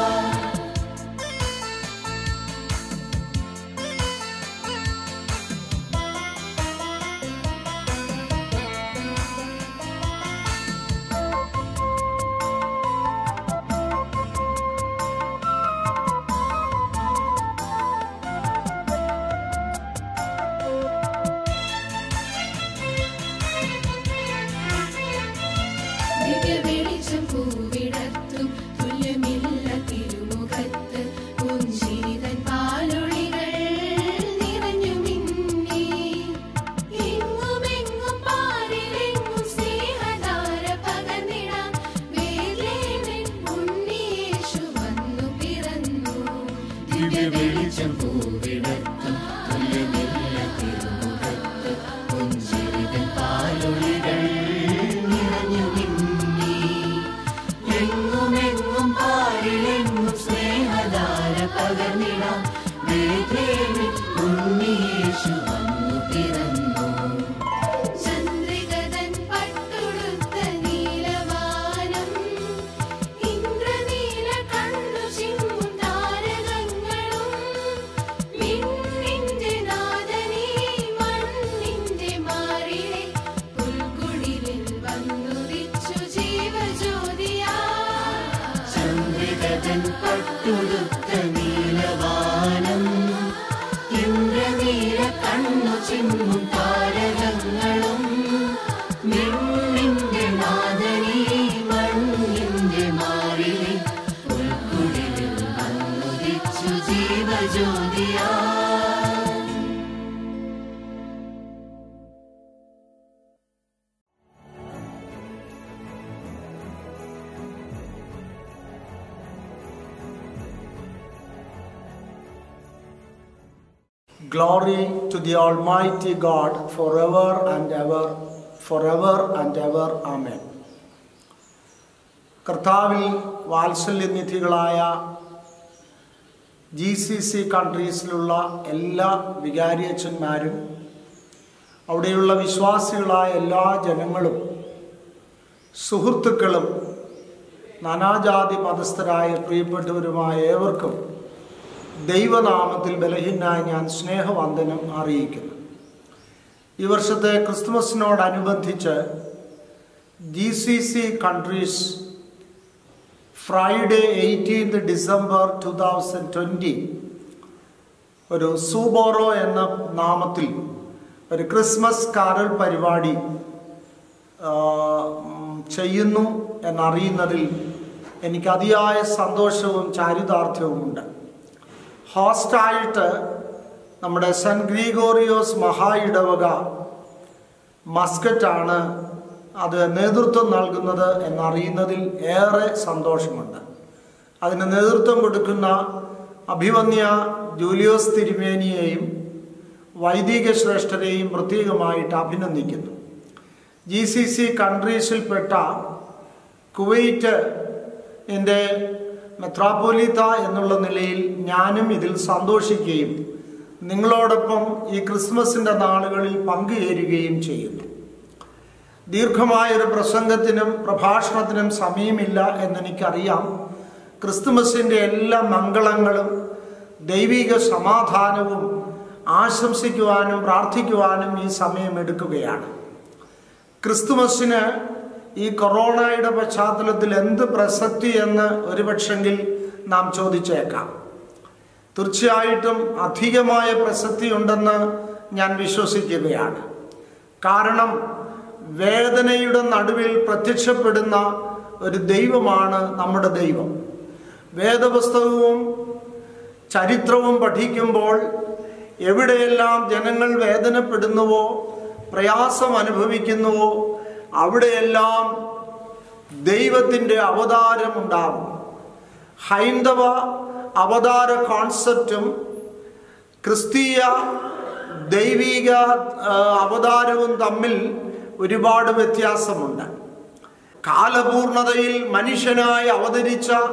ദിവ്യവെളിച്ചം പൂവിടത്തും തുല്യമില്ല തിരുമുഖത്ത് പുഞ്ചിരിതൻ പാലൊളികൾ നിറഞ്ഞു മിന്നി എങ്ങുമെങ്ങും പാരിലെങ്ങും സ്നേഹധാര പകർന്നിടാൻ വേലേവൻ ഉണ്ണിയേശു വന്നു പിറന്നു ദിവ്യവെളിച്ചം പൂവിടത്തും തുല്യമില്ല തിരുമുഖത്ത് പുഞ്ചിരിതൻ പാലൊളികൾ നിറഞ്ഞു മിന്നി എങ്ങുമെങ്ങും പാരിലെങ്ങും സ്നേഹധാര പകർന്നിടാം വേദേവിൽ ഉണ്ണിയേശു വന്നു പിറന്നു ചന്ദ്രികതൻ പട്ടുടുത്ത നീലവാനം ഇന്ദ്രനീല കണ്ണു ചിമ്മും താരകങ്ങളും മിന്നിന്റെ നാദനീ മണ്ണിന്റെ മാറിലെ പുൽക്കുടിലിൽ വന്നുദിച്ചു ജീവജ്യോതിയാ ചന്ദ്രികതൻ പട്ടുടുത്ത നീലവാനം ഇന്ദ്രനീല കണ്ണു ചിമ്മും താരകങ്ങളും മിന്നിന്റെ നാദനീ മണ്ണിന്റെ മാറിലെ ഉൾക്കുടിലിൽ വന്നുദിച്ചു ജീവജ്യോതിയാ Glory to the Almighty God forever and ever, forever and ever. Amen. കർത്താവിൽ വാത്സല്യനിധികളായ ജി സി സി കൺട്രീസിലുള്ള എല്ലാ വികാരിയച്ഛന്മാരും അവിടെയുള്ള വിശ്വാസികളായ എല്ലാ ജനങ്ങളും സുഹൃത്തുക്കളും നാനാജാതി മതസ്ഥരായ പ്രിയപ്പെട്ടവരുമായ ഏവർക്കും ദൈവനാമത്തിൽ ബലഹീനായ ഞാൻ സ്നേഹവന്ദനം അറിയിക്കുന്നു ഈ വർഷത്തെ ക്രിസ്തുമസിനോടനുബന്ധിച്ച് G C C countries Friday eighteenth December two thousand twenty ഒരു സൂബോറോ എന്ന നാമത്തിൽ ഒരു ക്രിസ്മസ് കാരൽ പരിപാടി ആ, ഉം, ചെയ്യുന്നു എന്നറിയുന്നതിൽ എനിക്ക് അതിയായ സന്തോഷവും ചാരിതാർത്ഥ്യവുമുണ്ട് ഹോസ്റ്റായിട്ട് നമ്മുടെ സെൻറ്റ് ഗ്രീഗോറിയോസ് മഹാ ഇടവക മസ്കറ്റാണ് അത് നേതൃത്വം നൽകുന്നത് എന്നറിയുന്നതിൽ ഏറെ സന്തോഷമുണ്ട് അതിന് നേതൃത്വം കൊടുക്കുന്ന അഭിവന്യ ജൂലിയോസ് തിരുമേനിയെയും വൈദിക ശ്രേഷ്ഠരെയും പ്രത്യേകമായിട്ട് അഭിനന്ദിക്കുന്നു ജി സി സി കൺട്രീസിൽപ്പെട്ട കുവൈറ്റ് എൻ്റെ മെത്രാപ്പോലീത്ത എന്നുള്ള നിലയിൽ ഞാനും ഇതിൽ സന്തോഷിക്കുകയും നിങ്ങളോടൊപ്പം ഈ ക്രിസ്മസിൻ്റെ നാളുകളിൽ പങ്കുചേരുകയും ചെയ്യുന്നു ദീർഘമായൊരു പ്രസംഗത്തിനും പ്രഭാഷണത്തിനും സമയമില്ല എന്നെനിക്കറിയാം ക്രിസ്തുമസിൻ്റെ എല്ലാ മംഗളങ്ങളും ദൈവിക സമാധാനവും ആശംസിക്കുവാനും പ്രാർത്ഥിക്കുവാനും ഈ സമയം എടുക്കുകയാണ് ക്രിസ്തുമസിന് ഈ കൊറോണയുടെ പശ്ചാത്തലത്തിൽ എന്ത് പ്രസക്തി എന്ന് ഒരുപക്ഷെങ്കിൽ നാം ചോദിച്ചേക്കാം തീർച്ചയായിട്ടും അധികമായ പ്രസക്തി ഉണ്ടെന്ന് ഞാൻ വിശ്വസിക്കുകയാണ് കാരണം വേദനയുടെ നടുവിൽ പ്രത്യക്ഷപ്പെടുന്ന ഒരു ദൈവമാണ് നമ്മുടെ ദൈവം വേദപുസ്തകവും ചരിത്രവും പഠിക്കുമ്പോൾ എവിടെയെല്ലാം ജനങ്ങൾ വേദനപ്പെടുന്നുവോ പ്രയാസം അനുഭവിക്കുന്നുവോ അവിടെയെല്ലാം ദൈവത്തിൻ്റെ അവതാരം ഉണ്ടാകും ഹൈന്ദവ അവതാര കോൺസെപ്റ്റും ക്രിസ്തീയ ദൈവിക ആ, അവതാരവും തമ്മിൽ ഒരുപാട് വ്യത്യാസമുണ്ട് കാലപൂർണതയിൽ മനുഷ്യനായി അവതരിച്ച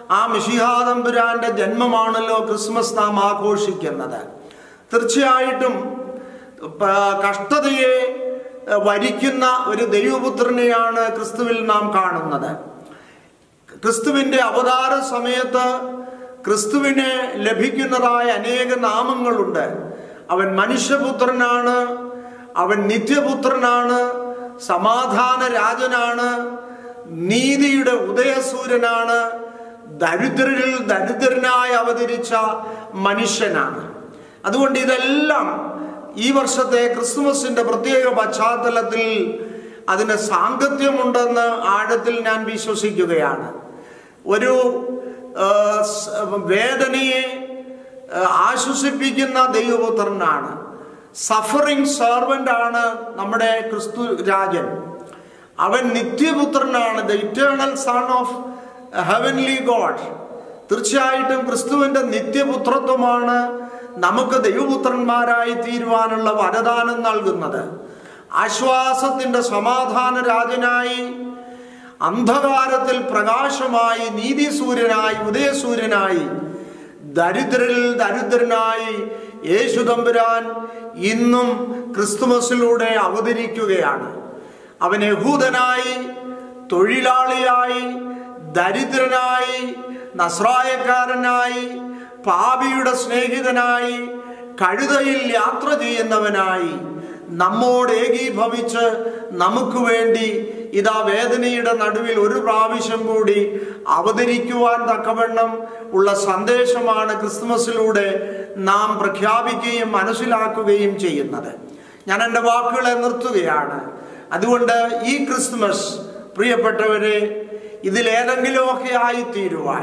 ആ മിഷിഹാതമ്പുരാന്റെ ജന്മമാണല്ലോ ക്രിസ്മസ് നാം ആഘോഷിക്കുന്നത് തീർച്ചയായിട്ടും പ- കഷ്ടതയെ ഏഹ്, വരിക്കുന്ന ഒരു ദൈവപുത്രനെയാണ് ക്രിസ്തുവിൽ നാം കാണുന്നത് ക്രിസ്തുവിന്റെ അവതാര സമയത്ത് ക്രിസ്തുവിന് ലഭിക്കുന്നതായ അനേക നാമങ്ങളുണ്ട് അവൻ മനുഷ്യപുത്രനാണ് അവൻ നിത്യപുത്രനാണ് സമാധാന രാജനാണ് നീതിയുടെ ഉദയസൂര്യനാണ് ദരിദ്രരിൽ ദരിദ്രനായി അവതരിച്ച മനുഷ്യനാണ് അതുകൊണ്ട് ഇതെല്ലാം ഈ വർഷത്തെ ക്രിസ്തുമസിന്റെ പ്രത്യേക പശ്ചാത്തലത്തിൽ അതിന് സാങ്കത്യമുണ്ടെന്ന് ആഴത്തിൽ ഞാൻ വിശ്വസിക്കുകയാണ് ഒരു ആ, സ്- വേദനയെ ആ, ആശ്വസിപ്പിക്കുന്ന ദൈവപുത്രനാണ് സഫറിങ് സെർവൻ്റ് ആണ് നമ്മുടെ ക്രിസ്തു രാജൻ അവൻ നിത്യപുത്രനാണ് the eternal son of heavenly God തീർച്ചയായിട്ടും ക്രിസ്തുവിന്റെ നിത്യപുത്രത്വമാണ് നമുക്ക് ദൈവപുത്രന്മാരായി തീരുവാനുള്ള വരദാനം നൽകുന്നത് ആശ്വാസത്തിന്റെ സമാധാന രാജനായി അന്ധകാരത്തിൽ പ്രകാശമായി നീതിസൂര്യനായി ഉദയസൂര്യനായി ദരിദ്രരിൽ ദരിദ്രനായി യേശു തമ്പുരാൻ ഇന്നും ക്രിസ്തുമസിലൂടെ അവതരിക്കുകയാണ് അവൻ യഹൂദനായി തൊഴിലാളിയായി ദരിദ്രനായി നസ്രായക്കാരനായി പാപിയുടെ സ്നേഹിതനായി കഴുതയിൽ യാത്ര ചെയ്യുന്നവനായി നമ്മോട് ഏകീഭവിച്ച് നമുക്ക് വേണ്ടി ഇതാ വേദനയുടെ നടുവിൽ ഒരു പ്രാവശ്യം കൂടി അവതരിക്കുവാൻ തക്കവണ്ണം ഉള്ള സന്ദേശമാണ് ക്രിസ്മസിലൂടെ നാം പ്രഖ്യാപിക്കുകയും മനസ്സിലാക്കുകയും ചെയ്യുന്നത് ഞാൻ എൻ്റെ വാക്കുകളെ നിർത്തുകയാണ് അതുകൊണ്ട് ഈ ക്രിസ്മസ് പ്രിയപ്പെട്ടവരെ ഇതിലേതെങ്കിലുമൊക്കെ ആയിത്തീരുവാൻ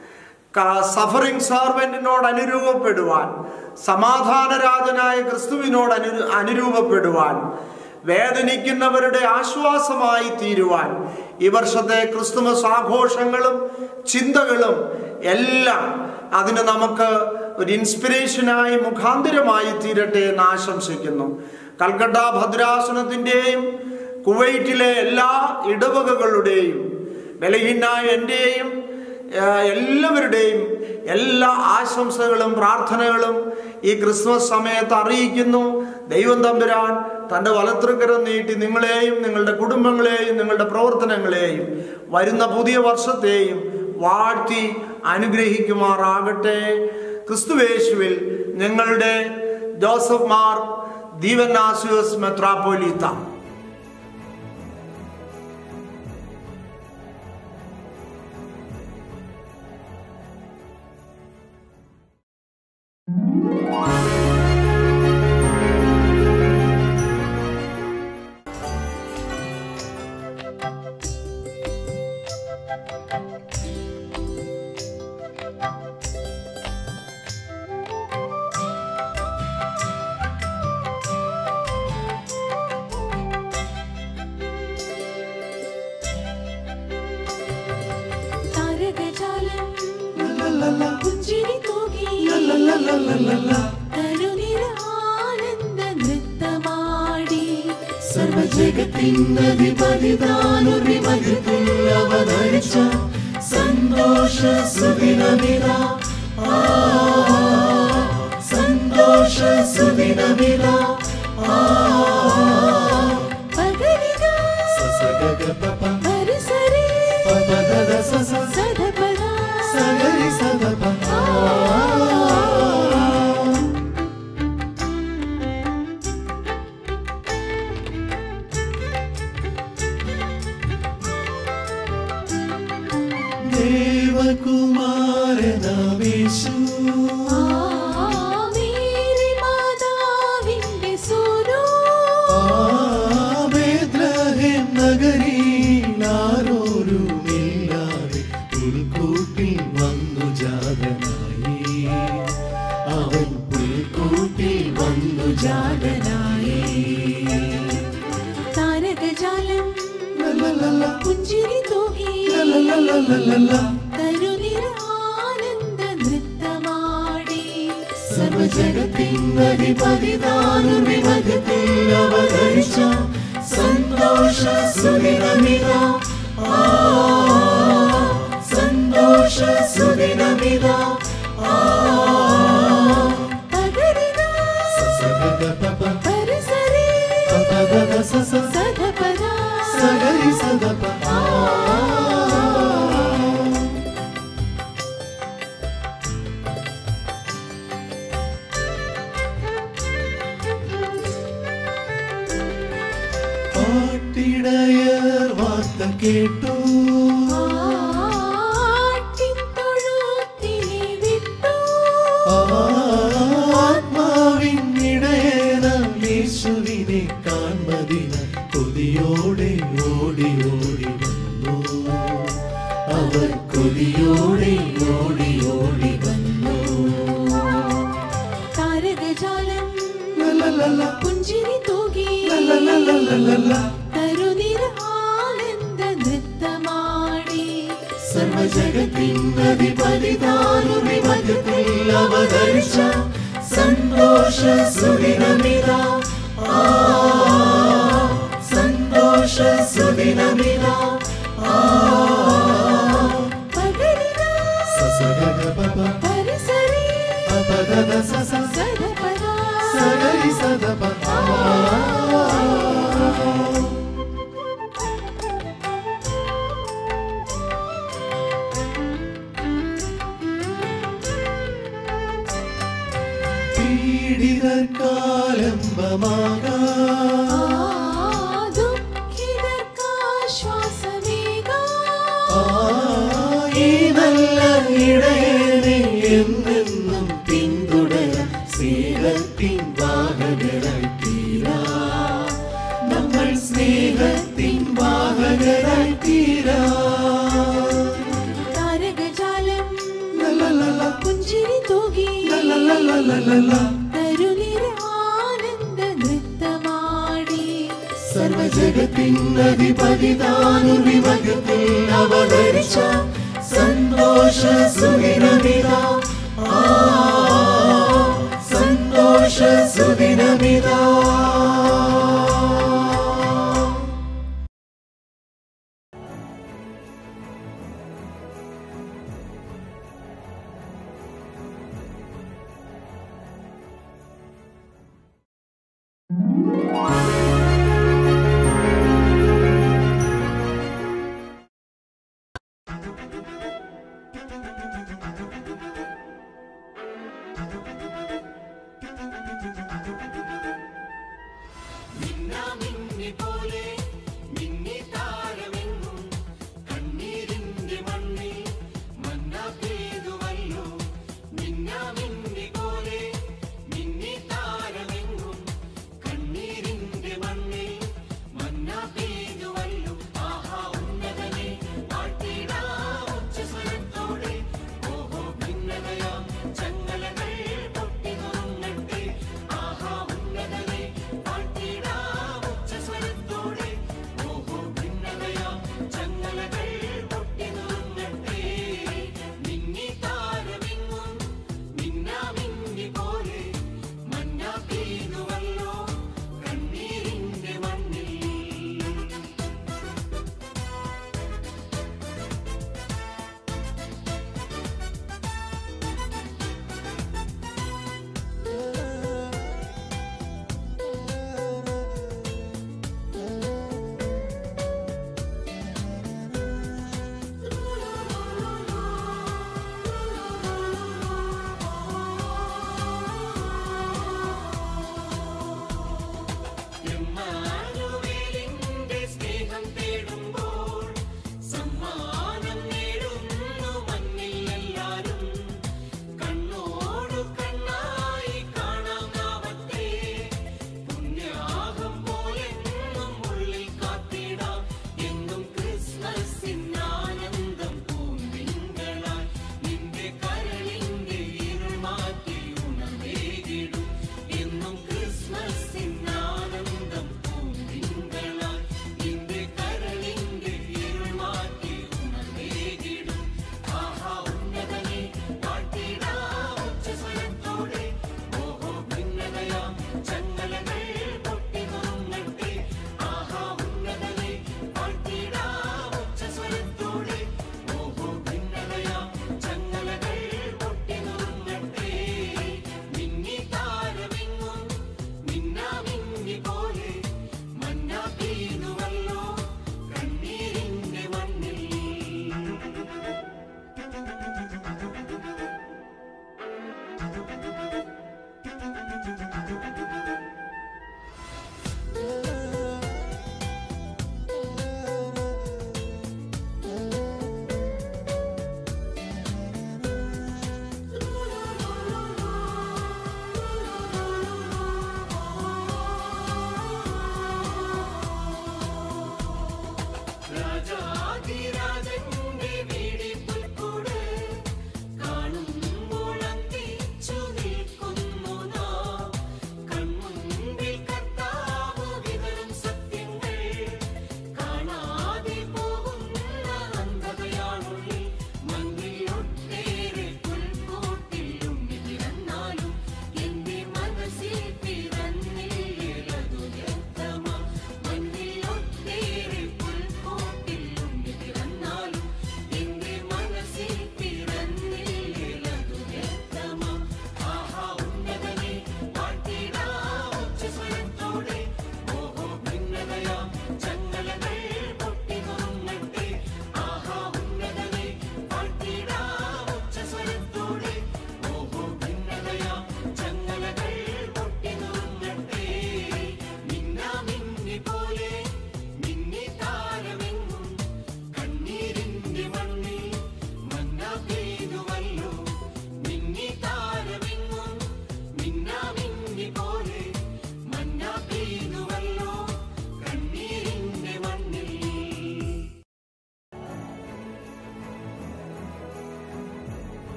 സഫറിംഗ് സർവൻറ്റിനോട് അനുരൂപപ്പെടുവാൻ സമാധാനരാജനായ ക്രിസ്തുവിനോട് അനു അനുരൂപപ്പെടുവാൻ വേദനിക്കുന്നവരുടെ ആശ്വാസമായി തീരുവാൻ ഈ വർഷത്തെ ക്രിസ്തുമസ് ആഘോഷങ്ങളും ചിന്തകളും എല്ലാം അതിന് നമുക്ക് ഒരു ഇൻസ്പിറേഷനായി മുഖാന്തിരമായി തീരട്ടെ എന്ന് ആശംസിക്കുന്നു കൽക്കട്ട ഭദ്രാസനത്തിൻ്റെയും കുവൈറ്റിലെ എല്ലാ ഇടവകകളുടെയും ബലഹീനായ എൻ്റെയും ഏഹ്, എല്ലാവരുടെയും എല്ലാ ആശംസകളും പ്രാർത്ഥനകളും ഈ ക്രിസ്മസ് സമയത്ത് അറിയിക്കുന്നു ദൈവം തമ്പുരാൻ തൻ്റെ വലത്തൃക്കരം നീട്ടി നിങ്ങളെയും നിങ്ങളുടെ കുടുംബങ്ങളെയും നിങ്ങളുടെ പ്രവർത്തനങ്ങളെയും വരുന്ന പുതിയ വർഷത്തെയും വാഴ്ത്തി അനുഗ്രഹിക്കുമാറാകട്ടെ ക്രിസ്തുവേശുവിൽ നിങ്ങളുടെ ജോസഫ് മാർ ദീവനാസിയോസ് മെത്രാപ്പോലീത്ത താരകജാലം പുഞ്ചിരി തൂകി തരുനിര ആനന്ദ നൃത്തമാടി സർവജഗത്തിനധിപതി താനുറി മധ്യത്തിൽ അവതരിച്ച സന്തോഷ സുദിനമിത സന്തോഷ സുദിനമിത പകരിക സസഗഗ പപ പരിസരി പപദദ സസ സദപദ സഗരി സദപ ദേവകുമാരനാവേശു മേരി മാതാവിന്റെ സൂനോ ബേത്ലഹേം നഗരിയിൽ ആരോരുമില്ലാതെ പുൽക്കൂട്ടിൽ വന്നു ജാതനായി അവൻ പുൽക്കൂട്ടിൽ വന്നു ജാതനായി താരകജാലം പുഞ്ചിരി തൂകി തരുനിര ആനന്ദ നൃത്തമാടി സർവജഗത്തിനധിപതി താനുറി മധ്യത്തിൽ അവതരിച്ച സന്തോഷ സുദിനമിത സന്തോഷ സുദിനമിതാ ആ സസഗഗ പപ പപഗഗ സസ സഗരി സദപ ആ പാട്ടിടയർ വാർത്ത കേട്ടു ആത്മാവിനിടയന യേശുവിനെ കാൺമതിന കൊതിയോടെ ഓടി ഓടി വന്നു അവർ കൊതിയോടെ ഓടി ഓടി വന്നു താരകജാലം പുഞ്ചിരി തൂകി ലലലലലലല. തരുനിര ആനന്ദ നൃത്തമാടി സർവജഗത്തിനധിപതി താനുറി മധ്യത്തിൽ അവതരിച്ച സന്തോഷ സുദിനമിതാ ആ സന്തോഷ സുദിനമിതാ ആ സസഗഗ പപ പപഗഗ സസ സഗരി സദപ ആ പീഡിതർക്കാലംബമാകാ ഈ നല്ല ഇടയനെ എന്നെന്നും പിന്തുടരാൻ സ്നേഹത്തിൻ വാഹകരായി തീരാ നമ്മൾ സ്നേഹത്തിൻ വാഹകരായി തീരാ താരകജാലം പുഞ്ചിരി തൂകി ലലലലലലല. തരുനിര ആനന്ദ നൃത്തമാടി സർവജഗത്തിനധിപതി താനുറി മധ്യത്തിൽ അവതരിച്ച സന്തോഷ സുദിനമിതാ ആ സന്തോഷ സുദിനമിതാ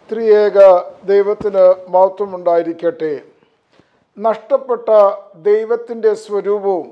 ത്രിയേക ദൈവത്തിന് മഹത്വമുണ്ടായിരിക്കട്ടെ നഷ്ടപ്പെട്ട ദൈവത്തിൻ്റെ സ്വരൂപവും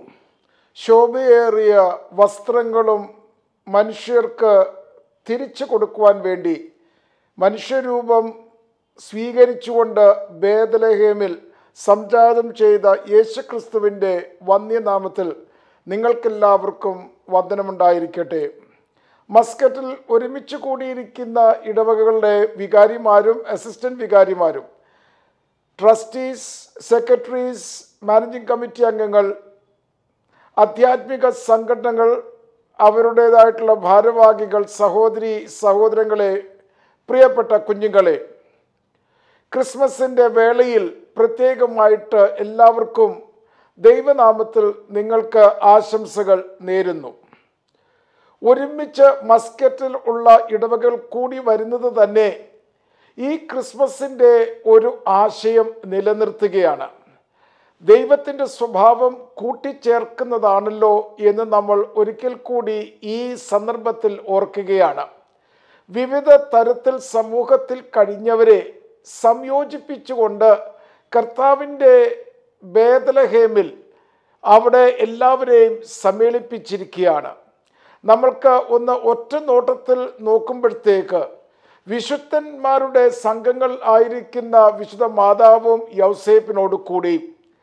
ശോഭയേറിയ വസ്ത്രങ്ങളും മനുഷ്യർക്ക് തിരിച്ചു കൊടുക്കുവാൻ വേണ്ടി മനുഷ്യരൂപം സ്വീകരിച്ചുകൊണ്ട് ബേദലഹേമിൽ സംജാതം ചെയ്ത യേശുക്രിസ്തുവിൻ്റെ വന്യനാമത്തിൽ നിങ്ങൾക്കെല്ലാവർക്കും വന്ദനമുണ്ടായിരിക്കട്ടെ മസ്കറ്റിൽ ഒരുമിച്ച് കൂടിയിരിക്കുന്ന ഇടവകകളുടെ വികാരിമാരും അസിസ്റ്റന്റ് വികാരിമാരും ട്രസ്റ്റീസ് സെക്രട്ടറീസ് മാനേജിംഗ് കമ്മിറ്റി അംഗങ്ങൾ ആധ്യാത്മിക സംഘടനകൾ അവരുടേതായിട്ടുള്ള ഭാരവാഹികൾ സഹോദരി സഹോദരങ്ങളെ പ്രിയപ്പെട്ട കുഞ്ഞുങ്ങളെ ക്രിസ്മസിൻ്റെ വേളയിൽ പ്രത്യേകമായിട്ട് എല്ലാവർക്കും ദൈവനാമത്തിൽ നിങ്ങൾക്ക് ആശംസകൾ നേരുന്നു ഒരുമിച്ച് മസ്കറ്റിൽ ഉള്ള ഇടവകൾ കൂടി വരുന്നത് തന്നെ ഈ ക്രിസ്മസിൻ്റെ ഒരു ആശയം നിലനിർത്തുകയാണ് ദൈവത്തിൻ്റെ സ്വഭാവം കൂട്ടിച്ചേർക്കുന്നതാണല്ലോ എന്ന് നമ്മൾ ഒരിക്കൽ കൂടി ഈ സന്ദർഭത്തിൽ ഓർക്കുകയാണ് വിവിധ തരത്തിൽ സമൂഹത്തിൽ കഴിഞ്ഞവരെ സംയോജിപ്പിച്ചുകൊണ്ട് കർത്താവിൻ്റെ ബേദലഹേമിൽ അവിടെ എല്ലാവരെയും സമ്മേളിപ്പിച്ചിരിക്കുകയാണ് നമ്മൾക്ക് ഒന്ന് ഒറ്റ നോട്ടത്തിൽ നോക്കുമ്പോഴത്തേക്ക് വിശുദ്ധന്മാരുടെ സംഘങ്ങൾ ആയിരിക്കുന്ന വിശുദ്ധ മാതാവും യൗസേപ്പിനോട് കൂടി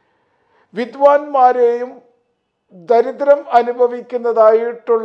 വിദ്വാൻമാരെയും ദരിദ്രം അനുഭവിക്കുന്നതായിട്ടുള്ള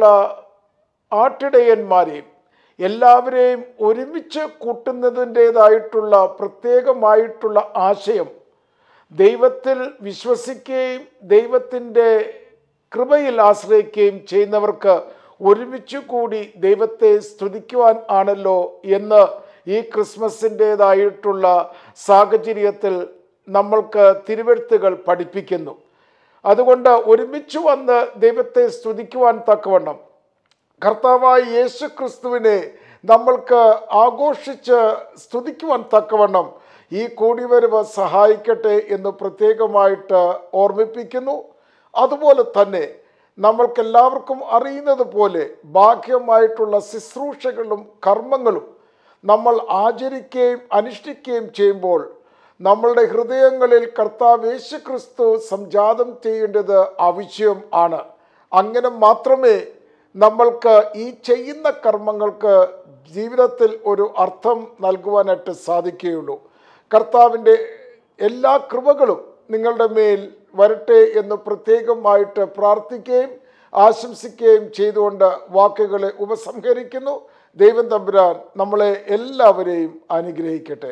ആട്ടിടയന്മാരെയും എല്ലാവരെയും ഒരുമിച്ച് കൂട്ടുന്നതിൻ്റെതായിട്ടുള്ള പ്രത്യേകമായിട്ടുള്ള ആശയം ദൈവത്തിൽ വിശ്വസിക്കുകയും ദൈവത്തിൻ്റെ കൃപയിൽ ആശ്രയിക്കുകയും ചെയ്യുന്നവർക്ക് ഒരുമിച്ച് കൂടി ദൈവത്തെ സ്തുതിക്കുവാൻ ആണല്ലോ എന്ന് ഈ ക്രിസ്മസിൻ്റേതായിട്ടുള്ള സാഹചര്യത്തിൽ നമ്മൾക്ക് തിരുവെഴുത്തുകൾ പഠിപ്പിക്കുന്നു അതുകൊണ്ട് ഒരുമിച്ച് വന്ന് ദൈവത്തെ സ്തുതിക്കുവാൻ തക്കവണ്ണം കർത്താവായ യേശു ക്രിസ്തുവിനെ നമ്മൾക്ക് ആഘോഷിച്ച് സ്തുതിക്കുവാൻ തക്കവണ്ണം ഈ കൂടിവരവ് സഹായിക്കട്ടെ എന്ന് പ്രത്യേകമായിട്ട് ഓർമ്മിപ്പിക്കുന്നു അതുപോലെ തന്നെ നമ്മൾക്കെല്ലാവർക്കും അറിയുന്നത് പോലെ ബാഹ്യമായിട്ടുള്ള ശുശ്രൂഷകളും കർമ്മങ്ങളും നമ്മൾ ആചരിക്കുകയും അനുഷ്ഠിക്കുകയും ചെയ്യുമ്പോൾ നമ്മളുടെ ഹൃദയങ്ങളിൽ കർത്താവ് യേശു ക്രിസ്തു സംജാതം ചെയ്യേണ്ടത് ആവശ്യം ആണ് അങ്ങനെ മാത്രമേ നമ്മൾക്ക് ഈ ചെയ്യുന്ന കർമ്മങ്ങൾക്ക് ജീവിതത്തിൽ ഒരു അർത്ഥം നൽകുവാനായിട്ട് സാധിക്കുകയുള്ളൂ കർത്താവിൻ്റെ എല്ലാ കൃപകളും നിങ്ങളുടെ മേൽ വരട്ടെ എന്ന് പ്രത്യേകമായിട്ട് പ്രാർത്ഥിക്കുകയും ആശംസിക്കുകയും ചെയ്തുകൊണ്ട് വാക്കുകളെ ഉപസംഹരിക്കുന്നു ദൈവം തമ്പുരാൻ നമ്മളെ എല്ലാവരെയും അനുഗ്രഹിക്കട്ടെ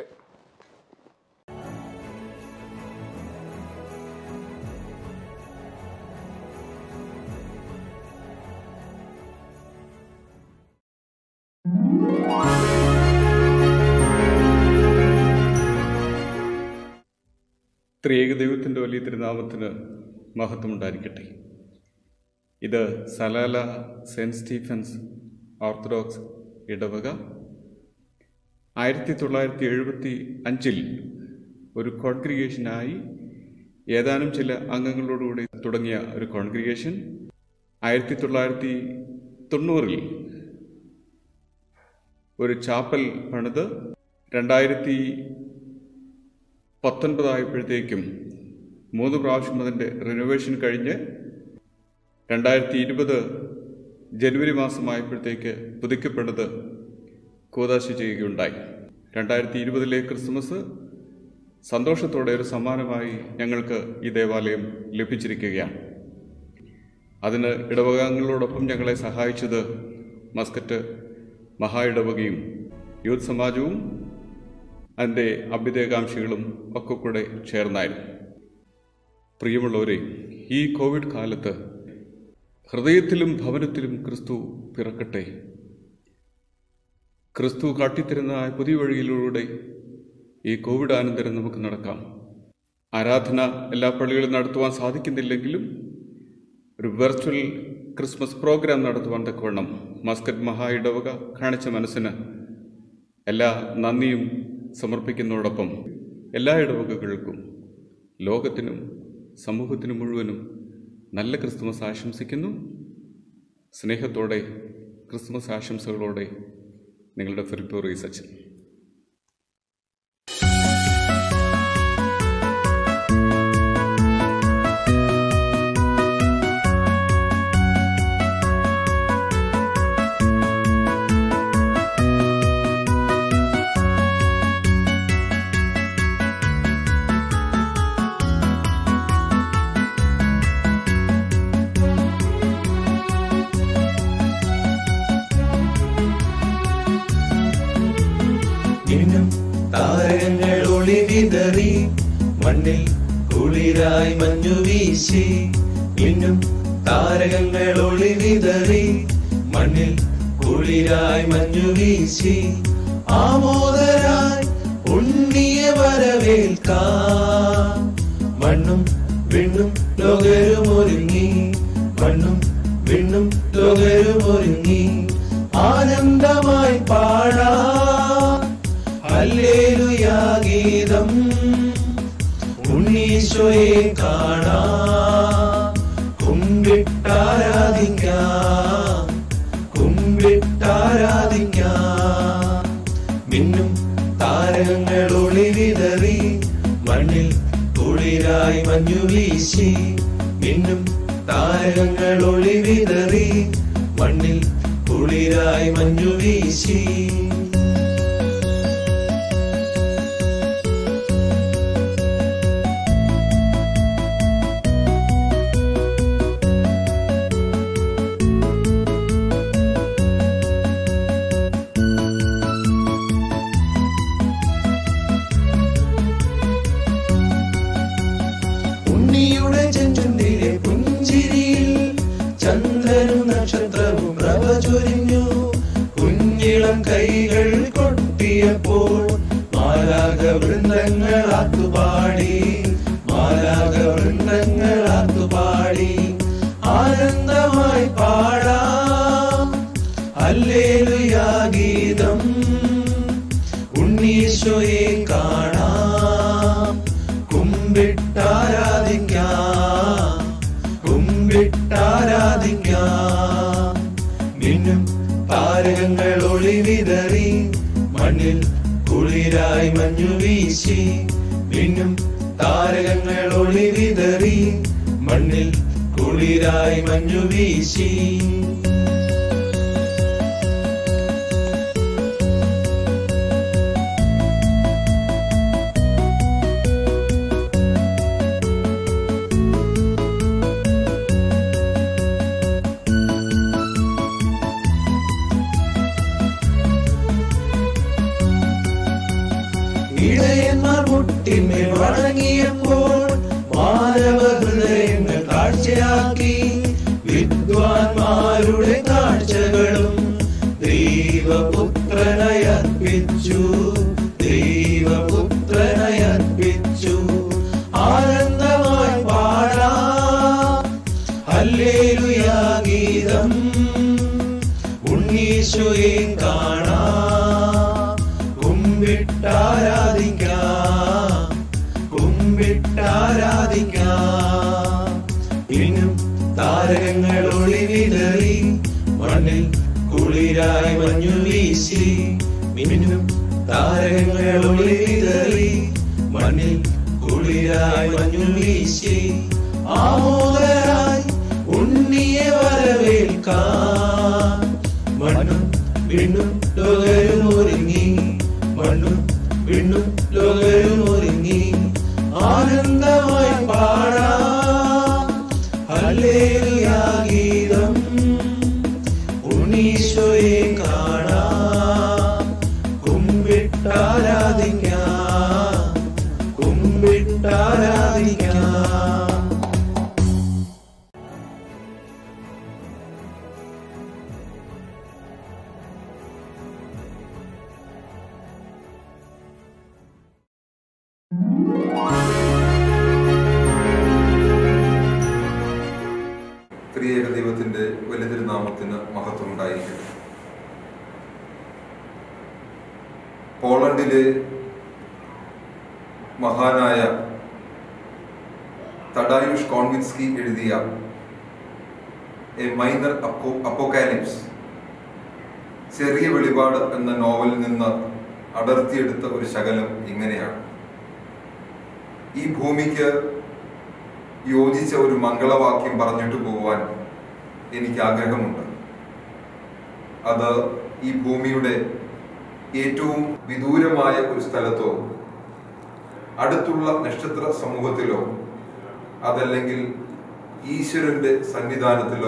ത്രിയേക ദൈവത്തിൻ്റെ വലിയ തിരുനാമത്തിന് മഹത്വമുണ്ടായിരിക്കട്ടെ ഇത് സലാല സെൻറ്റ് സ്റ്റീഫൻസ് ഓർത്തഡോക്സ് ഇടവക ആയിരത്തി തൊള്ളായിരത്തി എഴുപത്തി അഞ്ചിൽ ഒരു കോൺഗ്രിഗേഷനായി ഏതാനും ചില അംഗങ്ങളോടുകൂടി തുടങ്ങിയ ഒരു കോൺഗ്രിഗേഷൻ ആയിരത്തി തൊള്ളായിരത്തി തൊണ്ണൂറിൽ ഒരു ചാപ്പൽ പണിത് രണ്ടായിരത്തി പത്തൊൻപതായപ്പോഴത്തേക്കും മൂന്ന് പ്രാവശ്യം അതിൻ്റെ റിനോവേഷൻ കഴിഞ്ഞ് രണ്ടായിരത്തി ഇരുപത് ജനുവരി മാസമായപ്പോഴത്തേക്ക് പുതുക്കപ്പെട്ടത് കൂതാശ ചെയ്യുകയുണ്ടായി രണ്ടായിരത്തി ഇരുപതിലെ ക്രിസ്മസ് സന്തോഷത്തോടെ ഒരു സമ്മാനമായി ഞങ്ങൾക്ക് ഈ ദേവാലയം ലഭിച്ചിരിക്കുകയാണ് അതിന് ഇടവകാംഗങ്ങളോടൊപ്പം ഞങ്ങളെ സഹായിച്ചത് മസ്കറ്റ് മഹാ ഇടവകയും യൂത്ത് സമാജവും അതിൻ്റെ അഭ്യുദയകാംക്ഷികളും ഒക്കെ കൂടെ ചേർന്നായിരുന്നു പ്രിയമുള്ളവരെ ഈ കോവിഡ് കാലത്ത് ഹൃദയത്തിലും ഭവനത്തിലും ക്രിസ്തു പിറക്കട്ടെ ക്രിസ്തു കാട്ടിത്തരുന്ന ആ പുതിയ വഴിയിലൂടെ ഈ കോവിഡ് അനന്തരം നമുക്ക് നടക്കാം ആരാധന എല്ലാ പള്ളികളും നടത്തുവാൻ സാധിക്കുന്നില്ലെങ്കിലും ഒരു വെർച്വൽ ക്രിസ്മസ് പ്രോഗ്രാം നടത്തുവാൻ തക്കവണ്ണം മസ്കറ്റ് മഹാ ഇടവക കാണിച്ച മനസ്സിന് എല്ലാ നന്ദിയും സമർപ്പിക്കുന്നതോടൊപ്പം എല്ലാ ഇടവകകൾക്കും ലോകത്തിനും സമൂഹത്തിനും മുഴുവനും നല്ല ക്രിസ്തുമസ് ആശംസിക്കുന്നു സ്നേഹത്തോടെ ക്രിസ്തുമസ് ആശംസകളോടെ നിങ്ങളുടെ ഫിലിപ്പോറി സച്ചിൻ വിതറി മണ്ണിൽ കുളിരായി മഞ്ഞു വീശി മിന്നും താരകങ്ങൾ ഒളി വിതറി മണ്ണിൽ കുളിരായി മഞ്ഞു വീശി ആമോദരായി ഉണ്ണിയെ വരവേൽക്കാം മണ്ണും വിണ്ണും ലോകരും ഒരുങ്ങി മണ്ണും വിണ്ണും ലോകരും ഒരുങ്ങി ആനന്ദമായി പാടാ ഹല്ലേലൂയാ ഗീതം ഉണ്ണീശോയെ കാണാ കുമ്പിട്ടാരാധിക്കാം കുമ്പിട്ടാരാധിക്കാം മിന്നും താരകങ്ങൾ ഒളി വിതറി മണ്ണിൽ കുളിരായി മഞ്ഞു വീശി മിന്നും താരകങ്ങൾ ഒളി വിതറി മണ്ണിൽ കുളിരായി മഞ്ഞു വീശി ഉണ്ണിയുടെ ചെഞ്ചുണ്ടിലെ പുഞ്ചിരിയിൽ ചന്ദ്രനും നക്ഷത്രവും പ്രഭ ചൊരിഞ്ഞു കുഞ്ഞിളം കൈകൾ കൊട്ടിയപ്പോൾ മാലാക വൃന്ദങ്ങൾ ആത്തുപാടി മാലാക വൃന്ദങ്ങൾ ആത്തുപാടി ആനന്ദമായി പാടാം അല്ലേലുയാ ഗീതം ഉണ്ണീശോയെ കാണാം കുമ്പിട്ടാരാധിക്കാം കുമ്പിട്ടാരാധിക്കാം മിന്നും താരകങ്ങൾ ഒളി വിതറി മണ്ണിൽ കുളിരായി മഞ്ഞു വീശി മിന്നും താരകങ്ങൾ ഒളി വിതറി മണ്ണിൽ കുളിരായി മഞ്ഞു വീശി ഇടയന്മാർ മുട്ടിന്മേൽ വണങ്ങിയപ്പോൾ മാനവ ഹൃദയങ്ങൾ കാഴ്ചയാക്കി വിദ്വാൻമാരുടെ കാഴ്ചകളും ദൈവപുത്രനയർപ്പിച്ചു ദൈവപുത്രനയർപ്പിച്ചു ആനന്ദമായി പാടാം ഹല്ലേലൂയാ ഗീതം ഉണ്ണീശോയെ കാണാം കുമ്പിട്ടാരാധിക്കാം കുമ്പിട്ടാരാധിക്കാം ഇന്നും താരകങ്ങൾ ഒളി വിതറി മണ്ണിൽ കുളിരായി മഞ്ഞു വീശി മിന്നും താരകങ്ങൾ ഒളി വിതറി മണ്ണിൽ കുളിരായി മഞ്ഞു വീശി ആമോദരായി ഉണ്ണിയെ വരവേൽക്കാം മണ്ണും വിണ്ണും ലോകരും ഒരുങ്ങി മണ്ണും വിണ്ണും ലോകരും ഒരുങ്ങി ആനന്ദമായി പാടാം ഹല്ലേലൂയാ ഗീതം ഉണ്ണീശോയെ കാണാം കുമ്പിട്ടാരാധിക്കാം കുമ്പിട്ടാരാധിക്കാം ത്രിയേക ദൈവത്തിന്റെ വലിയ തിരുനാമത്തിന് മഹത്വം ഉണ്ടായിരിക്കട്ടെ പോളണ്ടിലെ മഹാനായ തഡായുഷ് കോൺവിൻസ്കി എഴുതിയ എ മൈനർ അപ്പോ അപ്പോക്കാലിപ്സ് ചെറിയ വെളിപാട് എന്ന നോവലിൽ നിന്ന് അടർത്തിയെടുത്ത ഒരു ശകലം ഇങ്ങനെയാണ് ഈ ഭൂമിക്ക് യോജിച്ച ഒരു മംഗളവാക്യം പറഞ്ഞിട്ട് പോകുവാൻ എനിക്ക് ആഗ്രഹമുണ്ട് അത് ഈ ഭൂമിയുടെ ഏറ്റവും വിദൂരമായ ഒരു സ്ഥലത്തോ അടുത്തുള്ള നക്ഷത്ര സമൂഹത്തിലോ അതല്ലെങ്കിൽ ഈശ്വരന്റെ സന്നിധാനത്തിലോ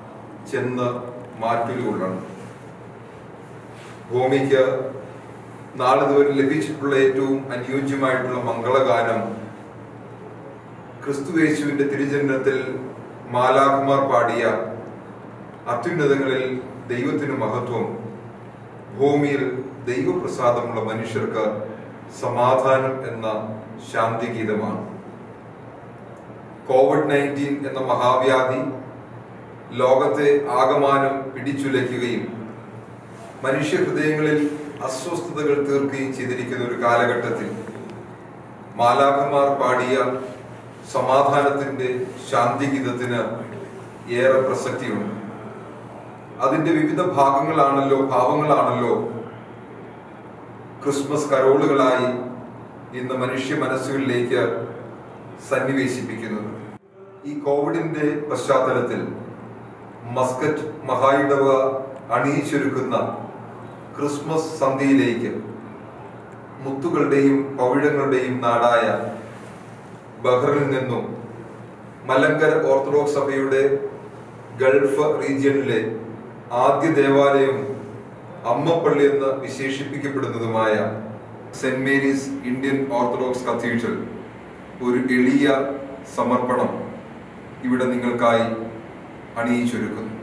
ചെന്ന് മാറ്റുകയുള്ളതാണ് ഭൂമിക്ക് നാളിതുവരെ ലഭിച്ചിട്ടുള്ള ഏറ്റവും അനുയോജ്യമായിട്ടുള്ള മംഗളഗാനം ക്രിസ്തുവേശുവിന്റെ തിരുജന്മത്തിൽ മാലാകുമാർ പാടിയ അത്യുന്നതങ്ങളിൽ ദൈവത്തിന് മഹത്വം ഭൂമിയിൽ ദൈവപ്രസാദമുള്ള മനുഷ്യർക്ക് സമാധാനം എന്ന ശാന്തിഗീതമാണ് കോവിഡ് നയൻറ്റീൻ എന്ന മഹാവ്യാധി ലോകത്തെ ആകമാനം പിടിച്ചുലയ്ക്കുകയും മനുഷ്യ ഹൃദയങ്ങളിൽ അസ്വസ്ഥതകൾ തീർക്കുകയും ചെയ്തിരിക്കുന്ന ഒരു കാലഘട്ടത്തിൽ മാലാഖമാർ പാടിയ സമാധാനത്തിന്റെ ശാന്തിഗീതത്തിന് ഏറെ പ്രസക്തിയുണ്ട് അതിന്റെ വിവിധ ഭാഗങ്ങളാണല്ലോ ഭാവങ്ങളാണല്ലോ ക്രിസ്മസ് കരോളുകളായി ഇന്ന് മനുഷ്യ മനസ്സുകളിലേക്ക് സന്നിവേശിപ്പിക്കുന്നത് ഈ കോവിഡിന്റെ പശ്ചാത്തലത്തിൽ മസ്കറ്റ് മഹായിടവ അണിയിച്ചൊരുക്കുന്ന ക്രിസ്മസ് സന്ധ്യയിലേക്ക് മുത്തുകളുടെയും പവിഴങ്ങളുടെയും നാടായ ബഹ്റിനിൽ നിന്നും മലങ്കര ഓർത്തഡോക്സ് സഭയുടെ ഗൾഫ് റീജിയനിലെ ആദ്യ ദേവാലയം അമ്മപ്പള്ളി എന്ന് വിശേഷിപ്പിക്കപ്പെടുന്നതുമായ saint Mary's Indian Orthodox cathedral ഒരു എളിയ സമർപ്പണം ഇവിടെ നിങ്ങൾക്കായി അണിയിച്ചൊരുക്കുന്നു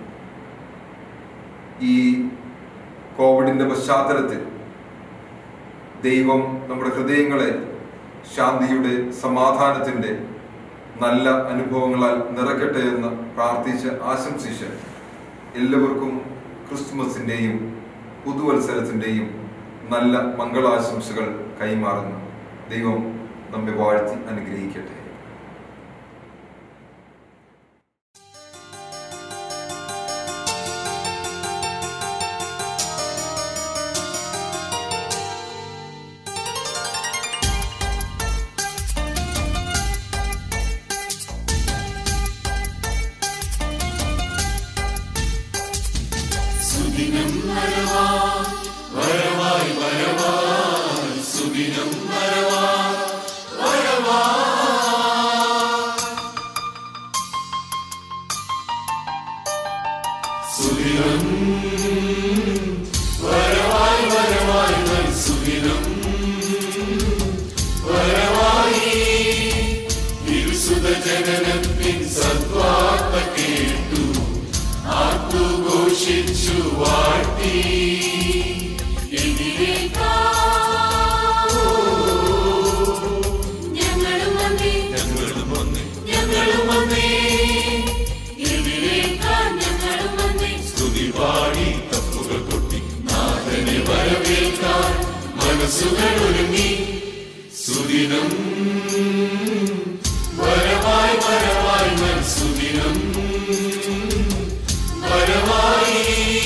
ഈ കോവിഡിന്റെ പശ്ചാത്തലത്തിൽ ദൈവം നമ്മുടെ ഹൃദയങ്ങളെ ശാന്തിയുടെ സമാധാനത്തിന്റെ നല്ല അനുഭവങ്ങളാൽ നിറയ്ക്കട്ടെ എന്ന് പ്രാർത്ഥിച്ച് ആശംസിച്ച് എല്ലാവർക്കും ക്രിസ്തുമസിന്റെയും പുതുവത്സരത്തിന്റെയും നല്ല മംഗളാശംസകൾ കൈമാറുന്നു ദൈവം നമ്മെ വാഴ്ത്തി അനുഗ്രഹിക്കട്ടെ സുദിനം വരവാ വരവായി വരവായി സുദിനം വരവാ വരവാ സുദിനം വരവായി വരവായി വൻ സുദിനം വരവായി തിരുസുത ജനനത്തിൻ സദ്വാർത്ത കേട്ടു ആർത്തുഘോഷിച്ചു വാഴ്ത്തി ഞങ്ങളും വന്നേ ഞങ്ങളും വന്നേ ഞങ്ങളും വന്നേ എതിരേൽക്കാൻ ഞങ്ങളും വന്നേ സ്തുതി പാടി തപ്പുകൾ കൊട്ടി നാഥനെ വരവേൽക്കാൻ മനസ്സുകൾ ഒരുങ്ങി സുദിനം വരവായി വരവായി മൻ സുദിനം വരവായി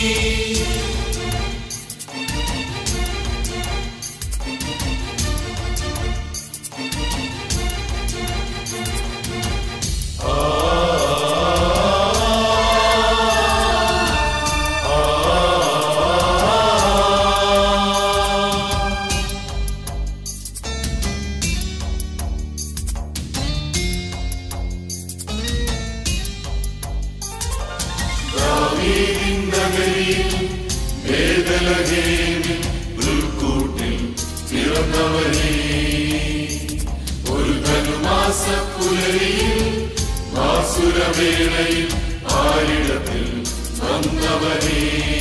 ദാവീദിൻ നഗരിയിൽ ബേഥലഹേമിൽ പുൽക്കൂട്ടിൽ പിറന്നവനേ ഒരു ധനുമാസ പുലരിയിൽ വാസുരവേളയിൽ ആരിടത്തിൽ വന്നവനേ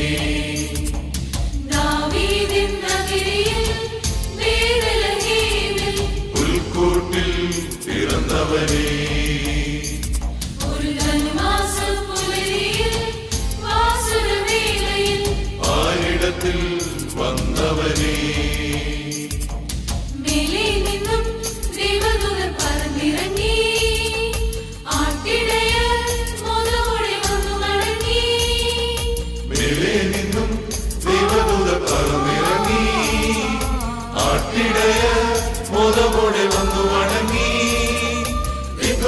ദാവീദിൻ നഗരിയിൽ ബേഥലഹേമിൽ പുൽക്കൂട്ടിൽ പിറന്നവനേ ഒരു ധനുമാസ പുലരിയിൽ വാസുരവേളയിൽ ആരിടത്തിൽ വന്നവനേ മേലെ നിന്നും ദൈവദൂതൻ പറന്നിറങ്ങി ആട്ടിടയർ മോദമോടെ വന്നു മടങ്ങി മേലെ നിന്നും ദൈവദൂത പറന്നിറങ്ങി ആട്ടിടയ മോദമോടെ വന്നു വണങ്ങി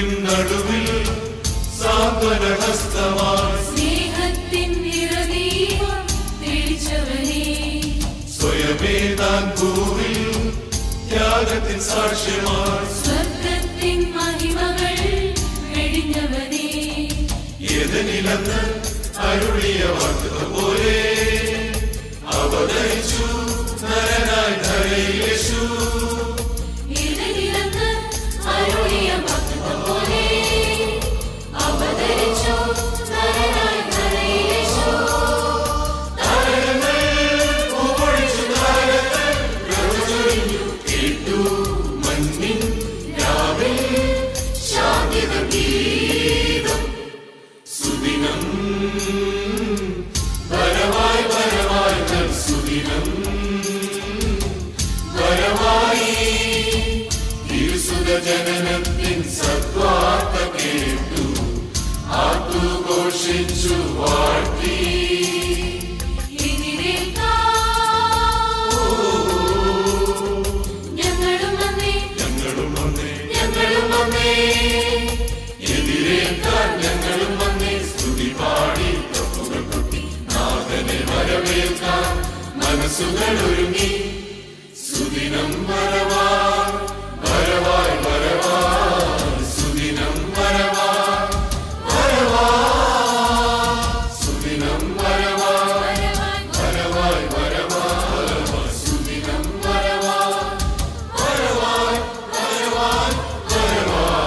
നടുവിൽ സാന്ത്വനഹസ്തമായി സ്നേഹത്തിൻ നിറദീപം തെളിച്ചവനേ സ്വയമേ താൻ ഭൂവിൽ ത്യാഗത്തിൻ സാക്ഷ്യമായി സ്വർഗത്തിൻ മഹിമകൾ വെടിഞ്ഞവനേ ഏതനിലെന്ന് അരുളിയ വാർത്ത പോലെ അവതരിച്ചു നരനായി ധരയിൽ യേശു ഇതിലിരുന്ന് അരുളിയ ഭക്ത പോലെ അവതരിച്ചു നരനായി ധരയിൽ യേശു. താരകങ്ങൾ പൂവൊഴിച്ചു താരകങ്ങൾ പ്രവചൊരിഞ്ഞു കേട്ടു മണ്ണിൻ രാവിൽ ശാന്തിത ഗീതം സുദിനം വരവായി വരവായി നൽ സുദിനം വരവായി തിരുസുത ജനനത്തിൻ സത്വാർത്ത കേട്ടു ആത്തുഘോഷിച്ചു വാഴ്ത്തി ഞങ്ങളും വന്നേ ഞങ്ങളും വന്നേ ഞങ്ങളും വന്നേ എതിരേൽക്കാൻ ഞങ്ങളും വന്നേ സ്തുതി പാടി തപ്പുകൾ കൊട്ടി നാഥനെ വരവേൽക്കാൻ മനസ്സുകൾ ഒരുങ്ങി സുദിനം വരവാൻ വരവായി വരവാൻ സുദിനം വരവാൻ വരവാൻ സുദിനം വരവാൻ വരവായി വരവാൻ സുദിനം വരവാൻ വരവാൻ വരവാൻ വരവാൻ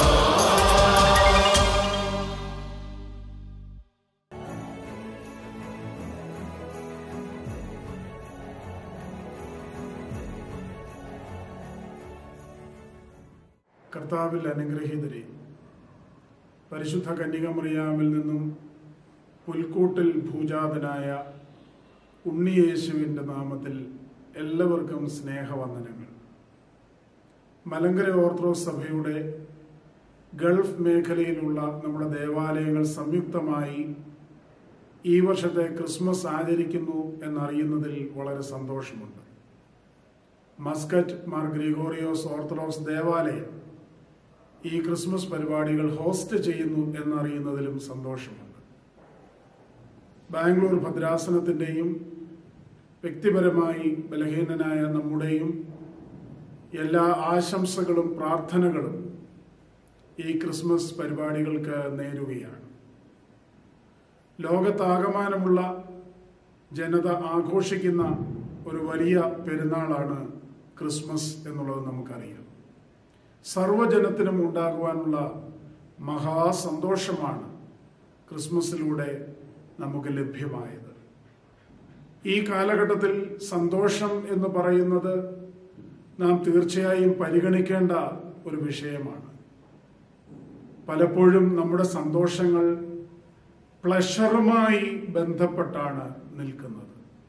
കർത്താവിൽ അനുഗ്രഹീതരെ പരിശുദ്ധ കന്യകമറിയാമിൽ നിന്നും പുൽക്കൂട്ടിൽ ഭൂജാതനായ ഉണ്ണിയേശുവിൻ്റെ നാമത്തിൽ എല്ലാവർക്കും സ്നേഹവന്ദനങ്ങൾ മലങ്കര ഓർത്തഡോക്സ് സഭയുടെ ഗൾഫ് മേഖലയിലുള്ള നമ്മുടെ ദേവാലയങ്ങൾ സംയുക്തമായി ഈ വർഷത്തെ ക്രിസ്മസ് ആചരിക്കുന്നു എന്നറിയുന്നതിൽ വളരെ സന്തോഷമുണ്ട് മസ്കറ്റ് മാർ ഗ്രിഗോറിയോസ് ഓർത്തഡോക്സ് ദേവാലയം ഈ ക്രിസ്മസ് പരിപാടികൾ ഹോസ്റ്റ് ചെയ്യുന്നു എന്നറിയുന്നതിലും സന്തോഷമുണ്ട് ബാംഗ്ലൂർ ഭദ്രാസനത്തിൻ്റെയും വ്യക്തിപരമായി ബലഹീനനായ നമ്മുടെയും എല്ലാ ആശംസകളും പ്രാർത്ഥനകളും ഈ ക്രിസ്മസ് പരിപാടികൾക്ക് നേരുകയാണ് ലോകത്താകമാനമുള്ള ജനത ആഘോഷിക്കുന്ന ഒരു വലിയ പെരുന്നാളാണ് ക്രിസ്മസ് എന്നുള്ളത് നമുക്കറിയാം സർവജനത്തിനും ഉണ്ടാകുവാനുള്ള മഹാസന്തോഷമാണ് ക്രിസ്മസിലൂടെ നമുക്ക് ലഭ്യമായത് ഈ കാലഘട്ടത്തിൽ സന്തോഷം എന്ന് പറയുന്നത് നാം തീർച്ചയായും പരിഗണിക്കേണ്ട ഒരു വിഷയമാണ് പലപ്പോഴും നമ്മുടെ സന്തോഷങ്ങൾ പ്ലഷറുമായി ബന്ധപ്പെട്ടാണ് നിൽക്കുന്നത്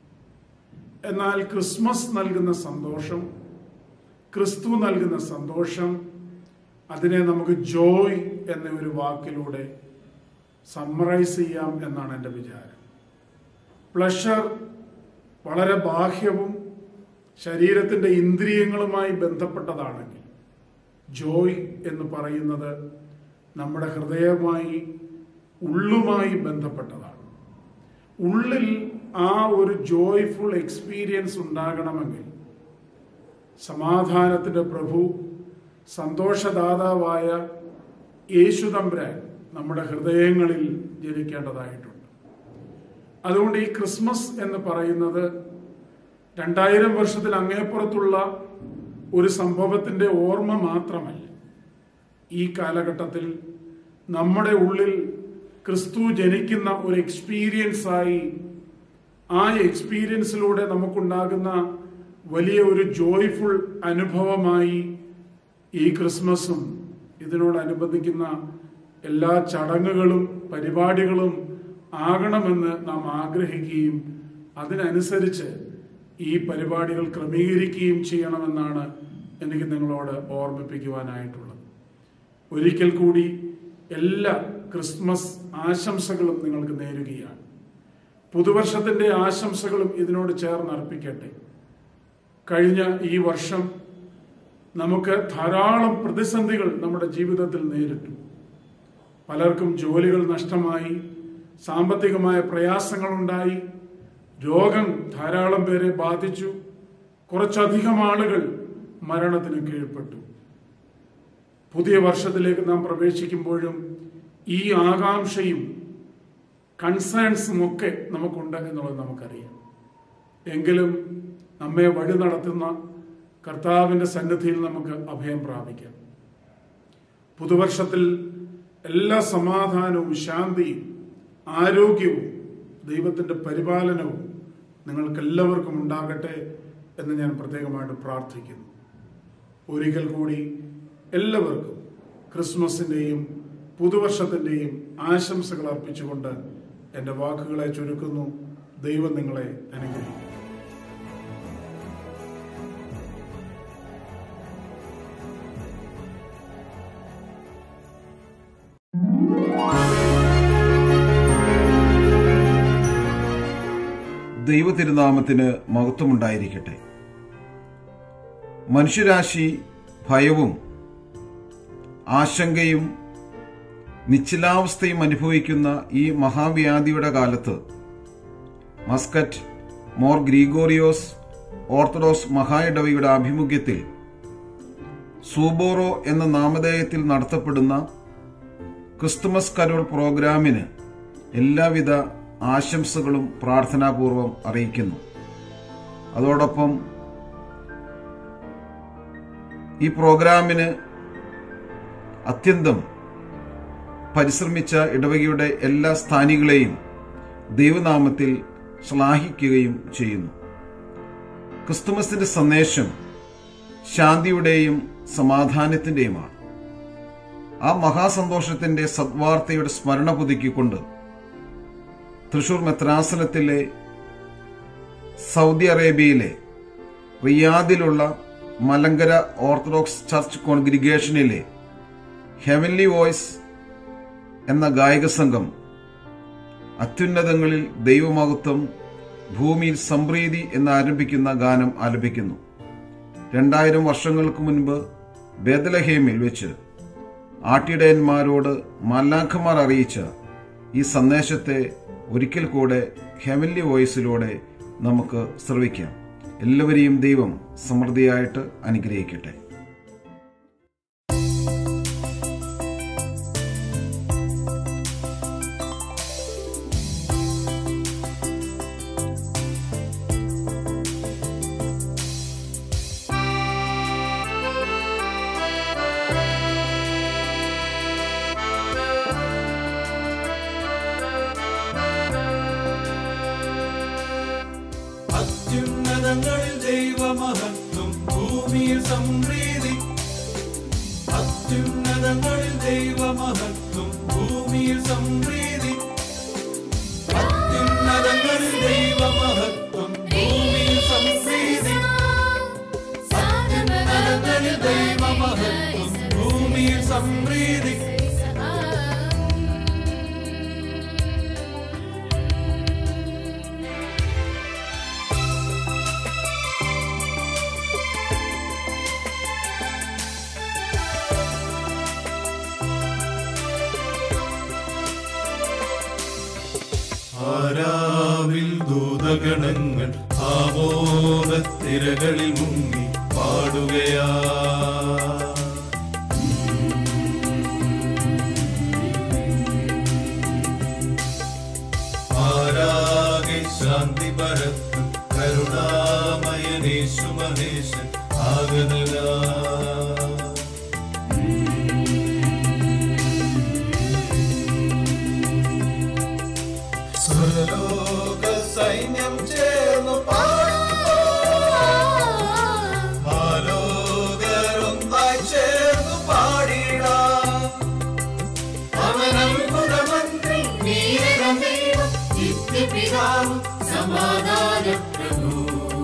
എന്നാൽ ക്രിസ്മസ് നൽകുന്ന സന്തോഷം ക്രിസ്തു നൽകുന്ന സന്തോഷം അതിനെ നമുക്ക് ജോയ് എന്ന ഒരു വാക്കിലൂടെ സമ്മറൈസ് ചെയ്യാം എന്നാണ് എൻ്റെ വിചാരം പ്ലഷർ വളരെ ബാഹ്യവും ശരീരത്തിൻ്റെ ഇന്ദ്രിയങ്ങളുമായി ബന്ധപ്പെട്ടതാണെങ്കിൽ ജോയ് എന്ന് പറയുന്നത് നമ്മുടെ ഹൃദയവുമായി ഉള്ളുമായി ബന്ധപ്പെട്ടതാണ് ഉള്ളിൽ ആ ഒരു ജോയ്ഫുൾ എക്സ്പീരിയൻസ് ഉണ്ടാകണമെങ്കിൽ സമാധാനത്തിൻ്റെ പ്രഭു സന്തോഷദാതാവായ യേശുതമ്പുരാൻ നമ്മുടെ ഹൃദയങ്ങളിൽ ജനിക്കേണ്ടതായിട്ടുണ്ട് അതുകൊണ്ട് ഈ ക്രിസ്മസ് എന്ന് പറയുന്നത് രണ്ടായിരം വർഷത്തിൽ അങ്ങേപ്പുറത്തുള്ള ഒരു സംഭവത്തിൻ്റെ ഓർമ്മ മാത്രമല്ല ഈ കാലഘട്ടത്തിൽ നമ്മുടെ ഉള്ളിൽ ക്രിസ്തു ജനിക്കുന്ന ഒരു എക്സ്പീരിയൻസ് ആയി ആ എക്സ്പീരിയൻസിലൂടെ നമുക്കുണ്ടാകുന്ന വലിയ ഒരു ജോയ്ഫുൾ അനുഭവമായി ഈ ക്രിസ്മസും ഇതിനോടനുബന്ധിക്കുന്ന എല്ലാ ചടങ്ങുകളും പരിപാടികളും ആകണമെന്ന് നാം ആഗ്രഹിക്കുകയും അതിനനുസരിച്ച് ഈ പരിപാടികൾ ക്രമീകരിക്കുകയും ചെയ്യണമെന്നാണ് എനിക്ക് നിങ്ങളോട് ഓർമ്മിപ്പിക്കുവാനായിട്ടുള്ളത് ഒരിക്കൽ കൂടി എല്ലാ ക്രിസ്മസ് ആശംസകളും നിങ്ങൾക്ക് നേരുകയാണ് പുതുവർഷത്തിന്റെ ആശംസകളും ഇതിനോട് ചേർന്ന് അർപ്പിക്കട്ടെ കഴിഞ്ഞ ഈ വർഷം നമുക്ക് ധാരാളം പ്രതിസന്ധികൾ നമ്മുടെ ജീവിതത്തിൽ നേരിട്ടു പലർക്കും ജോലികൾ നഷ്ടമായി സാമ്പത്തികമായ പ്രയാസങ്ങളുണ്ടായി രോഗം ധാരാളം പേരെ ബാധിച്ചു കുറച്ചധികം ആളുകൾ മരണത്തിന് കീഴ്പ്പെട്ടു പുതിയ വർഷത്തിലേക്ക് നാം പ്രവേശിക്കുമ്പോഴും ഈ ആകാംക്ഷയും കൺസേൺസും ഒക്കെ നമുക്കുണ്ട് എന്നുള്ളത് നമുക്കറിയാം എങ്കിലും നമ്മെ വഴി നടത്തുന്ന കർത്താവിൻ്റെ സന്നിധിയിൽ നമുക്ക് അഭയം പ്രാപിക്കാം പുതുവർഷത്തിൽ എല്ലാ സമാധാനവും ശാന്തിയും ആരോഗ്യവും ദൈവത്തിൻ്റെ പരിപാലനവും നിങ്ങൾക്കെല്ലാവർക്കും ഉണ്ടാകട്ടെ എന്ന് ഞാൻ പ്രത്യേകമായിട്ട് പ്രാർത്ഥിക്കുന്നു ഒരിക്കൽ കൂടി എല്ലാവർക്കും ക്രിസ്മസിൻ്റെയും പുതുവർഷത്തിൻ്റെയും ആശംസകൾ അർപ്പിച്ചുകൊണ്ട് എൻ്റെ വാക്കുകളെ ചുരുക്കുന്നു ദൈവം നിങ്ങളെ അനുഗ്രഹിക്കും ദൈവ തിരുനാമത്തിന് മഹത്വമുണ്ടായിരിക്കട്ടെ മനുഷ്യരാശി ഭയവും ആശങ്കയും നിശ്ചലാവസ്ഥയും അനുഭവിക്കുന്ന ഈ മഹാവ്യാധിയുടെ കാലത്ത് മസ്കറ്റ് മോർ ഗ്രീഗോറിയോസ് ഓർത്തഡോക്സ് മഹായിടവയുടെ ആഭിമുഖ്യത്തിൽ സൂബോറോ എന്ന നാമധേയത്തിൽ നടത്തപ്പെടുന്ന ക്രിസ്തുമസ് കരോൾ പ്രോഗ്രാമിന് എല്ലാവിധ ആശംസകളും പ്രാർത്ഥനാപൂർവം അറിയിക്കുന്നു അതോടൊപ്പം ഈ പ്രോഗ്രാമിന് അത്യന്തം പരിശ്രമിച്ച ഇടവകയുടെ എല്ലാ സ്ഥാനികളെയും ദൈവനാമത്തിൽ ശ്ലാഘിക്കുകയും ചെയ്യുന്നു ക്രിസ്തുമസിന്റെ സന്ദേശം ശാന്തിയുടെയും സമാധാനത്തിന്റെയുമാണ് ആ മഹാസന്തോഷത്തിന്റെ സദ്വാർത്തയുടെ സ്മരണ പുതുക്കിക്കൊണ്ട് തൃശൂർ മെത്രാസനത്തിലെ സൗദി അറേബ്യയിലെ റിയാദിലുള്ള മലങ്കര ഓർത്തഡോക്സ് ചർച്ച് കോൺഗ്രിഗേഷനിലെ ഹെവൻലി വോയ്സ് എന്ന ഗായക സംഘം അത്യുന്നതങ്ങളിൽ ദൈവമഹത്വം ഭൂമിയിൽ സംപ്രീതി എന്നാരംഭിക്കുന്ന ഗാനം ആലപിക്കുന്നു രണ്ടായിരം വർഷങ്ങൾക്ക് മുൻപ് ബേദലഹേമിൽ വെച്ച് ആട്ടിടയന്മാരോട് മല്ലാഖമാർ അറിയിച്ച ഈ സന്ദേശത്തെ ഒരിക്കൽ കൂടെ ഹെവൻലി വോയിസിലൂടെ നമുക്ക് ശ്രവിക്കാം എല്ലാവരെയും ദൈവം സമൃദ്ധിയായിട്ട് അനുഗ്രഹിക്കട്ടെ അത്യുന്നതങ്ങളിൽ ദൈവമഹത്വം ഭൂമിയിൽ സംപ്രീതി അത്യുന്നതങ്ങളിൽ ദൈവമഹത്വം ഭൂമിയിൽ സംപ്രീതി അത്യുന്നതങ്ങളിൽ ദൈവമഹത്വം ഭൂമിയിൽ സംപ്രീതി അത്യുന്നതങ്ങളിൽ ദൈവമഹത്വം ഭൂമിയിൽ സംപ്രീതി ആരാവിൽ ദൂതഗണങ്ങൾ ആമോദത്തിരകളിൽ മുങ്ങി പാടുകയാ ആരാകെ ശാന്തി പരത്തും കരുണാമയനേശു മഹേശൻ ആഗതനാ സുരലോക സൈന്യം ചേർന്നു പാടുന്നോരൊന്നായി ചേർന്നു പാടിടാം അവനത്ഭുതമന്ത്രി വീരമേവ നിത്യപിതാവ് സമാധാന പ്രഭു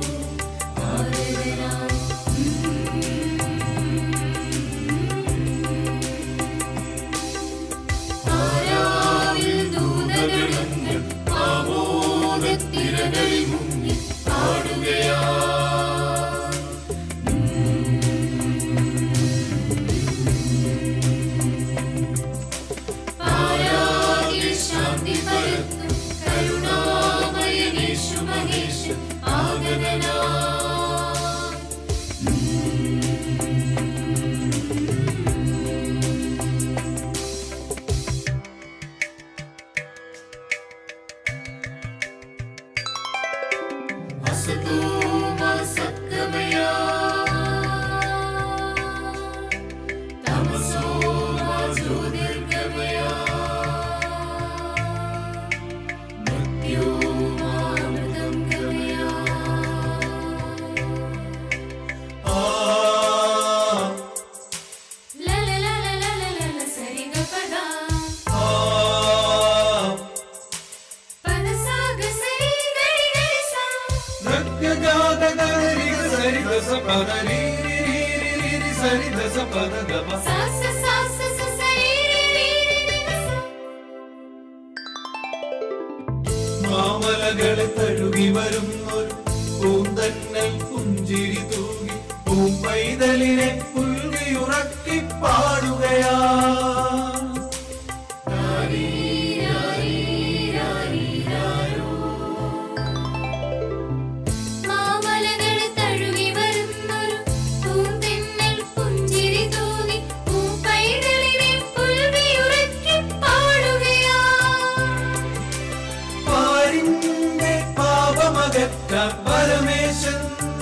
ആരാവിൽ ദൂതഗണങ്ങൾ ആമോദത്തിരകളിൽ മുങ്ങി പാടുകയാ ദസ പദ രീ രി രി രി രി രി സരി ദസ പദ ഗമ മാമലകളെ തഴുകി വരുന്നൊരു പൂന്തന്നൽ പുഞ്ചിരി തൂകി പൂമ്പൈതലിനെ പുൽകിയുറക്കി പാടുകയാ മാമലകളെ തഴുകി വരുന്നൊരു പൂന്തെന്നൽ പുഞ്ചിരി തൂകി പൂപ്പൈതളിനെ പുൽകിയുറക്കി പാടുകയാ പാരിന്റെ പാപമകറ്റാൻ പരമേശൻ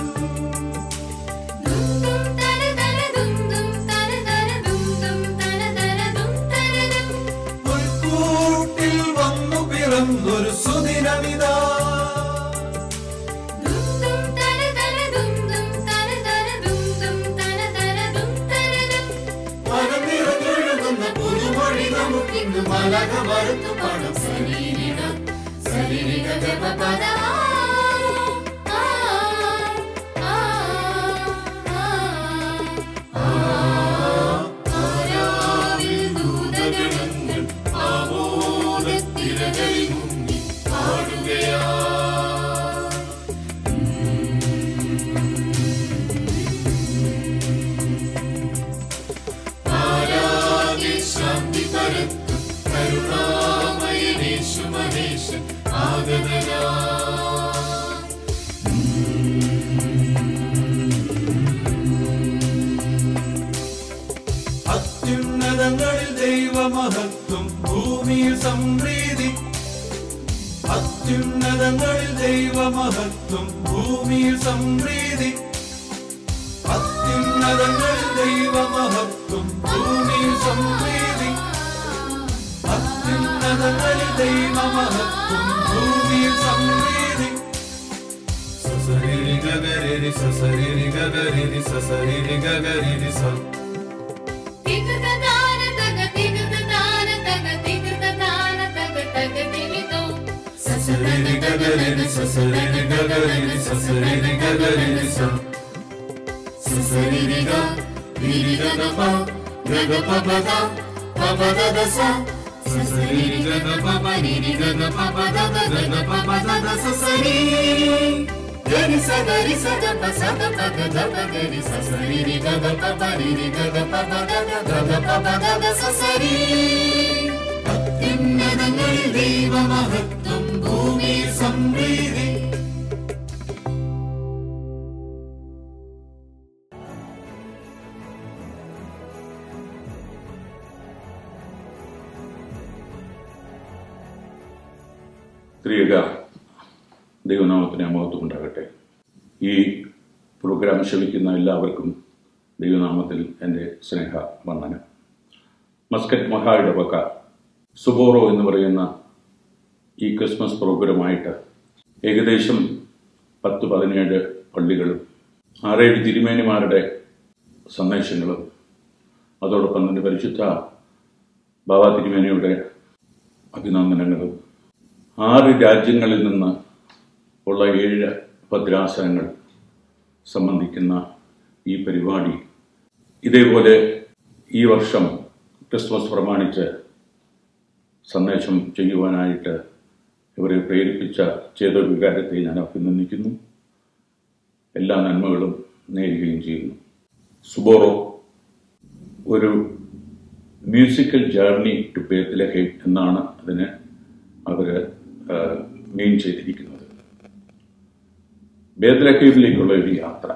പുൽക്കൂട്ടിൽ വന്നു പിറന്നൊരു സുദിനമിതാ മനം നിറഞ്ഞൊഴുകുന്ന പുതുമൊഴി നമുക്കിന്ന് മലക മറുത്തു പാടും ശരീരിക ശരീരിക ജപപദ തിരകളിൽ മുങ്ങി പാടുകയാ ആരാകെ ശാന്തി പരത്തും കരുണാമയനേശു മഹേശൻ ആഗതനാ അത്യുന്നതങ്ങളിൽ ദൈവമഹത്വം ഭൂമിയിൽ സംപ്രീതി അത്യുന്നതങ്ങളിൽ ദൈവമഹത്വം ഭൂമിയിൽ സംപ്രീതി അത്യുന്നതങ്ങളിൽ ദൈവമഹത്വം ഭൂമിയിൽ സംപ്രീതി അത്യുന്നതങ്ങളിൽ ദൈവമഹത്വം ഭൂമിയിൽ സംപ്രീതി സസരിരി ഗഗരിരി സസരിരി ഗഗരിരി സസരിരി ഗഗരിരി സ സസരിരി ഗഗരിരി സസരിരി ഗഗരിരി സസരിരി ഗഗരിരി സ സസരിരിക നിരിഗഗപ ഗഗപപദ പപദദസ സസരിരിഗഗപപ നിരിഗഗപപദ ഗഗപപദ സസരി ഗരി സഗരി സഗപ സഗപ ഗഗപ ഗരി സസരിരി ഗഗപപ നിരിഗഗപപ ഗഗപപദ സസരി അത്യുന്നതങ്ങളിൽ ദൈവമഹത്വം ഭൂമിയിൽ സംപ്രീതി ത്രിയക ദൈവനാമത്തിന് മഹത്വം ഉണ്ടാകട്ടെ ഈ പ്രോഗ്രാം ശ്രമിക്കുന്ന എല്ലാവർക്കും ദൈവനാമത്തിൽ എൻ്റെ സ്നേഹ വന്ദനം മസ്കറ്റ് മഹായിടവക സുബോറോ എന്ന് പറയുന്ന ഈ ക്രിസ്മസ് പ്രോഗ്രാമായിട്ട് ഏകദേശം പത്ത് പതിനേഴ് പള്ളികളും ആറേഴ് തിരുമേനിമാരുടെ സന്ദേശങ്ങളും അതോടൊപ്പം തന്നെ പരിശുദ്ധ ബാബാ തിരുമേനിയുടെ അഭിനന്ദനങ്ങളും ആറ് രാജ്യങ്ങളിൽ നിന്ന് ഉള്ള ഏഴ് ഭദ്രാസനങ്ങൾ സംബന്ധിക്കുന്ന ഈ പരിപാടി ഇതേപോലെ ഈ വർഷം ക്രിസ്മസ് പ്രമാണിച്ച് സന്ദേശം ചെയ്യുവാനായിട്ട് ഇവരെ പ്രേരിപ്പിച്ച ചേതോ വികാരത്തെ ഞാൻ അഭിനന്ദിക്കുന്നു എല്ലാ നന്മകളും നേരുകയും ചെയ്യുന്നു സുബോറോ ഒരു മ്യൂസിക്കൽ ജേർണി ടു ബേത്ലഹേം എന്നാണ് അതിന് അവർ മെയിൻ ചെയ്തിരിക്കുന്നത് ബേദ്ലഹീമിലേക്കുള്ള ഒരു യാത്ര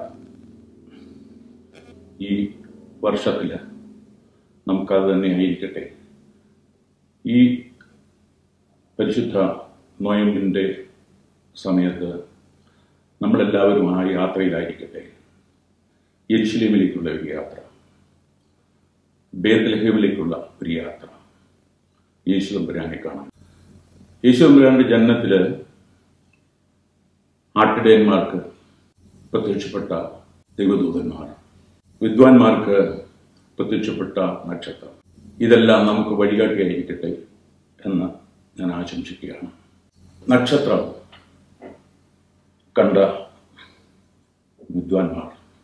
ഈ വർഷത്തിൽ നമുക്കത് തന്നെ ആയിരിക്കട്ടെ ഈ പരിശുദ്ധ നോയമ്പിൻ്റെ സമയത്ത് നമ്മളെല്ലാവരും ആ യാത്രയിലായിരിക്കട്ടെ യെരുശലേമിലേക്കുള്ള ഒരു യാത്ര ബേദ്ലഹേമിലേക്കുള്ള ഒരു യാത്ര യേശു തമ്പുരാനെ കാണാം യേശു തമ്പുരാന്റെ ജനനത്തിൽ ആട്ടിടയന്മാർക്ക് പ്രത്യക്ഷപ്പെട്ട ദൈവദൂതന്മാർ വിദ്വാൻമാർക്ക് പ്രത്യക്ഷപ്പെട്ട നക്ഷത്രം ഇതെല്ലാം നമുക്ക് വഴികാട്ടിയായിരിക്കട്ടെ എന്ന് ഞാൻ ആശംസിക്കുകയാണ് നക്ഷത്രം കണ്ട വിദ്വാൻമാർ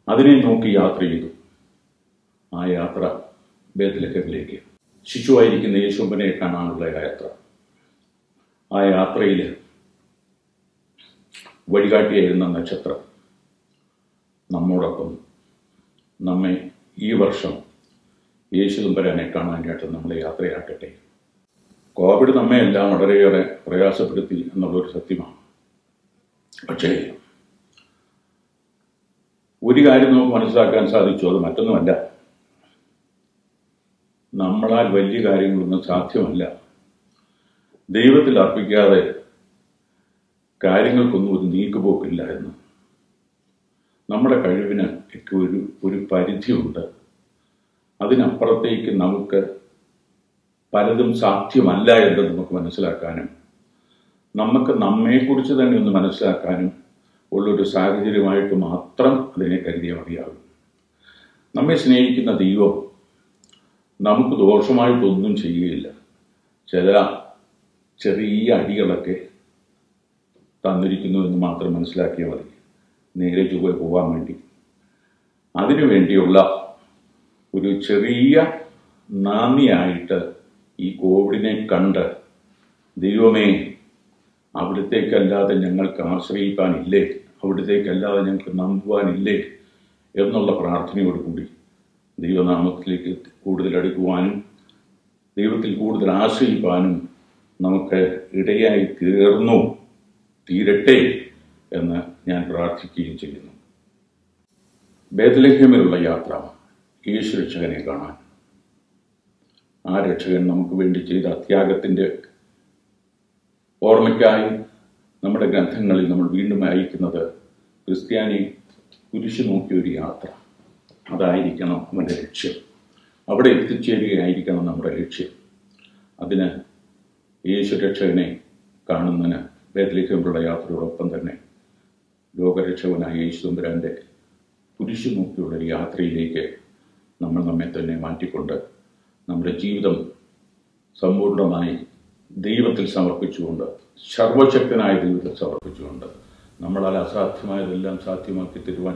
അതിനെ നോക്കി യാത്ര ചെയ്തു ആ യാത്ര ബേത്ലഹമിലേക്ക് ശിശുവായിരിക്കുന്ന യേശുമ്പനെ കാണാനുള്ള യാത്ര ആ യാത്രയിൽ വഴികാട്ടിയായിരുന്ന നക്ഷത്രം നമ്മോടൊപ്പം നമ്മെ ഈ വർഷം യേശുദമ്പരാനെ കാണാനായിട്ട് നമ്മളെ യാത്രയാക്കട്ടെ കോവിഡ് നമ്മെ എല്ലാം വളരെയേറെ പ്രയാസപ്പെടുത്തി എന്നുള്ളൊരു സത്യമാണ് പക്ഷേ ഒരു കാര്യം നമുക്ക് മനസ്സിലാക്കാൻ സാധിച്ചു അത് മറ്റൊന്നുമല്ല നമ്മളാൽ വലിയ കാര്യങ്ങളൊന്നും സാധ്യമല്ല ദൈവത്തിൽ അർപ്പിക്കാതെ കാര്യങ്ങൾക്കൊന്നും ഒരു നീക്കുപോക്കില്ല എന്ന് നമ്മുടെ കഴിവിന് ഒക്കെ ഒരു ഒരു പരിധിയുണ്ട് അതിനപ്പുറത്തേക്ക് നമുക്ക് പലതും സാധ്യമല്ല എന്ന് നമുക്ക് മനസ്സിലാക്കാനും നമുക്ക് നമ്മെക്കുറിച്ച് തന്നെ ഒന്ന് മനസ്സിലാക്കാനും ഉള്ളൊരു സാഹചര്യമായിട്ട് മാത്രം അതിനെ കരുതിയാൽ മതിയാകും നമ്മെ സ്നേഹിക്കുന്ന ദൈവം നമുക്ക് ദോഷമായിട്ടൊന്നും ചെയ്യുകയില്ല ചില ചെറിയ അടികളൊക്കെ തന്നിരിക്കുന്നു എന്ന് മാത്രം മനസ്സിലാക്കിയാൽ മതി നേരെ ചൊവ്വെ പോകാൻ വേണ്ടി അതിനു വേണ്ടിയുള്ള ഒരു ചെറിയ നാന്ദിയായിട്ട് ഈ കോവിഡിനെ കണ്ട് ദൈവമേ അവിടത്തേക്കല്ലാതെ ഞങ്ങൾക്ക് ആശ്രയിക്കാനില്ലേ അവിടത്തേക്കല്ലാതെ ഞങ്ങൾക്ക് നമ്പുവാനില്ലേ എന്നുള്ള പ്രാർത്ഥനയോടുകൂടി ദൈവനാമത്തിലേക്ക് കൂടുതൽ അടുക്കുവാനും ദൈവത്തിൽ കൂടുതൽ ആശ്രയിക്കാനും നമുക്ക് ഇടയായി തീർന്നു തീരട്ടെ എന്ന് ഞാൻ പ്രാർത്ഥിക്കുകയും ചെയ്യുന്നു ബേദലഹ്യമിലുള്ള യാത്ര യേശു രക്ഷകനെ കാണാൻ ആ രക്ഷകൻ നമുക്ക് വേണ്ടി ചെയ്ത അത്യാഗത്തിൻ്റെ ഓർമ്മയ്ക്കായി നമ്മുടെ ഗ്രന്ഥങ്ങളിൽ നമ്മൾ വീണ്ടും അയക്കുന്നത് ക്രിസ്ത്യാനി കുരിശു നോക്കിയ ഒരു യാത്ര അതായിരിക്കണം അവൻ്റെ ലക്ഷ്യം അവിടെ എത്തിച്ചേരുകയായിരിക്കണം നമ്മുടെ ലക്ഷ്യം അതിന് യേശു രക്ഷകനെ കാണുന്നതിന് ബേദലിക്കുള്ള യാത്രയോടൊപ്പം തന്നെ ലോകരക്ഷകനായ യേശു തമ്പുരാൻ്റെ കുരിശു നോക്കിയുള്ള ഒരു യാത്രയിലേക്ക് നമ്മൾ നമ്മെ തന്നെ മാറ്റിക്കൊണ്ട് നമ്മുടെ ജീവിതം സമ്പൂർണ്ണമായി ദൈവത്തിൽ സമർപ്പിച്ചുകൊണ്ട് സർവശക്തനായ ദൈവത്തിൽ സമർപ്പിച്ചുകൊണ്ട് നമ്മളാൽ അസാധ്യമായതെല്ലാം സാധ്യമാക്കി തരുവാൻ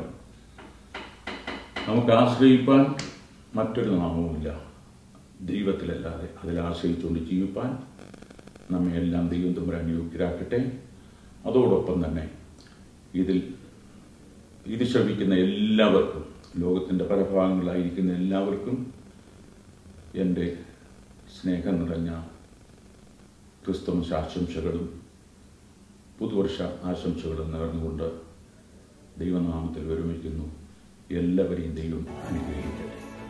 നമുക്ക് ആശ്രയിപ്പാൻ മറ്റൊരു നാമവുമില്ല ദൈവത്തിലല്ലാതെ അതിൽ ആശ്രയിച്ചുകൊണ്ട് ജീവിപ്പാൻ നമ്മെ എല്ലാം ദൈവം തമ്പുരാൻ യോഗ്യരാക്കട്ടെ അതോടൊപ്പം തന്നെ ഇതിൽ ഇത് ശ്രമിക്കുന്ന എല്ലാവർക്കും ലോകത്തിൻ്റെ പല ഭാഗങ്ങളിലായിരിക്കുന്ന എല്ലാവർക്കും എൻ്റെ സ്നേഹം നിറഞ്ഞ ക്രിസ്തുമസ് ആശംസകളും പുതുവർഷ ആശംസകളും നേർന്നുകൊണ്ട് ദൈവനാമത്തിൽ ഒരുമിക്കുന്നു എല്ലാവരെയും ദൈവം അനുഗ്രഹിക്കട്ടെ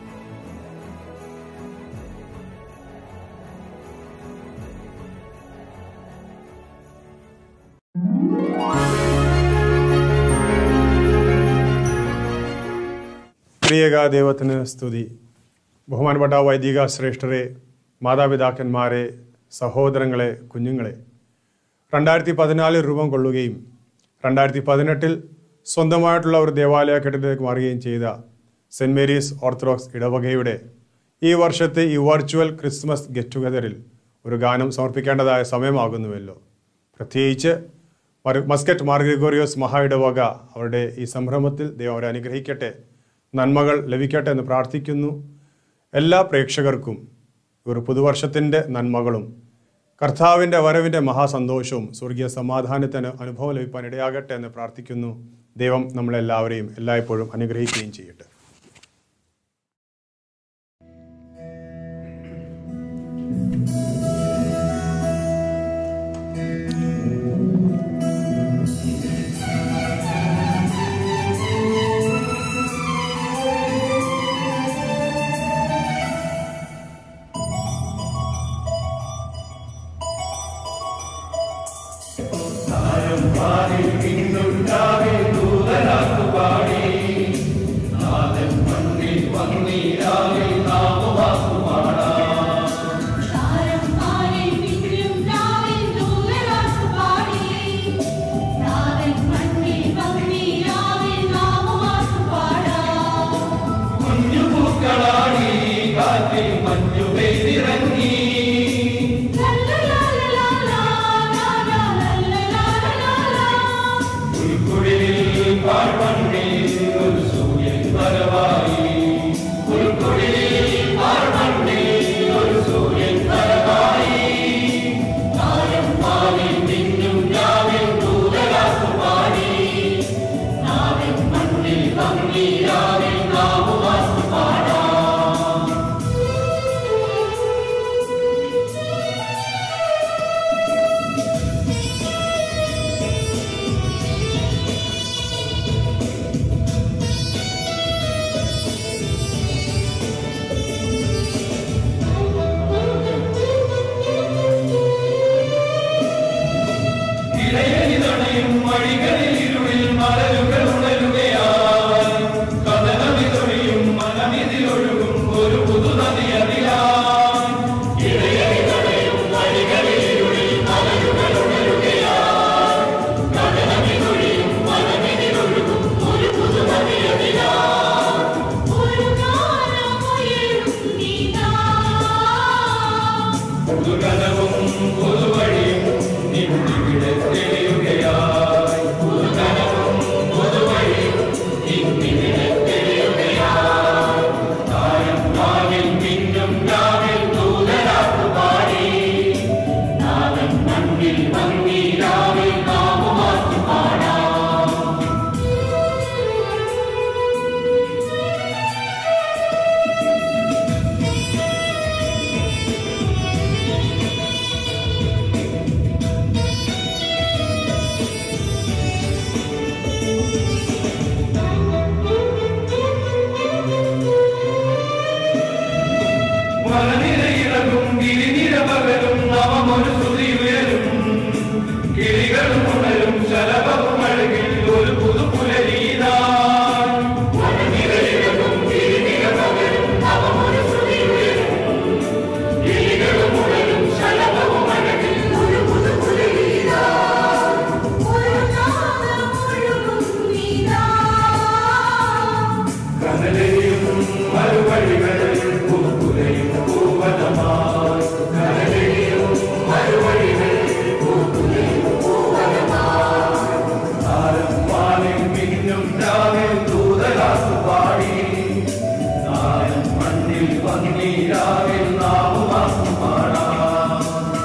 പ്രിയക ദൈവത്തിന് സ്തുതി ബഹുമാനപ്പെട്ട വൈദിക ശ്രേഷ്ഠരെ മാതാപിതാക്കന്മാരെ സഹോദരങ്ങളെ കുഞ്ഞുങ്ങളെ രണ്ടായിരത്തി പതിനാലിൽ രൂപം കൊള്ളുകയും രണ്ടായിരത്തി പതിനെട്ടിൽ സ്വന്തമായിട്ടുള്ള ഒരു ദേവാലയ കെട്ടിടത്തിലേക്ക് മാറുകയും ചെയ്ത സെൻറ് മേരീസ് ഓർത്തഡോക്സ് ഇടവകയുടെ ഈ വർഷത്തെ ഈ വെർച്വൽ ക്രിസ്മസ് ഗെറ്റ് ടുഗദറിൽ ഒരു ഗാനം സമർപ്പിക്കേണ്ടതായ സമയമാകുന്നുവല്ലോ പ്രത്യേകിച്ച് മർ- മസ്കറ്റ് മാർഗ്രിഗോറിയോസ് മഹാ ഇടവക അവരുടെ ഈ സംരംഭത്തിൽ ദൈവം അവരെ അനുഗ്രഹിക്കട്ടെ നന്മകൾ ലഭിക്കട്ടെ എന്ന് പ്രാർത്ഥിക്കുന്നു എല്ലാ പ്രേക്ഷകർക്കും ഒരു പുതുവർഷത്തിൻ്റെ നന്മകളും കർത്താവിൻ്റെ വരവിൻ്റെ മഹാസന്തോഷവും സ്വർഗീയ സമാധാനത്തിന് അനുഭവം ലഭിക്കാൻ ഇടയാകട്ടെ എന്ന് പ്രാർത്ഥിക്കുന്നു ദൈവം നമ്മളെല്ലാവരെയും എല്ലായ്പ്പോഴും അനുഗ്രഹിക്കുകയും ചെയ്യട്ടെ ലാ പുതുകലവും പുതുവഴിയും ഇന്നിവിടെ തെളിയുകയായി പുതുകലവും പുതുവഴിയും ഇന്നിവിടെ തെളിയുകയായി താരം വാനിൽ മിന്നും രാവിൽ ദൂതരാത്തു പാടി നാദം മണ്ണിൽ മങ്ങി രാവിൽ നാമമാക്കി പാടാം മലനിരയിറങ്ങും ഗിരിനിരപകരും നവമൊരു സ്തുതി ഉയരും കിളികളും ഉണരും ശലഭവും അഴകിൽ ഒരു പുതുപുലരീതാൻ മലനിരയിറങ്ങും ഗിരിനിരപകരും നവമൊരു സ്തുതി ഉയരും കിളികളും ഉണരും ശലഭവും അഴകിൽ ഒരു പുതുപുലരീതാൻ കനലയും മറുവഴികൾ പൂക്കുലയും പൂവനമായി കനലയും മറുവഴികൾ പൂക്കുലയും പൂവനമായി താരം വാനിൽ മിന്നും രാവിൽ ദൂതരാത്തു പാടി താരം മണ്ണിൽ പന്നി രാവിൽ നാവുമാക്കും പാടാം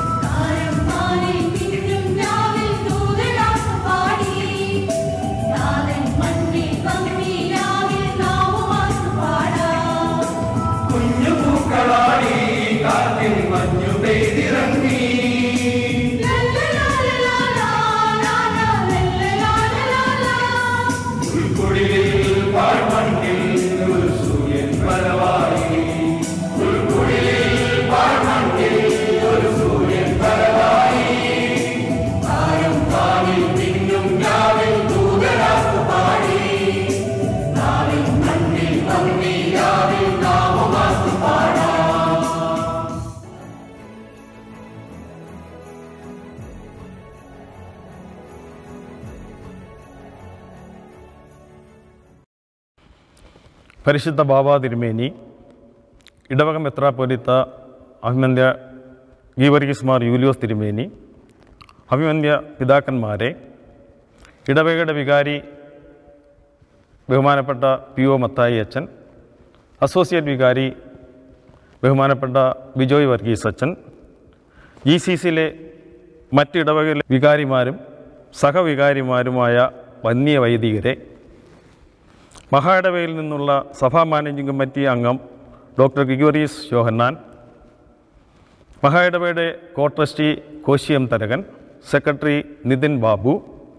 കുഞ്ഞു പൂക്കളാടി കാറ്റിൽ മഞ്ഞു പെയ്തിറങ്ങി ഉൾക്കുടിലിൽ പാഴ്മണ്ണിൽ ഒരു സൂര്യൻ പരവായി ഉൾക്കുടിലിൽ പാഴ്മണ്ണിൽ ഒരു സൂര്യൻ പരവായി താരം കാവിൽ പിന്നും രാവിൽ ദൂതരാത്തു പാടി നാവിൽ മണ്ണിൽ പന്നി രാവിൽ നാമമാക്കി പാടാം പരിശുദ്ധ ബാബ തിരുമേനി ഇടവക മെത്രാപ്പൊലിത്ത അഭിമന്യ ഗീവർഗീസ് മാർ യൂലിയോസ് തിരുമേനി അഭിമന്യ പിതാക്കന്മാരെ ഇടവകയുടെ വികാരി ബഹുമാനപ്പെട്ട പി ഒ മത്തായി അച്ഛൻ അസോസിയേറ്റ് വികാരി ബഹുമാനപ്പെട്ട ബിജോയ് വർഗീസ് അച്ഛൻ ജി സി സിയിലെ മറ്റ് ഇടവകയിലെ വികാരിമാരും സഹവികാരിമാരുമായ വന്യ വൈദികരെ മഹായിടവയിൽ നിന്നുള്ള സഭാ മാനേജിംഗ് കമ്മിറ്റി അംഗം ഡോക്ടർ ഗിഗോറീസ് യോഹന്നാൻ മഹായിടവയുടെ കോ ട്രസ്റ്റി കോശിയം Tharakan secretary Nithin Babu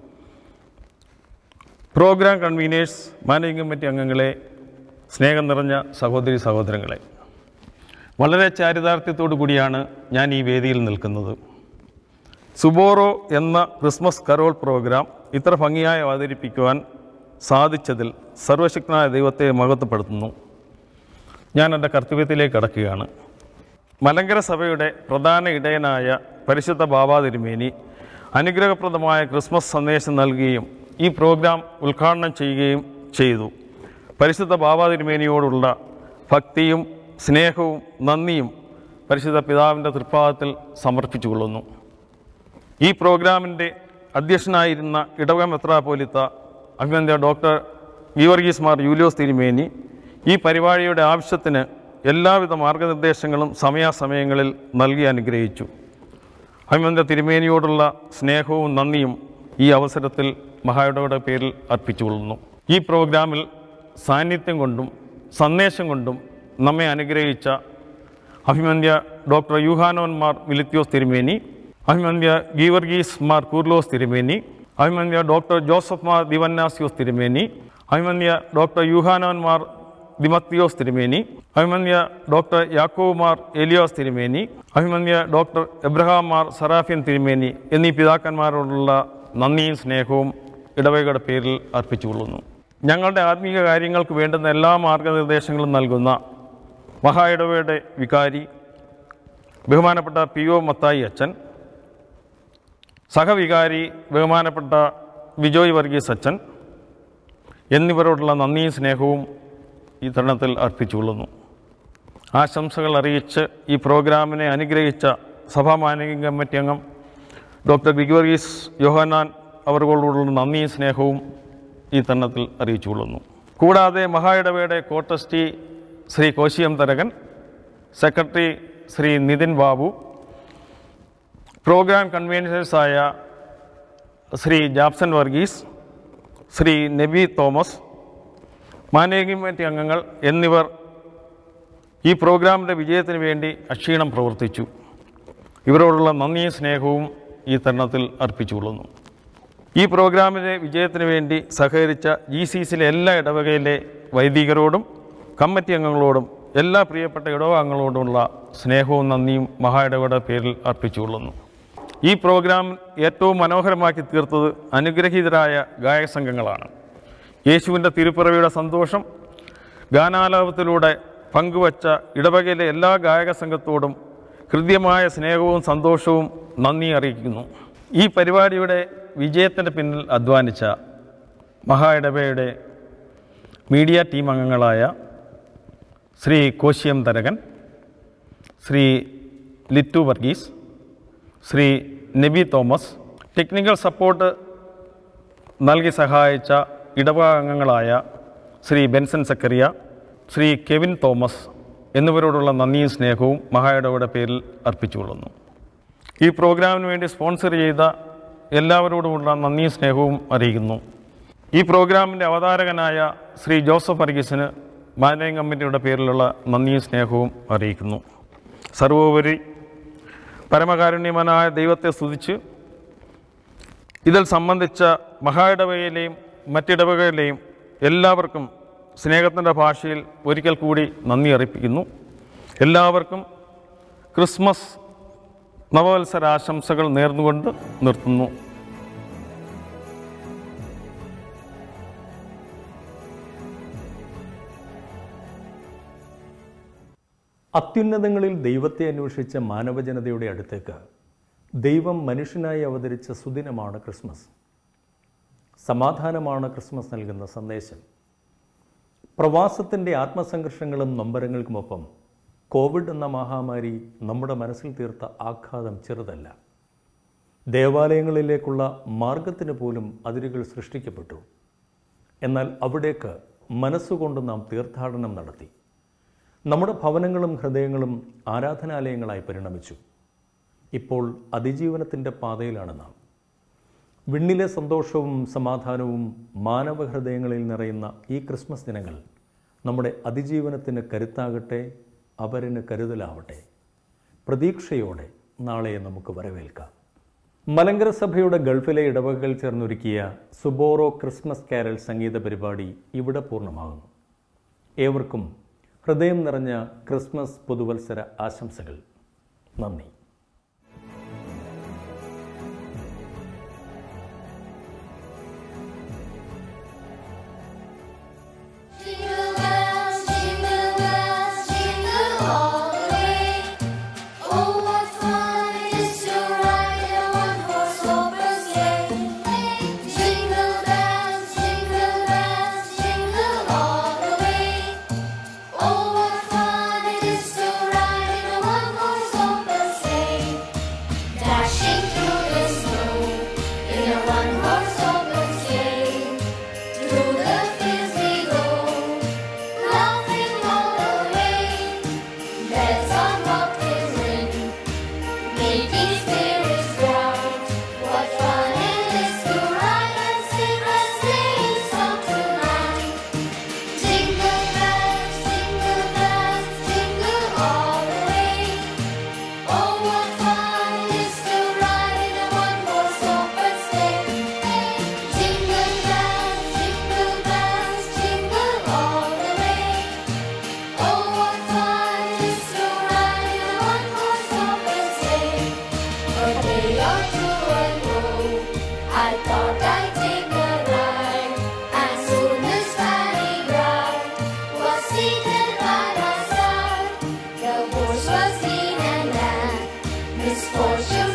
programme conveners managing committee അംഗങ്ങളെ സ്നേഹം നിറഞ്ഞ സഹോദരി സഹോദരങ്ങളെ വളരെ ചാരിതാർത്ഥ്യത്തോടു കൂടിയാണ് ഞാൻ ഈ വേദിയിൽ നിൽക്കുന്നത് സുബോറോ എന്ന ക്രിസ്മസ് കരോൾ പ്രോഗ്രാം ഇത്ര ഭംഗിയായി അവതരിപ്പിക്കുവാൻ സാധിച്ചതിൽ സർവശക്തനായ ദൈവത്തെ മഹത്വപ്പെടുത്തുന്നു ഞാൻ എൻ്റെ കർത്തവ്യത്തിലേക്ക് കടക്കുകയാണ് മലങ്കര സഭയുടെ പ്രധാന ഇടയനായ പരിശുദ്ധ ബാബാ തിരുമേനി അനുഗ്രഹപ്രദമായ ക്രിസ്മസ് സന്ദേശം നൽകുകയും ഈ പ്രോഗ്രാം ഉദ്ഘാടനം ചെയ്യുകയും ചെയ്തു പരിശുദ്ധ ബാബാ തിരുമേനിയോടുള്ള ഭക്തിയും സ്നേഹവും നന്ദിയും പരിശുദ്ധ പിതാവിൻ്റെ തൃപ്പാദത്തിൽ സമർപ്പിച്ചുകൊള്ളുന്നു ഈ പ്രോഗ്രാമിൻ്റെ അധ്യക്ഷനായിരുന്ന ഇടവക മെത്രാപോലിത്ത അഭിനന്ദ ഡോക്ടർ ഗീവർഗീസ് മാർ യൂലിയോസ് തിരുമേനി ഈ പരിപാടിയുടെ ആവശ്യത്തിന് എല്ലാവിധ മാർഗനിർദ്ദേശങ്ങളും സമയാസമയങ്ങളിൽ നൽകി അനുഗ്രഹിച്ചു അഭിനന്ദ തിരുമേനിയോടുള്ള സ്നേഹവും നന്ദിയും ഈ അവസരത്തിൽ മഹായിടവയുടെ പേരിൽ അർപ്പിച്ചുകൊള്ളുന്നു ഈ പ്രോഗ്രാമിൽ സാന്നിധ്യം കൊണ്ടും സന്ദേശം കൊണ്ടും നമ്മെ അനുഗ്രഹിച്ച അഭിമന്യ ഡോക്ടർ യൂഹാനോൻ മാർ മിലിത്യോസ് തിരുമേനി അഭിമന്യ ഗീവർഗീസ് മാർ കൂർലോസ് തിരുമേനി അഭിമന്യ ഡോക്ടർ ജോസഫ് മാർ ദിവന്നാസിയോസ് തിരുമേനി അഭിമന്യ ഡോക്ടർ യൂഹാനോൻ മാർ ദിമത്തിയോസ് തിരുമേനി അഭിമന്യ ഡോക്ടർ യാക്കോബ് മാർ എലിയോസ് തിരുമേനി അഭിമന്യ ഡോക്ടർ എബ്രഹാം മാർ സറാഫിയൻ തിരുമേനി എന്നീ പിതാക്കന്മാരോടുള്ള നന്ദിയും സ്നേഹവും ഇടവകയുടെ പേരിൽ അർപ്പിച്ചുകൊള്ളുന്നു ഞങ്ങളുടെ ആത്മീയ കാര്യങ്ങൾക്ക് വേണ്ടുന്ന എല്ലാ മാർഗനിർദ്ദേശങ്ങളും നൽകുന്ന മഹാ ഇടവയുടെ വികാരി ബഹുമാനപ്പെട്ട പി ഒ മത്തായി അച്ഛൻ സഹവികാരി ബഹുമാനപ്പെട്ട ബിജോയ് വർഗീസ് അച്ഛൻ എന്നിവരോടുള്ള നന്ദിയും സ്നേഹവും ഈ തരുണത്തിൽ അർപ്പിച്ചുകൊള്ളുന്നു ആശംസകൾ അറിയിച്ച് ഈ പ്രോഗ്രാമിനെ അനുഗ്രഹിച്ച സഭാ മാനേജിംഗ് കമ്മിറ്റി അംഗം ഡോക്ടർ ഗ്രിഗോറീസ് യോഹന്നാൻ അവർകളോടുള്ള നന്ദിയും സ്നേഹവും ഈ തരണത്തിൽ അറിയിച്ചുകൊള്ളുന്നു കൂടാതെ മഹായിടവയുടെ കോട്ടസ്റ്റി ശ്രീ കോശിയം തരകൻ സെക്രട്ടറി ശ്രീ നിതിൻ ബാബു പ്രോഗ്രാം കൺവീനേഴ്സായ ശ്രീ ജാബ്സൺ വർഗീസ് ശ്രീ നബി തോമസ് മാനേജിംഗ് കമ്മിറ്റി അംഗങ്ങൾ എന്നിവർ ഈ പ്രോഗ്രാമിൻ്റെ വിജയത്തിന് വേണ്ടി അക്ഷീണം പ്രവർത്തിച്ചു ഇവരോടുള്ള നന്ദിയും സ്നേഹവും ഈ തരുണത്തിൽ അർപ്പിച്ചുകൊള്ളുന്നു ഈ പ്രോഗ്രാമിൻ്റെ വിജയത്തിന് വേണ്ടി സഹകരിച്ച ജി സി സിയിലെ എല്ലാ ഇടവകയിലെ വൈദികരോടും കമ്മിറ്റി അംഗങ്ങളോടും എല്ലാ പ്രിയപ്പെട്ട ഇടവകങ്ങളോടുമുള്ള സ്നേഹവും നന്ദിയും മഹാ ഇടവയുടെ പേരിൽ അർപ്പിച്ചുകൊള്ളുന്നു ഈ പ്രോഗ്രാം ഏറ്റവും മനോഹരമാക്കി തീർത്തത് അനുഗ്രഹീതരായ ഗായക സംഘങ്ങളാണ് യേശുവിൻ്റെ തിരുപ്പിറവിയുടെ സന്തോഷം ഗാനാലാപത്തിലൂടെ പങ്കുവച്ച ഇടവകയിലെ എല്ലാ ഗായക സംഘത്തോടും ഹൃദ്യമായ സ്നേഹവും സന്തോഷവും നന്ദി അറിയിക്കുന്നു ഈ പരിപാടിയുടെ വിജയത്തിൻ്റെ പിന്നിൽ അധ്വാനിച്ച മഹാ ഇടവയുടെ മീഡിയ ടീം അംഗങ്ങളായ ശ്രീ കോശിയം Tharakan Shri Littu Varghese Shri Nabi Thomas technical support നൽകി സഹായിച്ച ഇടവക അംഗങ്ങളായ ശ്രീ ബെൻസൺ സക്കറിയ ശ്രീ കെവിൻ തോമസ് എന്നിവരോടുള്ള നന്ദിയും സ്നേഹവും മഹായിടവയുടെ പേരിൽ അർപ്പിച്ചുകൊള്ളുന്നു ഈ പ്രോഗ്രാമിന് വേണ്ടി സ്പോൺസർ ചെയ്ത എല്ലാവരോടുമുള്ള നന്ദിയും സ്നേഹവും അറിയിക്കുന്നു ഈ പ്രോഗ്രാമിൻ്റെ അവതാരകനായ ശ്രീ ജോസഫ് വർഗീസിന് മാനേജിംഗ് കമ്മിറ്റിയുടെ പേരിലുള്ള നന്ദിയും സ്നേഹവും അറിയിക്കുന്നു സർവോപരി പരമകാരുണ്യമനായ ദൈവത്തെ സ്തുതിച്ച് ഇതിൽ സംബന്ധിച്ച മഹായിടവകയിലെയും മറ്റിടവകയിലെയും എല്ലാവർക്കും സ്നേഹത്തിൻ്റെ ഭാഷയിൽ ഒരിക്കൽ കൂടി നന്ദി അറിയിപ്പിക്കുന്നു എല്ലാവർക്കും ക്രിസ്മസ് നവവത്സരാശംസകൾ നേർന്നുകൊണ്ട് നിർത്തുന്നു അത്യുന്നതങ്ങളിൽ ദൈവത്തെ അന്വേഷിച്ച മാനവജനതയുടെ അടുത്തേക്ക് ദൈവം മനുഷ്യനായി അവതരിച്ച സുദിനമാണ് ക്രിസ്മസ് സമാധാനമാണ് ക്രിസ്മസ് നൽകുന്ന സന്ദേശം പ്രവാസത്തിൻ്റെ ആത്മസംഘർഷങ്ങളും നൊമ്പരങ്ങൾക്കുമൊപ്പം കോവിഡ് എന്ന മഹാമാരി നമ്മുടെ മനസ്സിൽ തീർത്ത ആഘാതം ചെറുതല്ല ദേവാലയങ്ങളിലേക്കുള്ള മാർഗത്തിന് പോലും അതിരുകൾ സൃഷ്ടിക്കപ്പെട്ടു എന്നാൽ അവിടേക്ക് മനസ്സുകൊണ്ട് നാം തീർത്ഥാടനം നടത്തി നമ്മുടെ ഭവനങ്ങളും ഹൃദയങ്ങളും ആരാധനാലയങ്ങളായി പരിണമിച്ചു ഇപ്പോൾ അതിജീവനത്തിൻ്റെ പാതയിലാണ് നാം വിണ്ണിലെ സന്തോഷവും സമാധാനവും മാനവ ഹൃദയങ്ങളിൽ നിറയുന്ന ഈ ക്രിസ്മസ് ദിനങ്ങൾ നമ്മുടെ അതിജീവനത്തിന് കരുത്താകട്ടെ അവരിന് കരുതലാവട്ടെ പ്രതീക്ഷയോടെ നാളെ നമുക്ക് വരവേൽക്കാം മലങ്കര സഭയുടെ ഗൾഫിലെ ഇടവകകൾ ചേർന്നൊരുക്കിയ സുബോറോ ക്രിസ്മസ് കാരൽ സംഗീത പരിപാടി ഇവിടെ പൂർണ്ണമാകുന്നു ഏവർക്കും ഹൃദയം നിറഞ്ഞ ക്രിസ്മസ് പുതുവത്സര ആശംസകൾ നന്ദി Jingle bells, jingle bells, jingle all the way. Oh, what fun it is to ride in a one-horse open sleigh. Jingle bells, jingle bells, jingle all the way. Oh, what fun it is to ride in a one-horse open sleigh. Dashing through the snow in a one-horse open sleigh. Through the fields we go, laughing all the way. Bells on bobtails ring, making spirits bright. What fun it is to ride and sing a sleighing song tonight! Jingle bells, jingle bells, jingle all the way. Oh, what fun it is to ride in a one-horse open sleigh! Jingle bells, jingle bells, jingle all the way. Oh, what fun it is to ride in a one-horse open sleigh! A day or two ago, I thought I'd take a ride, and soon as Fanny Bride was seated by my side. The horse was lean and lank, misfortune